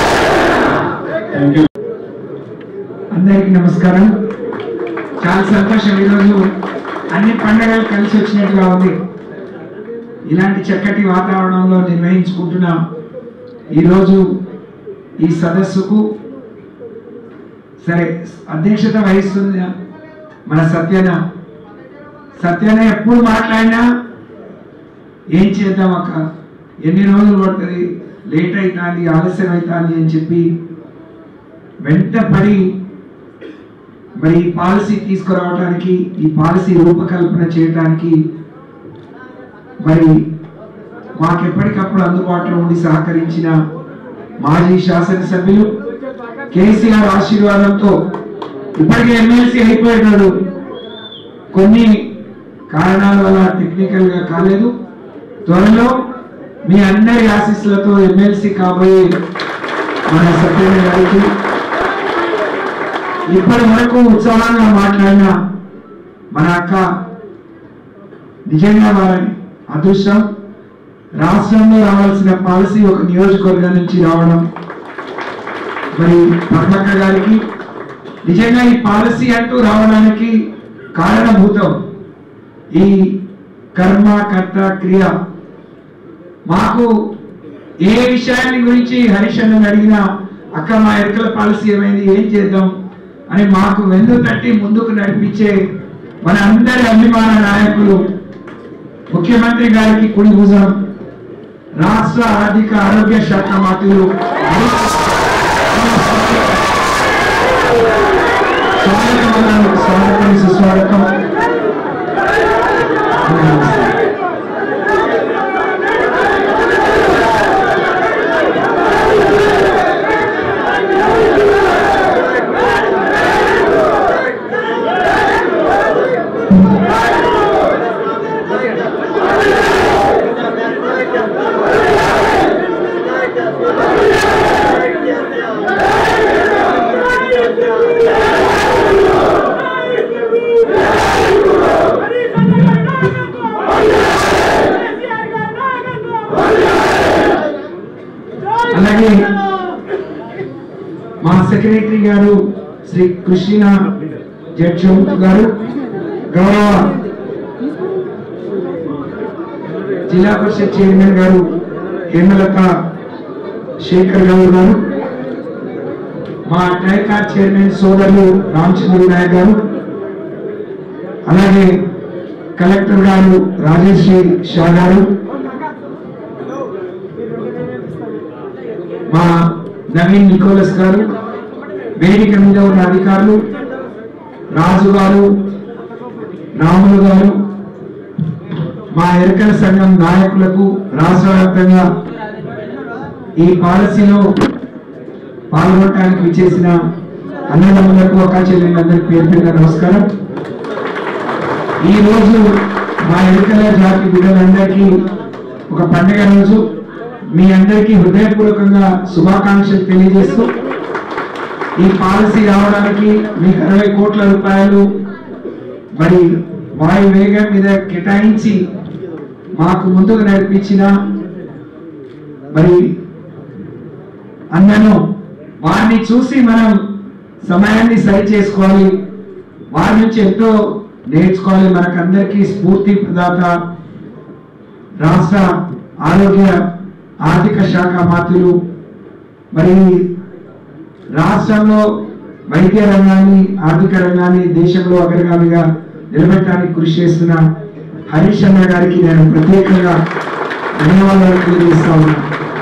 అందరికీ నమస్కారం చాలా సంతోషం ఈరోజు అన్ని పండుగలు కలిసి వచ్చినట్టుగా ఉంది ఇలాంటి చక్కటి వాతావరణంలో నిర్వహించుకుంటున్న ఈరోజు ఈ సదస్సుకు సరే అధ్యక్షత వహిస్తుంది మన సత్యన సత్యన ఎప్పుడు మాట్లాడినా ఏం చేద్దాం అక్క ఎన్ని రోజులు పడుతుంది లేట్ అవుతుంది ఆలస్యం అవుతుంది అని చెప్పి వెంటపడి మరి ఈ పాలసీ తీసుకురావడానికి ఈ పాలసీ రూపకల్పన చేయడానికి మరి మాకెప్పటికప్పుడు అందుబాటులో ఉండి సహకరించిన మాజీ శాసనసభ్యులు కేసీఆర్ ఆశీర్వాదంతో ఇప్పటికే ఎమ్మెల్సీ అయిపోయినాడు కొన్ని కారణాల వల్ల టెక్నికల్ గా కాలేదు త్వరలో మీ అందరి ఆశీస్సులతో ఎమ్మెల్సీ కాబోయే మన సత్యనారాయణ గారికి ఇప్పటి వరకు ఉత్సాహంగా మాట్లాడిన మన అక్క నిజంగా వారి అదృష్టం రాష్ట్రంలో రావాల్సిన పాలసీ ఒక నియోజకవర్గం నుంచి రావడం మరి పద్మక్క గారికి నిజంగా ఈ పాలసీ అంటూ రావడానికి కారణభూతం ఈ కర్మ కర్త క్రియ మాకు ఏ విషయాన్ని గురించి హరీష్ అన్నని అడిగినా అక్క మా ఎరుకల పాలసీ ఏమైంది ఏం చేద్దాం అని మాకు వెన్ను తట్టి ముందుకు నడిపించే మన అందరి అభిమాన నాయకులు ముఖ్యమంత్రి గారికి కుడి భుజం రాష్ట్ర ఆర్థిక ఆరోగ్య శాఖ మంత్రులు స్వాగతం అన్నారు. స్వాగతం సుస్వాగతం అలాగే మా సెక్రటరీ గారు శ్రీ కృష్ణ జడ్జముత్ గారు గౌరవ జిల్లా పరిషత్ చైర్మన్ గారు హేమలత శేఖర్ గౌడ్ గారు మా ట్రైకార్ చైర్మన్ సోదరులు రామచంద్ర నాయక్ గారు అలాగే కలెక్టర్ గారు రాజేశ్వరి షా గారు మా నవీన్ నికోలస్ గారు వేదిక మీద ఉన్న అధికారులు రాజు గారు రాములు గారు మా ఎరకల సంఘం నాయకులకు రాష్ట్ర వ్యాప్తంగా ఈ పాలసీలో పాల్గొనడానికి విచ్చేసిన అన్నదమ్ములకు అక్క చెల్లెళ్ళందరికీ పేరు పేరున నమస్కారం ఈ రోజు మా ఎన్నికల జాతి బిడ్డలందరికీ ఒక పండుగ రోజు మీ అందరికీ హృదయపూర్వకంగా శుభాకాంక్షలు తెలియజేస్తూ ఈ పాలసీ రావడానికి మీకు అరవై కోట్ల రూపాయలు మరి వాయు వేగం మీద కేటాయించి మాకు ముందుకు నడిపించిన మరి అన్నను వారిని చూసి మనం సమయాన్ని సరి చేసుకోవాలి వారి నుంచి ఎంతో నేర్చుకోవాలి మనకందరికీ స్ఫూర్తి ప్రదాత రాష్ట్ర ఆరోగ్య ఆర్థిక శాఖ మంత్రులు మరి రాష్ట్రంలో వైద్య రంగాన్ని ఆర్థిక రంగాన్ని దేశంలో అగ్రగామిగా నిలబెట్టడానికి కృషి చేస్తున్న హరీష్ అన్న గారికి నేను ప్రత్యేకంగా ధన్యవాదాలు తెలియజేస్తా ఉన్నా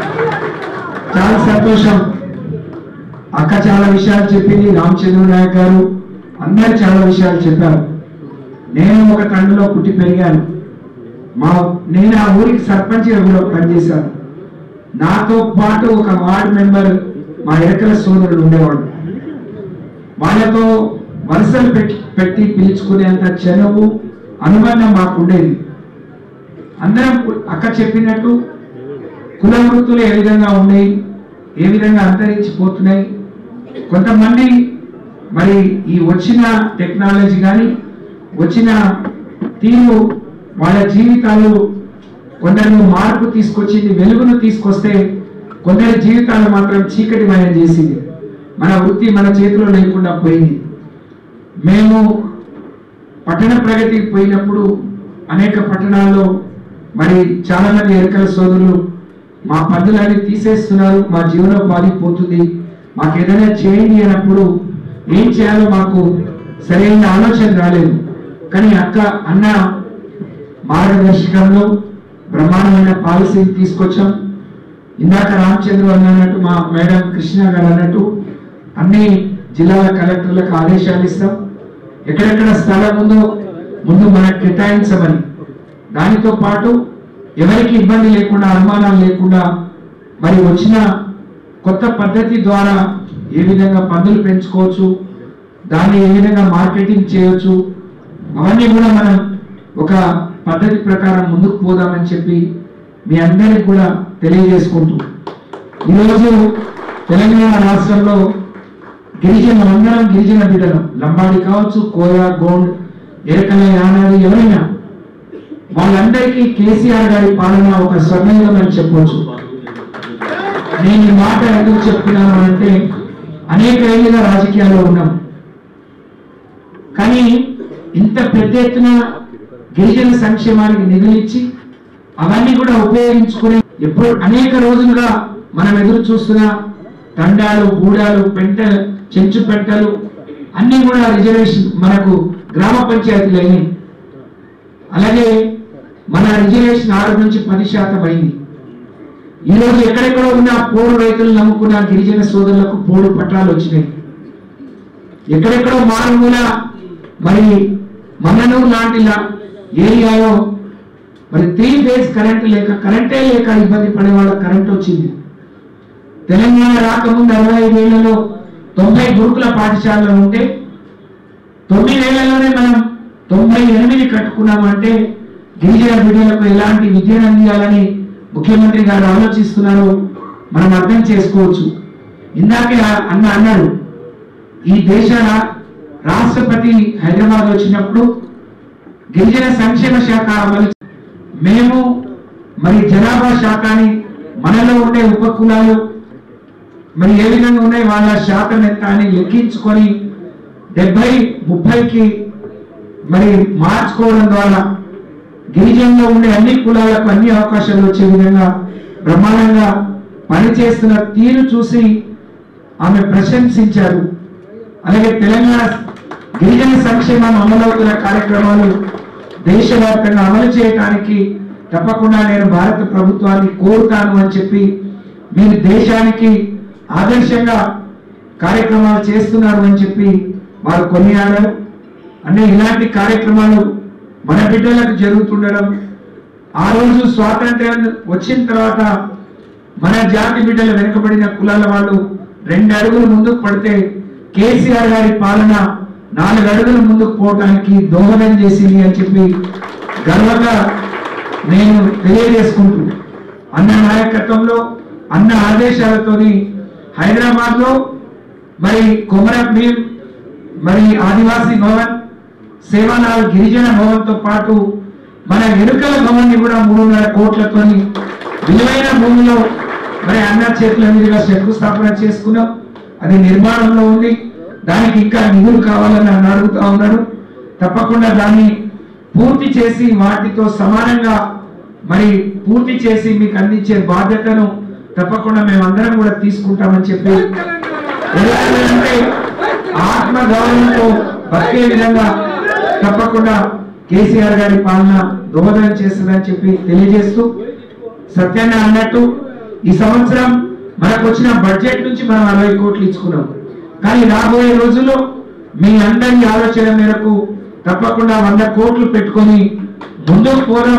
చాలా సంతోషం అక్క చాలా విషయాలు చెప్పింది రామచంద్ర నాయక్ గారు అందరు చాలా విషయాలు చెప్పారు నేను ఒక తండ్రిలో పుట్టి పెరిగాను మా నేను ఆ ఊరికి సర్పంచ్గా కూడా పనిచేశాను నాతో పాటు ఒక వార్డ్ మెంబర్ మా ఎరకల సోదరుడు ఉండేవాడు వాళ్ళతో వరుసలు పెట్టి పెట్టి పిలుచుకునేంత చెలవు అనుబంధం మాకు ఉండేది అందరం కు- అక్క చెప్పినట్టు కుల వృత్తులు ఏ విధంగా ఉన్నాయి ఏ విధంగా అంతరించిపోతున్నాయి కొంతమంది మరి ఈ వచ్చిన టెక్నాలజీ కానీ వచ్చిన తీరు వాళ్ళ జీవితాలు కొందరు మార్పు తీసుకొచ్చింది వెలుగును తీసుకొస్తే కొందరి జీవితాలు మాత్రం చీకటిమయం చేసింది మన వృత్తి మన చేతిలో లేకుండా పోయింది మేము పట్టణ ప్రగతికి పోయినప్పుడు అనేక పట్టణాల్లో మరి చాలా మంది ఎరకల సోదరులు మా పన్నులన్నీ తీసేస్తున్నారు మా జీవనోపాధి పోతుంది మాకు ఏదైనా చేయండి అన్నప్పుడు ఏం చేయాలో మాకు సరైన ఆలోచన రాలేదు కానీ అక్క అన్న మార్గదర్శకంలో బ్రహ్మాండమైన పాలసీని తీసుకొచ్చాం ఇందాక రామచంద్ర అన్న అన్నట్టు మా మేడం కృష్ణ గారు అన్నట్టు అన్ని జిల్లాల కలెక్టర్లకు ఆదేశాలు ఇస్తాం ఎక్కడెక్కడ స్థలం ఉందో ముందు మనకు కేటాయించమని దానితో పాటు ఎవరికి ఇబ్బంది లేకుండా అనుమానాలు లేకుండా మరి వచ్చిన కొత్త పద్ధతి ద్వారా ఏ విధంగా పన్నులు పెంచుకోవచ్చు దాన్ని ఏ విధంగా మార్కెటింగ్ చేయొచ్చు అవన్నీ కూడా మనం ఒక పద్ధతి ప్రకారం ముందుకు పోదామని చెప్పి మీ అందరికి కూడా తెలియజేసుకుంటూ ఈరోజు తెలంగాణ రాష్ట్రంలో గిరిజన అందరం గిరిజన బిడ్డలు లంబాడి కావచ్చు కోయ గోండ్ ఎరకల యానాది ఎవరైనా వాళ్ళందరికీ కేసీఆర్ గారి పాలన ఒక స్వర్ణయుగం అని చెప్పవచ్చు నేను ఈ మాట ఎందుకు చెప్తున్నాను అంటే అనేక ఏళ్ళుగా రాజకీయాల్లో ఉన్నాం కానీ ఇంత పెద్ద ఎత్తున గిరిజన సంక్షేమానికి నిధులు ఇచ్చి అవన్నీ కూడా ఉపయోగించుకునే ఎప్పుడు అనేక రోజులుగా మనం ఎదురు చూస్తున్న తండాలు గూడాలు పెంట చెంచు పెంటలు అన్ని కూడా రిజర్వేషన్ మనకు గ్రామ పంచాయతీలు అయినాయి అలాగే మన రిజర్వేషన్ ఆరు నుంచి పది శాతం అయింది ఈ రోజు ఎక్కడెక్కడో ఉన్న పోడు రైతులు నమ్ముకున్న గిరిజన సోదరులకు పోడు పట్టాలు వచ్చినాయి ఎక్కడెక్కడో మారుమూల మరి మన్ననూరు లాంటి లా- ఏరియాలో మరి త్రీ ఫేజ్ కరెంట్ లేక కరెంటే లేక ఇబ్బంది పడే వాళ్ళ కరెంట్ వచ్చింది తెలంగాణ రాకముందు అరవై ఐదేళ్లలో తొంభై గురుకుల పాఠశాలలు ఉంటే తొమ్మిదేళ్లలోనే మనం తొంభై ఎనిమిది కట్టుకున్నామంటే గిరిజన బిడ్డలకు ఎలాంటి విద్యను అందియాలని ముఖ్యమంత్రి గారు ఆలోచిస్తున్నారు మనం అర్థం చేసుకోవచ్చు ఇందాకే ఆ- అన్న అన్నారు ఈ దేశ రా- రాష్ట్రపతి హైదరాబాద్ వచ్చినప్పుడు గిరిజన సంక్షేమ శాఖ అమలు మేము మరి జనాభా శాఖని మనలో ఉండే ఉపకులాలు మరి ఏ విధంగా ఉన్నాయి వాళ్ళ శాతం ఎంత అని లెక్కించుకొని డెబ్బై ముప్పైకి మరి మార్చుకోవడం ద్వారా గిరిజనులో ఉండే అన్ని కులాలకు అన్ని అవకాశాలు వచ్చే విధంగా బ్రహ్మాండంగా పనిచేస్తున్న తీరు చూసి ఆమె ప్రశంసించారు అలాగే తెలంగాణ గిరిజన సంక్షేమం అమలవుతున్న కార్యక్రమాలు దేశవ్యాప్తంగా అమలు చేయడానికి తప్పకుండా నేను భారత ప్రభుత్వాన్ని కోరుతాను అని చెప్పి మీరు దేశానికి ఆదర్శంగా కార్యక్రమాలు చేస్తున్నారు అని చెప్పి వారు కొనియాడారు అంటే ఇలాంటి కార్యక్రమాలు మన బిడ్డలకు జరుగుతుండడం ఆ రోజు స్వాతంత్ర్యం వచ్చిన తర్వాత మన జాతి బిడ్డలు వెనుకబడిన కులాల వాళ్ళు రెండు అడుగులు ముందుకు పడితే కేసీఆర్ గారి పాలన నాలుగు అడుగులు ముందుకు పోవటానికి దోహదం చేసింది అని చెప్పి గర్వంగా నేను తెలియజేసుకుంటూ అన్న నాయకత్వంలో అన్న ఆదేశాలతోని హైదరాబాద్ లో మరి కొమరం భీం మరి ఆదివాసీ భవన్ సేవాలాల్ గిరిజన భవన్ తో పాటు మన ఎరుకల భవన్ ని కూడా మూడున్నర కోట్లతోని విలువైన భూమిలో మరి అన్న చేతుల మీదుగా శంకుస్థాపన చేసుకున్నాం అది నిర్మాణంలో ఉంది దానికి ఇంకా నిధులు కావాలని నన్ను అడుగుతా ఉన్నాడు తప్పకుండా దాన్ని పూర్తి చేసి వాటితో సమానంగా మరి పూర్తి చేసి మీకు అందించే బాధ్యతను తప్పకుండా మేమందరం కూడా తీసుకుంటామని చెప్పి ఎలాగంటే ఆత్మ గౌరవంతో బతికే విధంగా తప్పకుండా కేసీఆర్ గారి పాలన దోహదం చేస్తుందని చెప్పి తెలియజేస్తూ సత్యాన్ని అన్నట్టు ఈ సంవత్సరం మనకు వచ్చిన బడ్జెట్ నుంచి మనం అరవై కోట్లు ఇచ్చుకున్నాం కానీ రాబోయే రోజుల్లో మీ అందరి ఆలోచన మేరకు తప్పకుండా వంద కోట్లు పెట్టుకొని ముందుకు పోదాం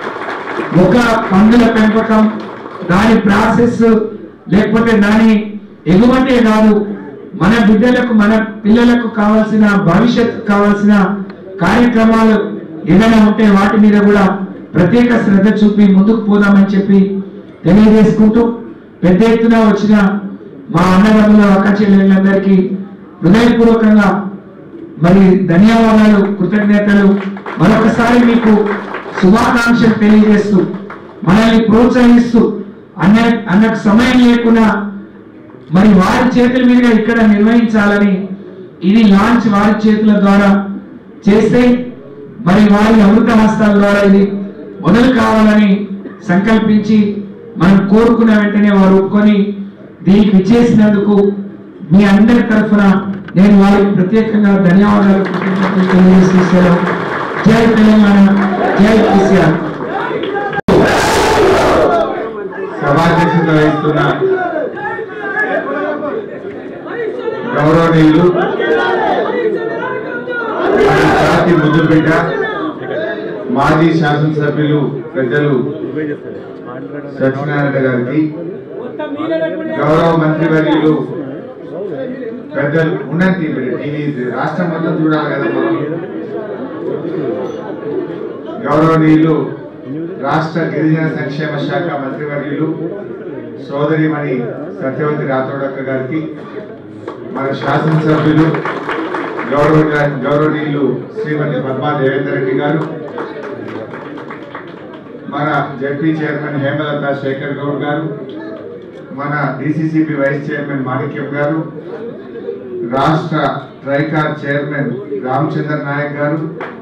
ఒక పందుల పెంపకం దాని ప్రాసెస్ లేకపోతే దాని ఎగుమతే కాదు మన బిడ్డలకు మన పిల్లలకు కావాల్సిన భవిష్యత్ కావాల్సిన కార్యక్రమాలు ఏదైనా ఉంటే వాటి మీద కూడా ప్రత్యేక శ్రద్ధ చూపి ముందుకు పోదామని చెప్పి తెలియజేసుకుంటూ పెద్ద ఎత్తున వచ్చిన మా అన్నదమ్ముల అక్క చెల్లెళ్ళందరికీ హృదయపూర్వకంగా మరి ధన్యవాదాలు కృతజ్ఞతలు మరొకసారి మీకు శుభాకాంక్షలు తెలియజేస్తూ మనల్ని ప్రోత్సహిస్తూ అన్న అన్నకు సమయం లేకుండా మరి వారి చేతుల మీదుగా ఇక్కడ నిర్వహించాలని ఇది లాంచ్ వారి చేతుల ద్వారా చేస్తే మరి వారి అమృత హస్తాల ద్వారా ఇది మొదలు కావాలని సంకల్పించి మనం కోరుకున్న వెంటనే వారు ఒప్పుకొని దీనికి విచ్చేసినందుకు మీ అందరి తరఫున నేను వారికి ప్రత్యేకంగా ధన్యవాదాలు కృతజ్ఞతలు తెలియజేసి సెలవు. జై తెలంగాణ జై కేసీఆర్ సభాధ్యక్షత వహిస్తున్న గౌరవనీయులు మన జాతి ముద్దుబిడ్డ మాజీ శాసనసభ్యులు పెద్దలు సత్యనారాయణ గారికి గౌరవ మంత్రివర్యులు పెద్దలు ఉన్నది టీవీ రాష్ట్రం మొత్తం చూడాలి కదా మనం గౌరవనీయులు రాష్ట్ర గిరిజన సంక్షేమ శాఖ మంత్రివర్యులు సోదరిమణి సత్యవతి రాథోడక్క గారికి మన శాసనసభ్యులు గౌరవ గౌరవనీయులు శ్రీమతి పద్మా దేవేందర్ రెడ్డి గారు మన జడ్పీ చైర్మన్ హేమలత శేఖర్ గౌడ్ గారు మన డిసిసిబి వైస్ చైర్మన్ మాణిక్యం గారు రాష్ట్ర ట్రైకార్ చైర్మన్ రామచంద్ర నాయక్ గారు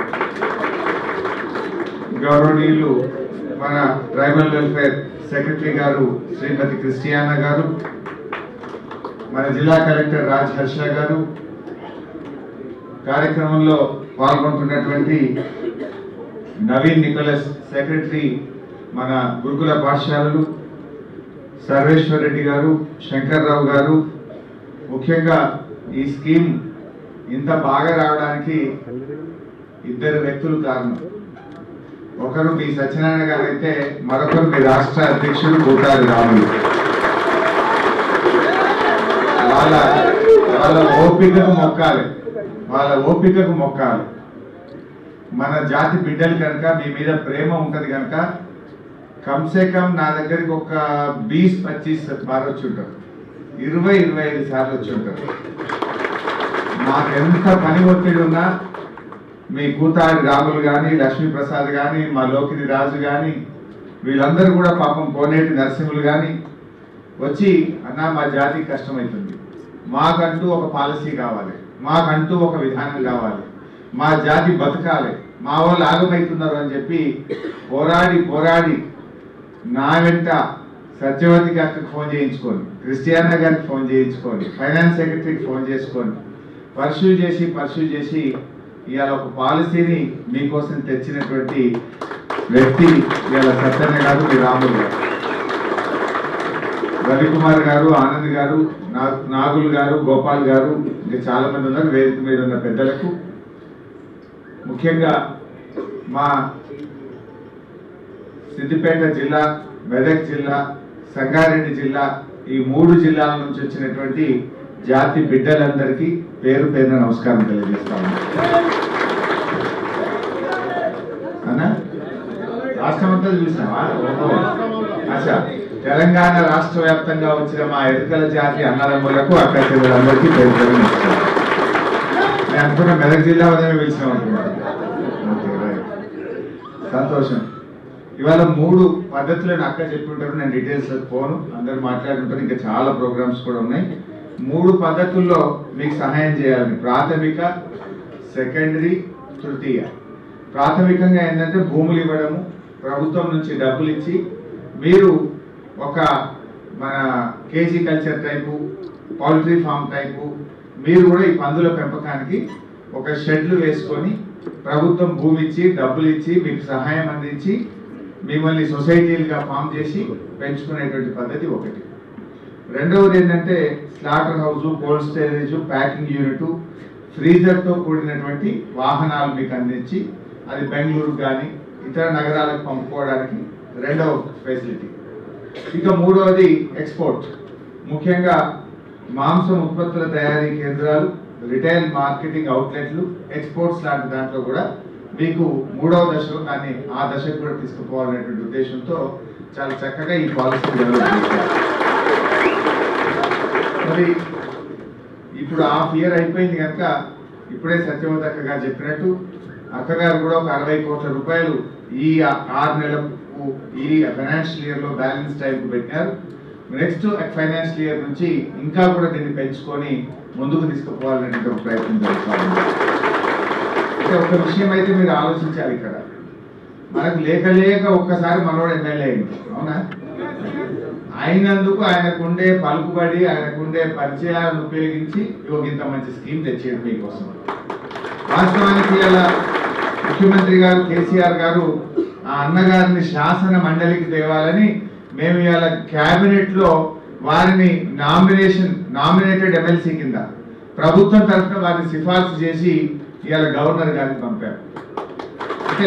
గౌరవనీయులు మన ట్రైబల్ వెల్ఫేర్ సెక్రటరీ గారు శ్రీమతి క్రిస్టియానా గారు మన జిల్లా కలెక్టర్ రాజ్ హర్ష గారు కార్యక్రమంలో పాల్గొంటున్నటువంటి నవీన్ నికోలస్ సెక్రటరీ మన గురుకుల పాఠశాలలు సర్వేశ్వర్ రెడ్డి గారు శంకర్రావు గారు ముఖ్యంగా ఈ స్కీమ్ ఇంత బాగా రావడానికి ఇద్దరు వ్యక్తులు కారణం ఒకరు మీ సత్యనారాయణ గారు అయితే మరొకరు మీ రాష్ట్ర అధ్యక్షుడు కూటారి రాములు వాళ్ళ వాళ్ళ ఓపికకు మొక్కాలి వాళ్ళ ఓపికకు మొక్కాలి మన జాతి బిడ్డలు కనుక మీ మీద ప్రేమ ఉంటది కనుక కమ్సే కమ్ నా దగ్గరికి ఒక బీస్ పచ్చీస్ బార్ వచ్చి ఉంటారు ఇరవై ఇరవై ఐదు సార్లు వచ్చి ఉంటారు మాకెంత పని ఒత్తిడి ఉన్నా మీ కూతాడి రాములు కానీ లక్ష్మీప్రసాద్ కానీ మా లోకిని రాజు కానీ వీళ్ళందరూ కూడా పాపం కోనేటి నరసింహులు కానీ వచ్చి అన్న మా జాతికి కష్టమవుతుంది మాకంటూ ఒక పాలసీ కావాలి మాకంటూ ఒక విధానం కావాలి మా జాతి బతకాలి మా వాళ్ళు ఆగమవుతున్నారు అని చెప్పి పోరాడి పోరాడి నా వెంట సత్యవతి గారికి ఫోన్ చేయించుకోండి క్రిస్టియానా గారికి ఫోన్ చేయించుకోండి ఫైనాన్స్ సెక్రటరీకి ఫోన్ చేసుకోండి పర్సూ చేసి పర్సూ చేసి ఇవాళ ఒక పాలసీని మీకోసం తెచ్చినటువంటి వ్యక్తి ఇవాళ సత్యన్న గారు మీ రాములు గారు రవికుమార్ గారు ఆనంద్ గారు నా- నాగుల్ గారు గోపాల్ గారు ఇంకా చాలా మంది ఉన్నారు వేదిక మీద ఉన్న పెద్దలకు ముఖ్యంగా మా సిద్దిపేట జిల్లా మెదక్ జిల్లా సంగారెడ్డి జిల్లా ఈ మూడు జిల్లాల నుంచి వచ్చినటువంటి జాతి బిడ్డలందరికీ పేరు పేరున నమస్కారం తెలియజేస్తాము అన్నా రాష్ట్రం అంతా చూసినావా ఓహో. అచ్చా తెలంగాణ రాష్ట్ర వ్యాప్తంగా వచ్చిన మా ఎరుకల జాతి అన్నదమ్ములకు అక్క చెల్లెలందరికీ పేరు పేరు నమస్కారం నేను అనుకున్న మెదక్ జిల్లా వదనే పిలిచినాం అనుకున్నాను ఓకే, రైట్. సంతోషం ఇవాళ మూడు పద్ధతులను అక్క చెప్పుంటారు నేను డీటెయిల్స్ పోను అందరు మాట్లాడుంటారు ఇంకా చాలా ప్రోగ్రామ్స్ కూడా ఉన్నాయి మూడు పద్ధతుల్లో మీకు సహాయం చేయాలని ప్రాథమిక సెకండరీ తృతీయ ప్రాథమికంగా ఏంటంటే భూములు ఇవ్వడము ప్రభుత్వం నుంచి డబ్బులు ఇచ్చి మీరు ఒక మన cage culture type poultry farm type మీరు కూడా ఈ పందుల పెంపకానికి ఒక షెడ్లు వేసుకొని ప్రభుత్వం భూమి ఇచ్చి డబ్బులు ఇచ్చి మీకు సహాయం అందించి మిమ్మల్ని సొసైటీలుగా ఫామ్ చేసి పెంచుకునేటువంటి పద్ధతి ఒకటి రెండవది ఏంటంటే slaughter house cold storage packing unit ఫ్రీజర్తో కూడినటువంటి వాహనాలు మీకు అందించి అది బెంగళూరు కానీ ఇతర నగరాలకు పంపుకోవడానికి రెండవ ఫెసిలిటీ ఇక మూడవది ఎక్స్పోర్ట్ ముఖ్యంగా మాంసం ఉత్పత్తుల తయారీ కేంద్రాలు రిటైల్ మార్కెటింగ్ అవుట్లెట్లు ఎక్స్పోర్ట్స్ లాంటి దాంట్లో కూడా మీకు మూడవ దశలో దాన్ని ఆ దశకు కూడా తీసుకుపోవాలనేటువంటి ఉద్దేశంతో చాలా చక్కగా ఈ పాలసీ డెవలప్ చేశారు మరి ఇప్పుడు హాఫ్ ఇయర్ అయిపోయింది కనుక ఇప్పుడే సత్యవతి అక్క గారు చెప్పినట్టు అక్కగారు కూడా ఒక అరవై కోట్ల రూపాయలు ఈ ఆ- ఆరు నెలలకు ఈ ఫైనాన్షియల్ ఇయర్ లో బ్యాలెన్స్ టైంకు పెట్టారు నెక్స్ట్ ఫైనాన్షియల్ ఇయర్ నుంచి ఇంకా కూడా దీన్ని పెంచుకొని ముందుకు తీసుకుపోవాలనే ఒక ప్రయత్నం జరుగుతూ ఉంది అయితే ఒక విషయం అయితే మీరు ఆలోచించాలి ఇక్కడ మనకు లేక లేక ఒక్కసారి మనోడు ఎమ్మెల్యే అయింది అవునా అయినందుకు ఆయనకుండే పలుకుబడి ఆయనకుండే పరిచయాలను ఉపయోగించి ఇగో ఇంత మంచి స్కీమ్ తెచ్చేది మీకోసం వాస్తవానికి ఇలా ముఖ్యమంత్రి గారు కేసీఆర్ గారు ఆ అన్నగారిని శాసన మండలికి తేవాలని మేము ఇవాళ క్యాబినెట్ లో వారిని నామినేషన్ నామినేటెడ్ ఎమ్మెల్సీ కింద ప్రభుత్వం తరఫున వారిని సిఫార్సు చేసి ఇవాళ గవర్నర్ గారికి పంపారు అంటే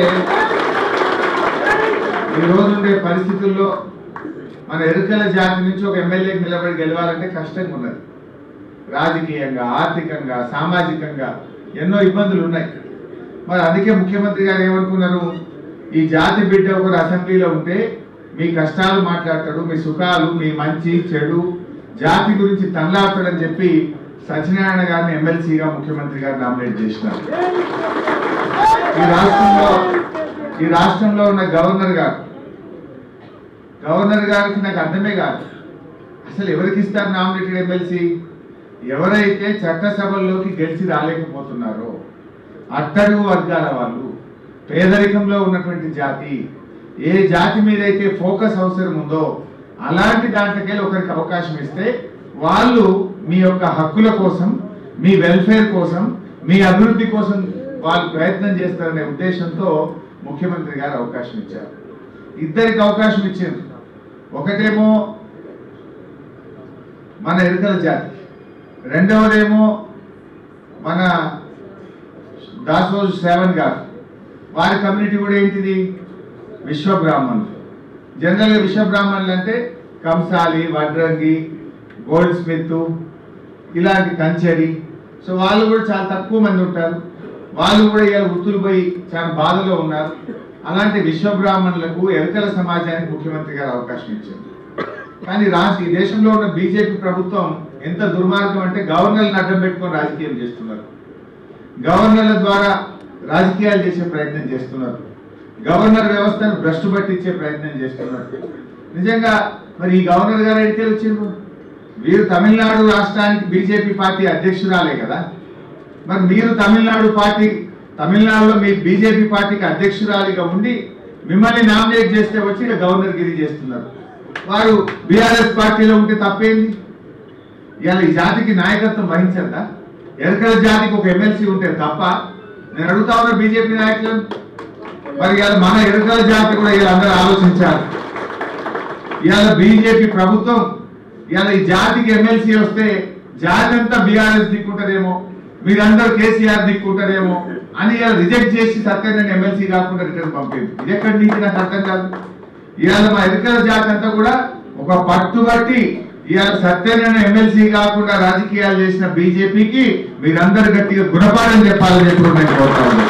ఈ రోజు ఉండే పరిస్థితుల్లో మన ఎరుకల జాతి నుంచి ఒక ఎమ్మెల్యేకి నిలబడి గెలవాలంటే కష్టంగా ఉన్నది రాజకీయంగా ఆర్థికంగా సామాజికంగా ఎన్నో ఇబ్బందులు ఉన్నాయి మరి అందుకే ముఖ్యమంత్రి గారు ఏమనుకున్నారు ఈ జాతి బిడ్డ ఒకరు అసెంబ్లీలో ఉంటే మీ కష్టాలు మాట్లాడతాడు మీ సుఖాలు మీ మంచి చెడు జాతి గురించి తనలాడతాడని చెప్పి సత్యనారాయణ గారిని ఎమ్మెల్సీగా ముఖ్యమంత్రి గారు నామినేట్ చేసినారు ఈ రాష్ట్రంలో ఈ రాష్ట్రంలో ఉన్న గవర్నర్ గారు గవర్నర్ గారికి నాకు అర్థమే కాదు అసలు ఎవరికి ఇస్తారు నామినేటెడ్ ఎమ్మెల్సీ ఎవరైతే చట్టసభల్లోకి గెలిచి రాలేకపోతున్నారో అట్టడుగు వర్గాల వాళ్ళు పేదరికంలో ఉన్నటువంటి జాతి ఏ జాతి మీద అయితే ఫోకస్ అవసరం ఉందో అలాంటి దాంట్లోకెళ్ళి ఒకరికి అవకాశం ఇస్తే వాళ్ళు మీ యొక్క హక్కుల కోసం మీ వెల్ఫేర్ కోసం మీ అభివృద్ధి కోసం వాళ్ళు ప్రయత్నం చేస్తారనే ఉద్దేశంతో ముఖ్యమంత్రి గారు అవకాశం ఇచ్చారు ఇద్దరికి అవకాశం ఇచ్చారు ఒకటేమో మన ఎరుకల జాతి రెండవదేమో మన దాసోజు శ్రావణ్ గారు వారి కమ్యూనిటీ కూడా ఏంటిది విశ్వ బ్రాహ్మణులు జనరల్గా విశ్వ బ్రాహ్మణులు అంటే కంసాలి వడ్రంగి గోల్డ్ స్మిత్ ఇలాంటి కంచెరి సో వాళ్ళు కూడా చాలా తక్కువ మంది ఉంటారు వాళ్ళు కూడా ఇలా వృత్తులు పోయి చాలా బాధలో ఉన్నారు అలాంటి విశ్వ బ్రాహ్మణులకు ఎరుకల సమాజానికి ముఖ్యమంత్రి గారు అవకాశం ఇచ్చారు కానీ రాష్ట్ర ఈ దేశంలో ఉన్న బీజేపీ ప్రభుత్వం ఎంత దుర్మార్గం అంటే గవర్నర్లను అడ్డం పెట్టుకొని రాజకీయం చేస్తున్నారు గవర్నర్ల ద్వారా రాజకీయాలు చేసే ప్రయత్నం చేస్తున్నారు గవర్నర్ వ్యవస్థను భ్రష్టు పట్టించే ప్రయత్నం చేస్తున్నారు నిజంగా మరి ఈ గవర్నర్ గారు ఎడితే వచ్చిండ్రు వీరు తమిళనాడు రాష్ట్రానికి బీజేపీ పార్టీ అధ్యక్షురాలే కదా మరి మీరు తమిళనాడు పార్టీ తమిళనాడులో మీ బీజేపీ పార్టీకి అధ్యక్షురాలిగా ఉండి మిమ్మల్ని నామినేట్ చేస్తే వచ్చి ఇక గవర్నర్ గిరి చేస్తున్నారు వారు బీఆర్ఎస్ పార్టీలో ఉంటే తప్పేంది ఇవాళ ఈ జాతికి నాయకత్వం వహించద్దా ఎరకల జాతికి ఒక ఎమ్మెల్సీ ఉంటే తప్ప నేను అడుగుతా ఉన్నా బీజేపీ నాయకులను మరి ఇవాళ మన ఎరకల జాతి కూడా ఇలా అందరూ ఆలోచించాలి ఇవాళ బీజేపీ ప్రభుత్వం ఇవాళ ఈ జాతికి ఎమ్మెల్సీ వస్తే జాతి అంతా బీఆర్ఎస్ దిక్కుంటదేమో మీరందరూ కేసీఆర్ దిక్కుంటారేమో అని ఇలా రిజెక్ట్ చేసి సత్యనారాయణ ఎమ్మెల్సీ కాకుండా రిటర్న్ పంపింది ఇది ఎక్కడి నుంచి నాకు అర్థం కాదు ఇవాళ మా ఎన్నికల జాతి అంతా కూడా ఒక పట్టుబట్టి ఇవాళ సత్యనారాయణ ఎమ్మెల్సీ కాకుండా రాజకీయాలు చేసిన బీజేపీకి మీరందరూ గట్టిగా గుణపాఠం చెప్పాలని చెప్పి నేను కోరుతా ఉన్నాను.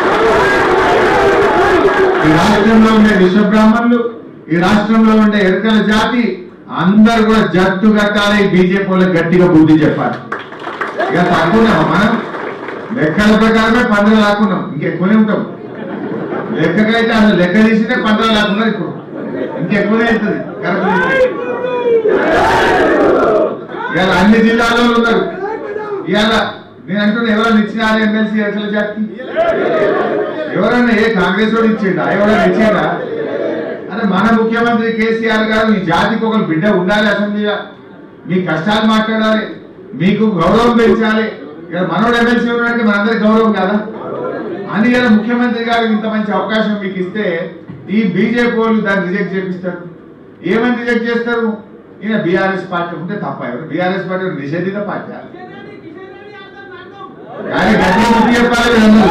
ఈ రాష్ట్రంలో ఉండే విశ్వబ్రాహ్మణులు ఈ రాష్ట్రంలో ఉండే ఎరకల జాతి అందరు కూడా జట్టు కట్టాలి బీజేపీ వాళ్ళకి గట్టిగా బుద్ధి చెప్పాలి ఇక తక్కువ మనం లెక్కల ప్రకారమే పండుగ లాక్కున్నాం ఇంకెక్కువనే ఉంటాం లెక్కకైతే అసలు లెక్క తీసినే పండుగ లాక్కున్నారు ఇప్పుడు ఇంకెక్కువనే అవుతుంది కరెక్ట్ ఇవాళ అన్ని జిల్లాల్లో ఉన్నారు ఇవాళ నేను అంటున్నా ఎవరైనా ఇచ్చినారు ఎమ్మెల్సీ ఎట్ల జాతికి ఎవరైనా ఏ కాంగ్రెస్ వాడు ఇచ్చిండా ఎవరైనా ఇచ్చిండా అరే మన ముఖ్యమంత్రి కేసీఆర్ గారు ఈ జాతికి ఒక బిడ్డ ఉండాలి అసెంబ్లీలో మీ కష్టాలు మాట్లాడాలి మీకు గౌరవం పెంచాలి ఇక మనోడు ఎమ్మెల్సీ ఉన్నాడంటే మనందరికి గౌరవం కదా అని ఇలా ముఖ్యమంత్రి గారు ఇంత మంచి అవకాశం మీకు ఇస్తే ఈ బీజేపీ వాళ్ళు దాన్ని రిజెక్ట్ చేపిస్తారు ఏమని రిజెక్ట్ చేస్తారు ఈయన బీఆర్ఎస్ పార్టీ ఉంటే తప్ప ఎవరు బీఆర్ఎస్ పార్టీ నిషేధిత పార్టీ కానీ గట్టిగా బుద్ధి చెప్పాలి వీళ్ళందరూ.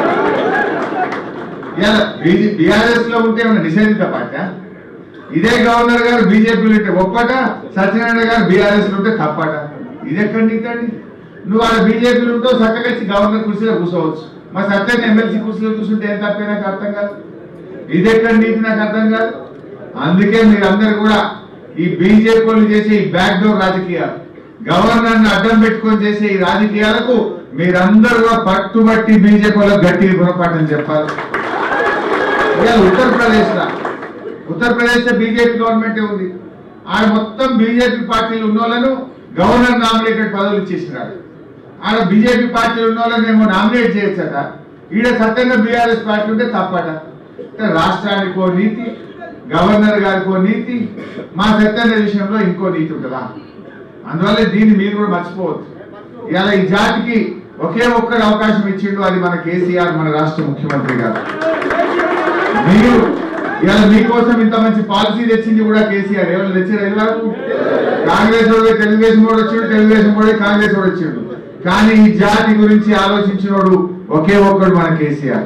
ఇవాళ బీఆర్ఎస్ లో ఉంటే ఏమైనా నిషేధిత పార్టీ ఇదే గవర్నర్ గారు బీజేపీలో ఉంటే ఒప్పట సత్యనారాయణ గారు బీఆర్ఎస్ లో ఉంటే తప్పట ఇది ఎక్కడ నీకండి నువ్వు ఆడ బీజేపీలో ఉంటావు చక్కగా వచ్చి గవర్నర్ కుర్చీలో కూర్చోవచ్చు మా సత్యాన్ని ఎమ్మెల్సీ కుర్చీలో కూర్చుంటే ఏం తప్పే నాకు అర్థం కాదు ఇది ఎక్కడ నీతి నాకు అర్థం కాదు అందుకే మీరందరూ కూడా ఈ బీజేపీ వాళ్ళు చేసే ఈ బ్యాక్ డోర్ రాజకీయాలు గవర్నర్ ని అడ్డం పెట్టుకొని చేసే ఈ రాజకీయాలకు మీరందరూ కూడా పట్టుబట్టి బీజేపీ వాళ్ళకి గట్టిగా గుణపాఠం చెప్పాలి ఇవాళ ఉత్తరప్రదేశ్ లా ఉత్తరప్రదేశ్ లో బీజేపీ గవర్నమెంట్ ఉంది ఆడ మొత్తం బీజేపీ పార్టీలు ఉన్న వాళ్ళను గవర్నర్ నామినేటెడ్ పదవులు ఇచ్చేసినారు ఆడ బీజేపీ పార్టీలు ఉన్న వాళ్ళని ఏమో నామినేట్ చేయొచ్చట ఈడ సత్యంగా బీఆర్ఎస్ పార్టీ ఉంటే తప్పట అంటే రాష్ట్రానికో నీతి గవర్నర్ గారికో నీతి మా సత్యన్న విషయంలో ఇంకో నీతి ఉంటుందా అందువల్ల దీన్ని మీరు కూడా మర్చిపోవద్దు ఇవాళ ఈ జాతికి ఒకే ఒక్కటి అవకాశం ఇచ్చిండు అది మన కేసీఆర్ మన రాష్ట్ర ముఖ్యమంత్రి గారు మీరు ఇవాళ మీకోసం ఇంత మంచి పాలసీ తెచ్చింది కూడా కేసీఆర్ ఎవరు తెచ్చారు ఎవరు కాంగ్రెస్ వాడు తెలుగుదేశం వాడు వచ్చిండు తెలుగుదేశం వాడు కాంగ్రెస్ వాడు వచ్చిండు కానీ ఈ జాతి గురించి ఆలోచించినోడు ఒకే ఒక్కడు మన కేసీఆర్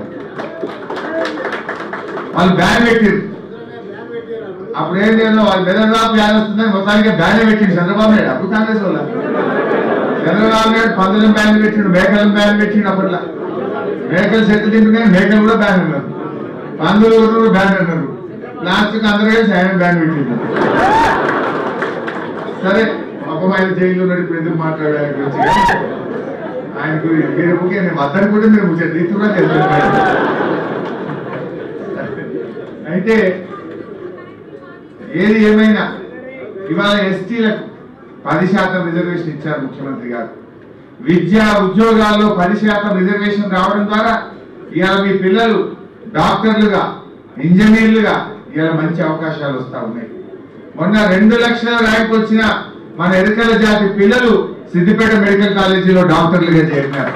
వాళ్ళు బ్యాన్ పెట్టిండు అప్పుడు ఏం లేదు వాళ్ళు బెదర్బాబు బ్యాన్ వస్తుందని మొత్తానికి బ్యాన్ పెట్టిండు చంద్రబాబు నాయుడు అప్పుడు కాంగ్రెస్ వాళ్ళ చంద్రబాబు నాయుడు పందులను బ్యాన్ పెట్టిండు మేకలను బ్యాన్ పెట్టిండు అప్పట్లో మేకలు చెట్లు తింటున్నాయి మేకలు కూడా బ్యాన్ అన్నారు పందులు కూడా బ్యాన్ అన్నారు లాస్ట్కి అందరూ కలిసి ఆయన బ్యాన్ పెట్టిండు సరే పాపం ఆయన జైల్లో ఉన్నాడు ఇప్పుడు ఎందుకు మాట్లాడారు ఆయన గురించి ఆయన గురించి మీరు ఓకే నేను వద్దని కూడా మీరు ముచ్చట నీతి కూడా తెలుసు అయితే ఏది ఏమైనా ఇవాళ ఎస్టీలకు పది శాతం రిజర్వేషన్ ఇచ్చారు ముఖ్యమంత్రి గారు విద్యా ఉద్యోగాల్లో పది శాతం రిజర్వేషన్ రావడం ద్వారా ఇవాళ మీ పిల్లలు డాక్టర్లుగా ఇంజనీర్లుగా ఇవాళ మంచి అవకాశాలు వస్తా ఉన్నాయి మొన్న రెండు లక్షల ర్యాంక్ వచ్చిన మన ఎరుకల జాతి పిల్లలు సిద్దిపేట మెడికల్ కాలేజీలో డాక్టర్లుగా చేరినారు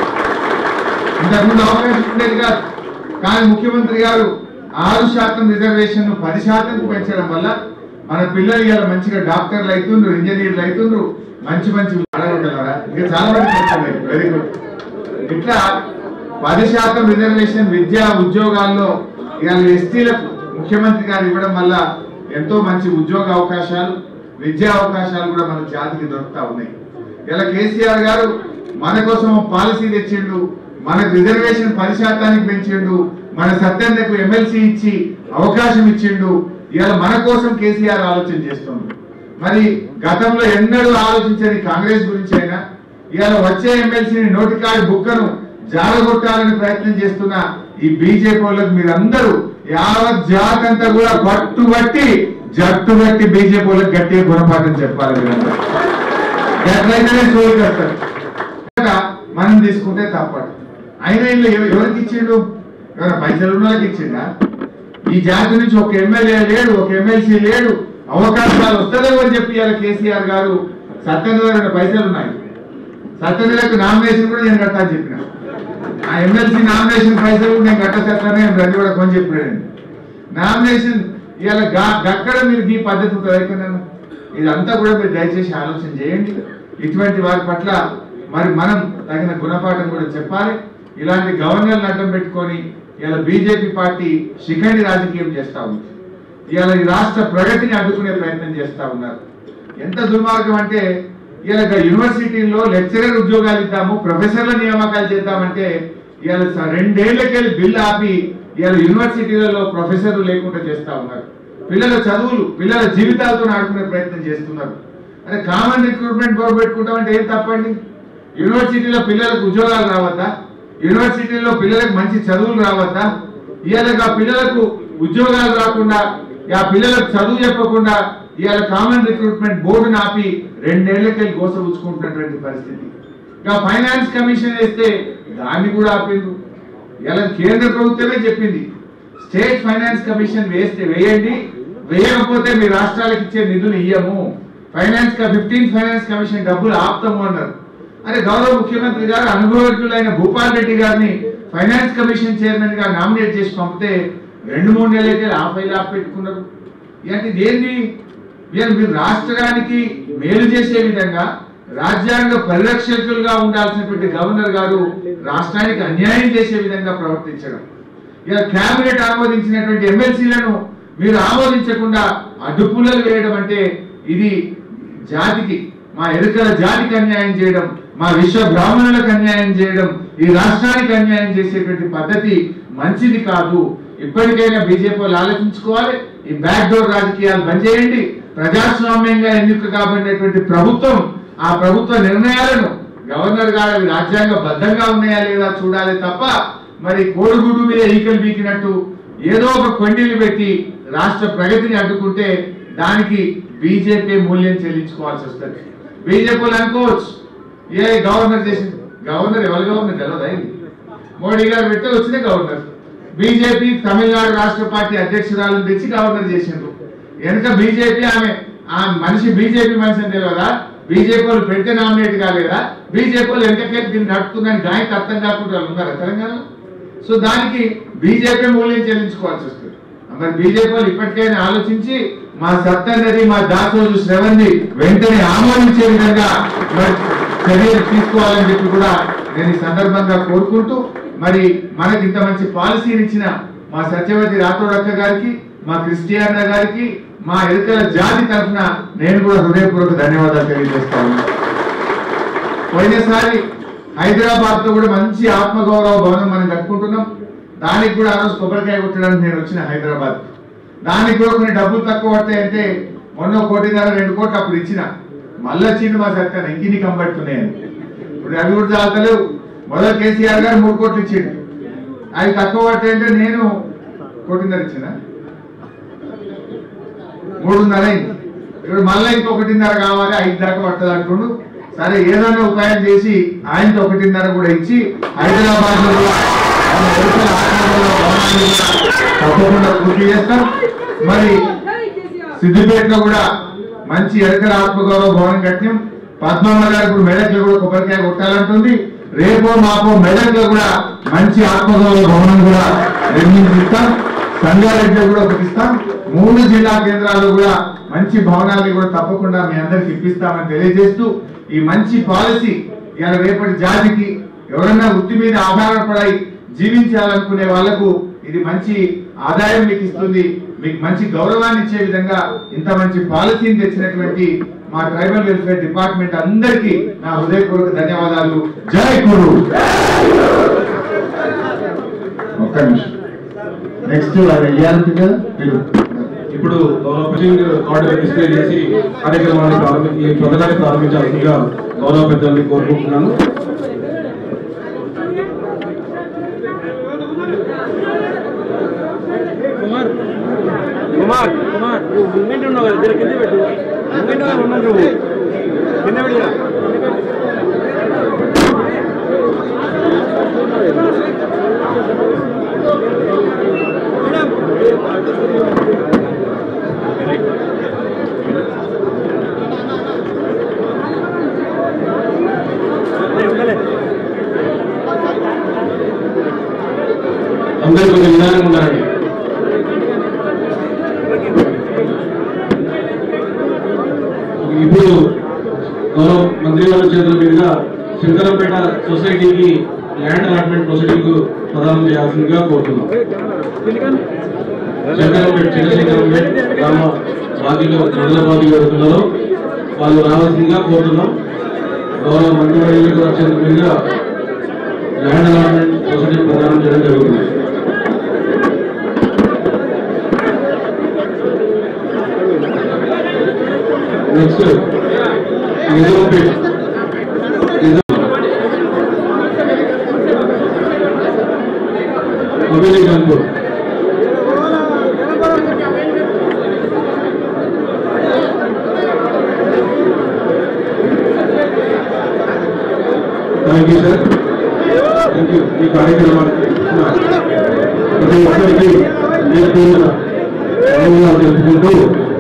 ఇంతకుముందు అవకాశం ఉండేది కాదు కానీ ముఖ్యమంత్రి గారు ఆరు శాతం రిజర్వేషన్ పది శాతం పెంచడం వల్ల మన పిల్లలు ఇవాళ మంచిగా డాక్టర్లు అవుతుండ్రు ఇంజనీర్లు అవుతుండ్రు మంచి మంచి అడగగలరా ఇంకా చాలా మంది వెరీ గుడ్ ఇట్లా పది శాతం రిజర్వేషన్ విద్యా ఉద్యోగాల్లో ఇవాళ ఎస్టీలకు ముఖ్యమంత్రి గారు ఇవ్వడం వల్ల ఎంతో మంచి ఉద్యోగ అవకాశాలు విద్యా అవకాశాలు కూడా మన జాతికి దొరుకుతా ఉన్నాయి ఇలా కేసీఆర్ గారు మన కోసం పాలసీ తెచ్చిండు మనకు రిజర్వేషన్ పది శాతానికి పెంచిండు మన సత్యంకు ఎమ్మెల్సీ ఇచ్చి అవకాశం ఇచ్చిండు ఇవాళ మన కోసం కేసీఆర్ ఆలోచన చేస్తుంది మరి గతంలో ఎన్నడూ ఆలోచించని కాంగ్రెస్ గురించి అయినా ఇవాళ వచ్చే ఎమ్మెల్సీని నోటికాడి బుక్కను జారగొట్టాలని ప్రయత్నం చేస్తున్న ఈ బీజేపీ వాళ్ళకు మీరందరూ యావత్ జాతంతా కూడా పట్టుబట్టి జట్టు బట్టి బీజేపీ వాళ్ళకి గట్టిగా గుణపాఠం చెప్పాలి మీరందరూ ఎట్లయితేనే సోలికి వస్తారు ఇక్కడ మనం తీసుకుంటే తప్పదు అయినా ఇల్లు ఎవ- ఎవరికి ఇచ్చిండు ఎవరైనా పైసలు ఉన్న వాళ్ళకి ఇచ్చిండా ఈ జాతి నుంచి ఒక ఎమ్మెల్యే లేడు ఒక ఎమ్మెల్సీ లేడు అవకాశాలు వస్తలేవు అని చెప్పి ఇవాళ కేసీఆర్ గారు సత్యనారాయణ పైసలు ఉన్నాయి సత్యనారాయణకు నామినేషన్ కూడా నేను కట్టా చెప్పిన ఆ ఎమ్మెల్సీ నామినేషన్ పైసలు కూడా నేను కట్టసేస్తానే రవి కూడా కొని చెప్పాడు నామినేషన్ ఇవాళ గా- గక్కడ మీరు ఈ పద్ధతి ఉంటుంది ఎక్కడైనా ఇదంతా కూడా మీరు దయచేసి ఆలోచన చేయండి ఇటువంటి వారి పట్ల మరి మనం తగిన గుణపాఠం కూడా చెప్పాలి ఇలాంటి గవర్నర్లు అడ్డం పెట్టుకొని ఇలా బీజేపీ పార్టీ శిఖండి రాజకీయం చేస్తా ఉంది ఇవాళ ఈ రాష్ట్ర ప్రగతిని అడ్డుకునే ప్రయత్నం చేస్తా ఉన్నారు ఎంత దుర్మార్గం అంటే ఇవాళ యూనివర్సిటీల్లో లెక్చరర్ ఉద్యోగాలు ఇద్దాము ప్రొఫెసర్ల నియామకాలు చేద్దామంటే ఇవాళ స- రెండేళ్లకెళ్ళి బిల్ ఆపి ఇవాళ యూనివర్సిటీలలో ప్రొఫెసర్లు లేకుండా చేస్తా ఉన్నారు పిల్లల చదువులు పిల్లల జీవితాలతో ఆడుకునే ప్రయత్నం చేస్తున్నారు అరే కామన్ రిక్రూట్మెంట్ బోర్డు పెట్టుకుంటామంటే ఏం తప్పండి యూనివర్సిటీలో పిల్లలకు ఉద్యోగాలు రావద్దా యూనివర్సిటీలో పిల్లలకు మంచి చదువులు రావద్దా ఇవాళ ఆ పిల్లలకు ఉద్యోగాలు రాకుండా ఆ పిల్లలకు చదువు చెప్పకుండా ఇవాళ కామన్ రిక్రూట్మెంట్ బోర్డును ఆపి రెండేళ్లకెళ్ళి గోస ఉంచుకుంటున్నటువంటి పరిస్థితి ఇక ఫైనాన్స్ కమిషన్ వేస్తే దాన్ని కూడా ఆపిండ్రు ఇలా కేంద్ర ప్రభుత్వమే చెప్పింది స్టేట్ ఫైనాన్స్ కమిషన్ వేస్తే వేయండి వేయకపోతే మీ రాష్ట్రాలకు ఇచ్చే నిధులు ఇయ్యము ఫైనాన్స్ ఫిఫ్టీన్ ఫైనాన్స్ కమిషన్ డబ్బులు ఆపుతాము అన్నారు అరే గౌరవ ముఖ్యమంత్రి గారు అనుభవజ్ఞులైన భూపాల్ రెడ్డి గారిని ఫైనాన్స్ కమిషన్ చైర్మన్ గా నామినేట్ చేసి పంపితే రెండు మూడు నెలలైతే ఆ ఫైల్ ఆపి పెట్టుకున్నారు ఇలాంటి ఇదేంటి ఇవాళ మీరు రాష్ట్రానికి మేలు చేసే విధంగా రాజ్యాంగ పరిరక్షకులుగా ఉండాల్సినటువంటి గవర్నర్ గారు రాష్ట్రానికి అన్యాయం చేసే విధంగా ప్రవర్తించడం ఇక కేబినెట్ ఆమోదించినటువంటి ఎమ్మెల్సీలను మీరు ఆమోదించకుండా అడ్డుపుల్లలు వేయడం అంటే ఇది జాతికి మా ఎరుకల జాతికి అన్యాయం చేయడం మా విశ్వ బ్రాహ్మణులకు అన్యాయం చేయడం ఈ రాష్ట్రానికి అన్యాయం చేసేటువంటి పద్ధతి మంచిది కాదు ఇప్పటికైనా బీజేపీ వాళ్ళు ఆలోచించుకోవాలి ఈ బ్యాక్ డోర్ రాజకీయాలు బంద్ చేయండి ప్రజాస్వామ్యంగా ఎన్నిక కాబడినటువంటి ప్రభుత్వం ఆ ప్రభుత్వ నిర్ణయాలను గవర్నర్ గారు అవి రాజ్యాంగ బద్ధంగా ఉన్నాయా లేదా చూడాలి తప్ప మరి కోడిగుడ్డు మీద ఈకలు బీకినట్టు ఏదో ఒక కొండీలు పెట్టి రాష్ట్ర ప్రగతిని అడ్డుకుంటే దానికి బీజేపీ మూల్యం చెల్లించుకోవాల్సి వస్తుంది బీజేపీలు అనుకోవచ్చు ఏ గవర్నర్ చేసింది గవర్నర్ ఎవరు గవర్నర్ తెలియదా ఇది మోడీ గారు పెడితే వచ్చిన గవర్నర్ బీజేపీ తమిళనాడు రాష్ట్ర పార్టీ అధ్యక్షురాలను తెచ్చి గవర్నర్ చేసిండ్రు వెనుక బీజేపీ ఆమె ఆ మనిషి బీజేపీ మనిషి అని తెలియదా బీజేపీ వాళ్ళు పెడితే నామినేట్ కాలేదా బీజేపీ వాళ్ళు వెనకకెళ్ళి దీన్ని నడుపుతుందని గాయకు అర్థం కాకుండా వాళ్ళు ఉన్నారా తెలంగాణలో సో దానికి బీజేపీ మూల్యం చెల్లించుకోవాల్సి వస్తుంది మరి బీజేపీ వాళ్ళు ఇప్పటికైనా ఆలోచించి మా సత్తన్నది మా దాసోజు శ్రవణ్ని వెంటనే ఆమోదించే విధంగా మరి చర్యలు తీసుకోవాలని చెప్పి కూడా నేను ఈ సందర్భంగా కోరుకుంటూ మరి మనకి ఇంత మంచి పాలసీని ఇచ్చిన మా సత్యవతి రాథోడ్ అక్క గారికి మా క్రిస్టియానా గారికి మా ఎరుకల జాతి తరఫున నేను కూడా హృదయపూర్వక ధన్యవాదాలు తెలియజేస్తాను పోయినసారి హైదరాబాద్ తో కూడా మంచి ఆత్మగౌరవ భవనం మనం కట్టుకుంటున్నాం దానికి కూడా ఆ రోజు కొబ్బరికాయ కొట్టడానికి నేను వచ్చిన హైదరాబాద్ దానికి కూడా కొన్ని డబ్బులు తక్కువ పడతాయంటే మొన్న కోటిన్నర రెండు కోట్లు అప్పుడు ఇచ్చిన మళ్ళీ వచ్చింది మా సత్యాన్ని ఇంకిని కంపడుతున్నాయని ఇప్పుడు అవి కూడా చాలతలేవు మొదలు కేసీఆర్ గారు మూడు కోట్లు ఇచ్చిండు అవి తక్కువ పడతాయంటే నేను కోటిన్నర ఇచ్చిన మూడున్నర అయింది ఇప్పుడు మళ్ళీ ఇంకొకటిన్నర కావాలి ఐదు దాకా పడుతుంది అంటుండు సరే ఏదైనా ఉపాయం చేసి ఆయనతో ఒకటిన్నర కూడా ఇచ్చి హైదరాబాద్ లో కూడా ఆయన ఎరుకల ఆత్మగౌరవ భవనాన్ని కూడా తప్పకుండా పూర్తి చేస్తాం మరి సిద్దిపేటలో కూడా మంచి ఎరకల ఆత్మగౌరవ భవనం కట్టినాం పద్మమ్మ గారు ఇప్పుడు మెదక్లో కూడా కొబ్బరికాయ కొట్టాలంటుంది రేపో మాపో మెదక్లో కూడా మంచి ఆత్మగౌరవ భవనం కూడా నిర్మించిస్తాం సంగారెడ్డిలో కూడా ఒకటి ఇస్తాం మూడు జిల్లా కేంద్రాల్లో కూడా మంచి భవనాన్ని కూడా తప్పకుండా మీ అందరికి ఇప్పిస్తామని తెలియజేస్తూ ఈ మంచి పాలసీ ఇవాళ రేపటి జాతికి ఎవరన్నా వృత్తి మీద ఆధారపడి జీవించాలనుకునే వాళ్లకు ఇది మంచి ఆదాయం మీకు ఇస్తుంది మీకు మంచి గౌరవాన్ని ఇచ్చే విధంగా ఇంత మంచి పాలసీని తెచ్చినటువంటి మా ట్రైబల్ వెల్ఫేర్ డిపార్ట్మెంట్ అందరికీ నా హృదయపూర్వక ధన్యవాదాలు జై గురు ఒక్క నిమిషం నెక్స్ట్ అది ఇవ్వాలి కదా మీరు ఇప్పుడు గౌరవ ప్రెసిడెంట్ కార్డు డిస్ప్లే చేసి కార్యక్రమాన్ని ప్రారంభి ఈ పథకాన్ని ప్రారంభించాల్సిందిగా గౌరవ పెద్దల్ని కోరుకుంటున్నాను కుమార్ కుమార్ కుమార్ నువ్వు ముంగంటే ఉన్నావు కదా జర కింద పెట్టు ముంగంటే ఉన్నావు నువ్వు కింద పెడిగా అందరూ కొంచెం నిదానంగా ఉండాలండి ఇప్పుడు గౌరవ మంత్రి గారి చేతుల మీదుగా శంకరంపేట సొసైటీకి ల్యాండ్ అలాట్మెంట్ ప్రొసీడింగ్ ప్రదానం చేయాల్సిందిగా కోరుతున్నాం శంకరంపేట చిన్నశంకరంపేట గ్రామ బాధ్యులు మండల బాధ్యులు అవుతున్నారు వాళ్ళు రావాల్సిందిగా కోరుతున్నాం గౌరవ మంత్రివర్యులకు వచ్చేందుకు మీదుగా ల్యాండ్ అలాట్మెంట్ సొసైటీ ప్రదానం చేయడం జరుగుతుంది next Nizampet Haveli Kanpur thank you sir thank you ఈ కార్యక్రమానికి ప్రతి ఒక్కరికి నేను తెలుపుకుంటూ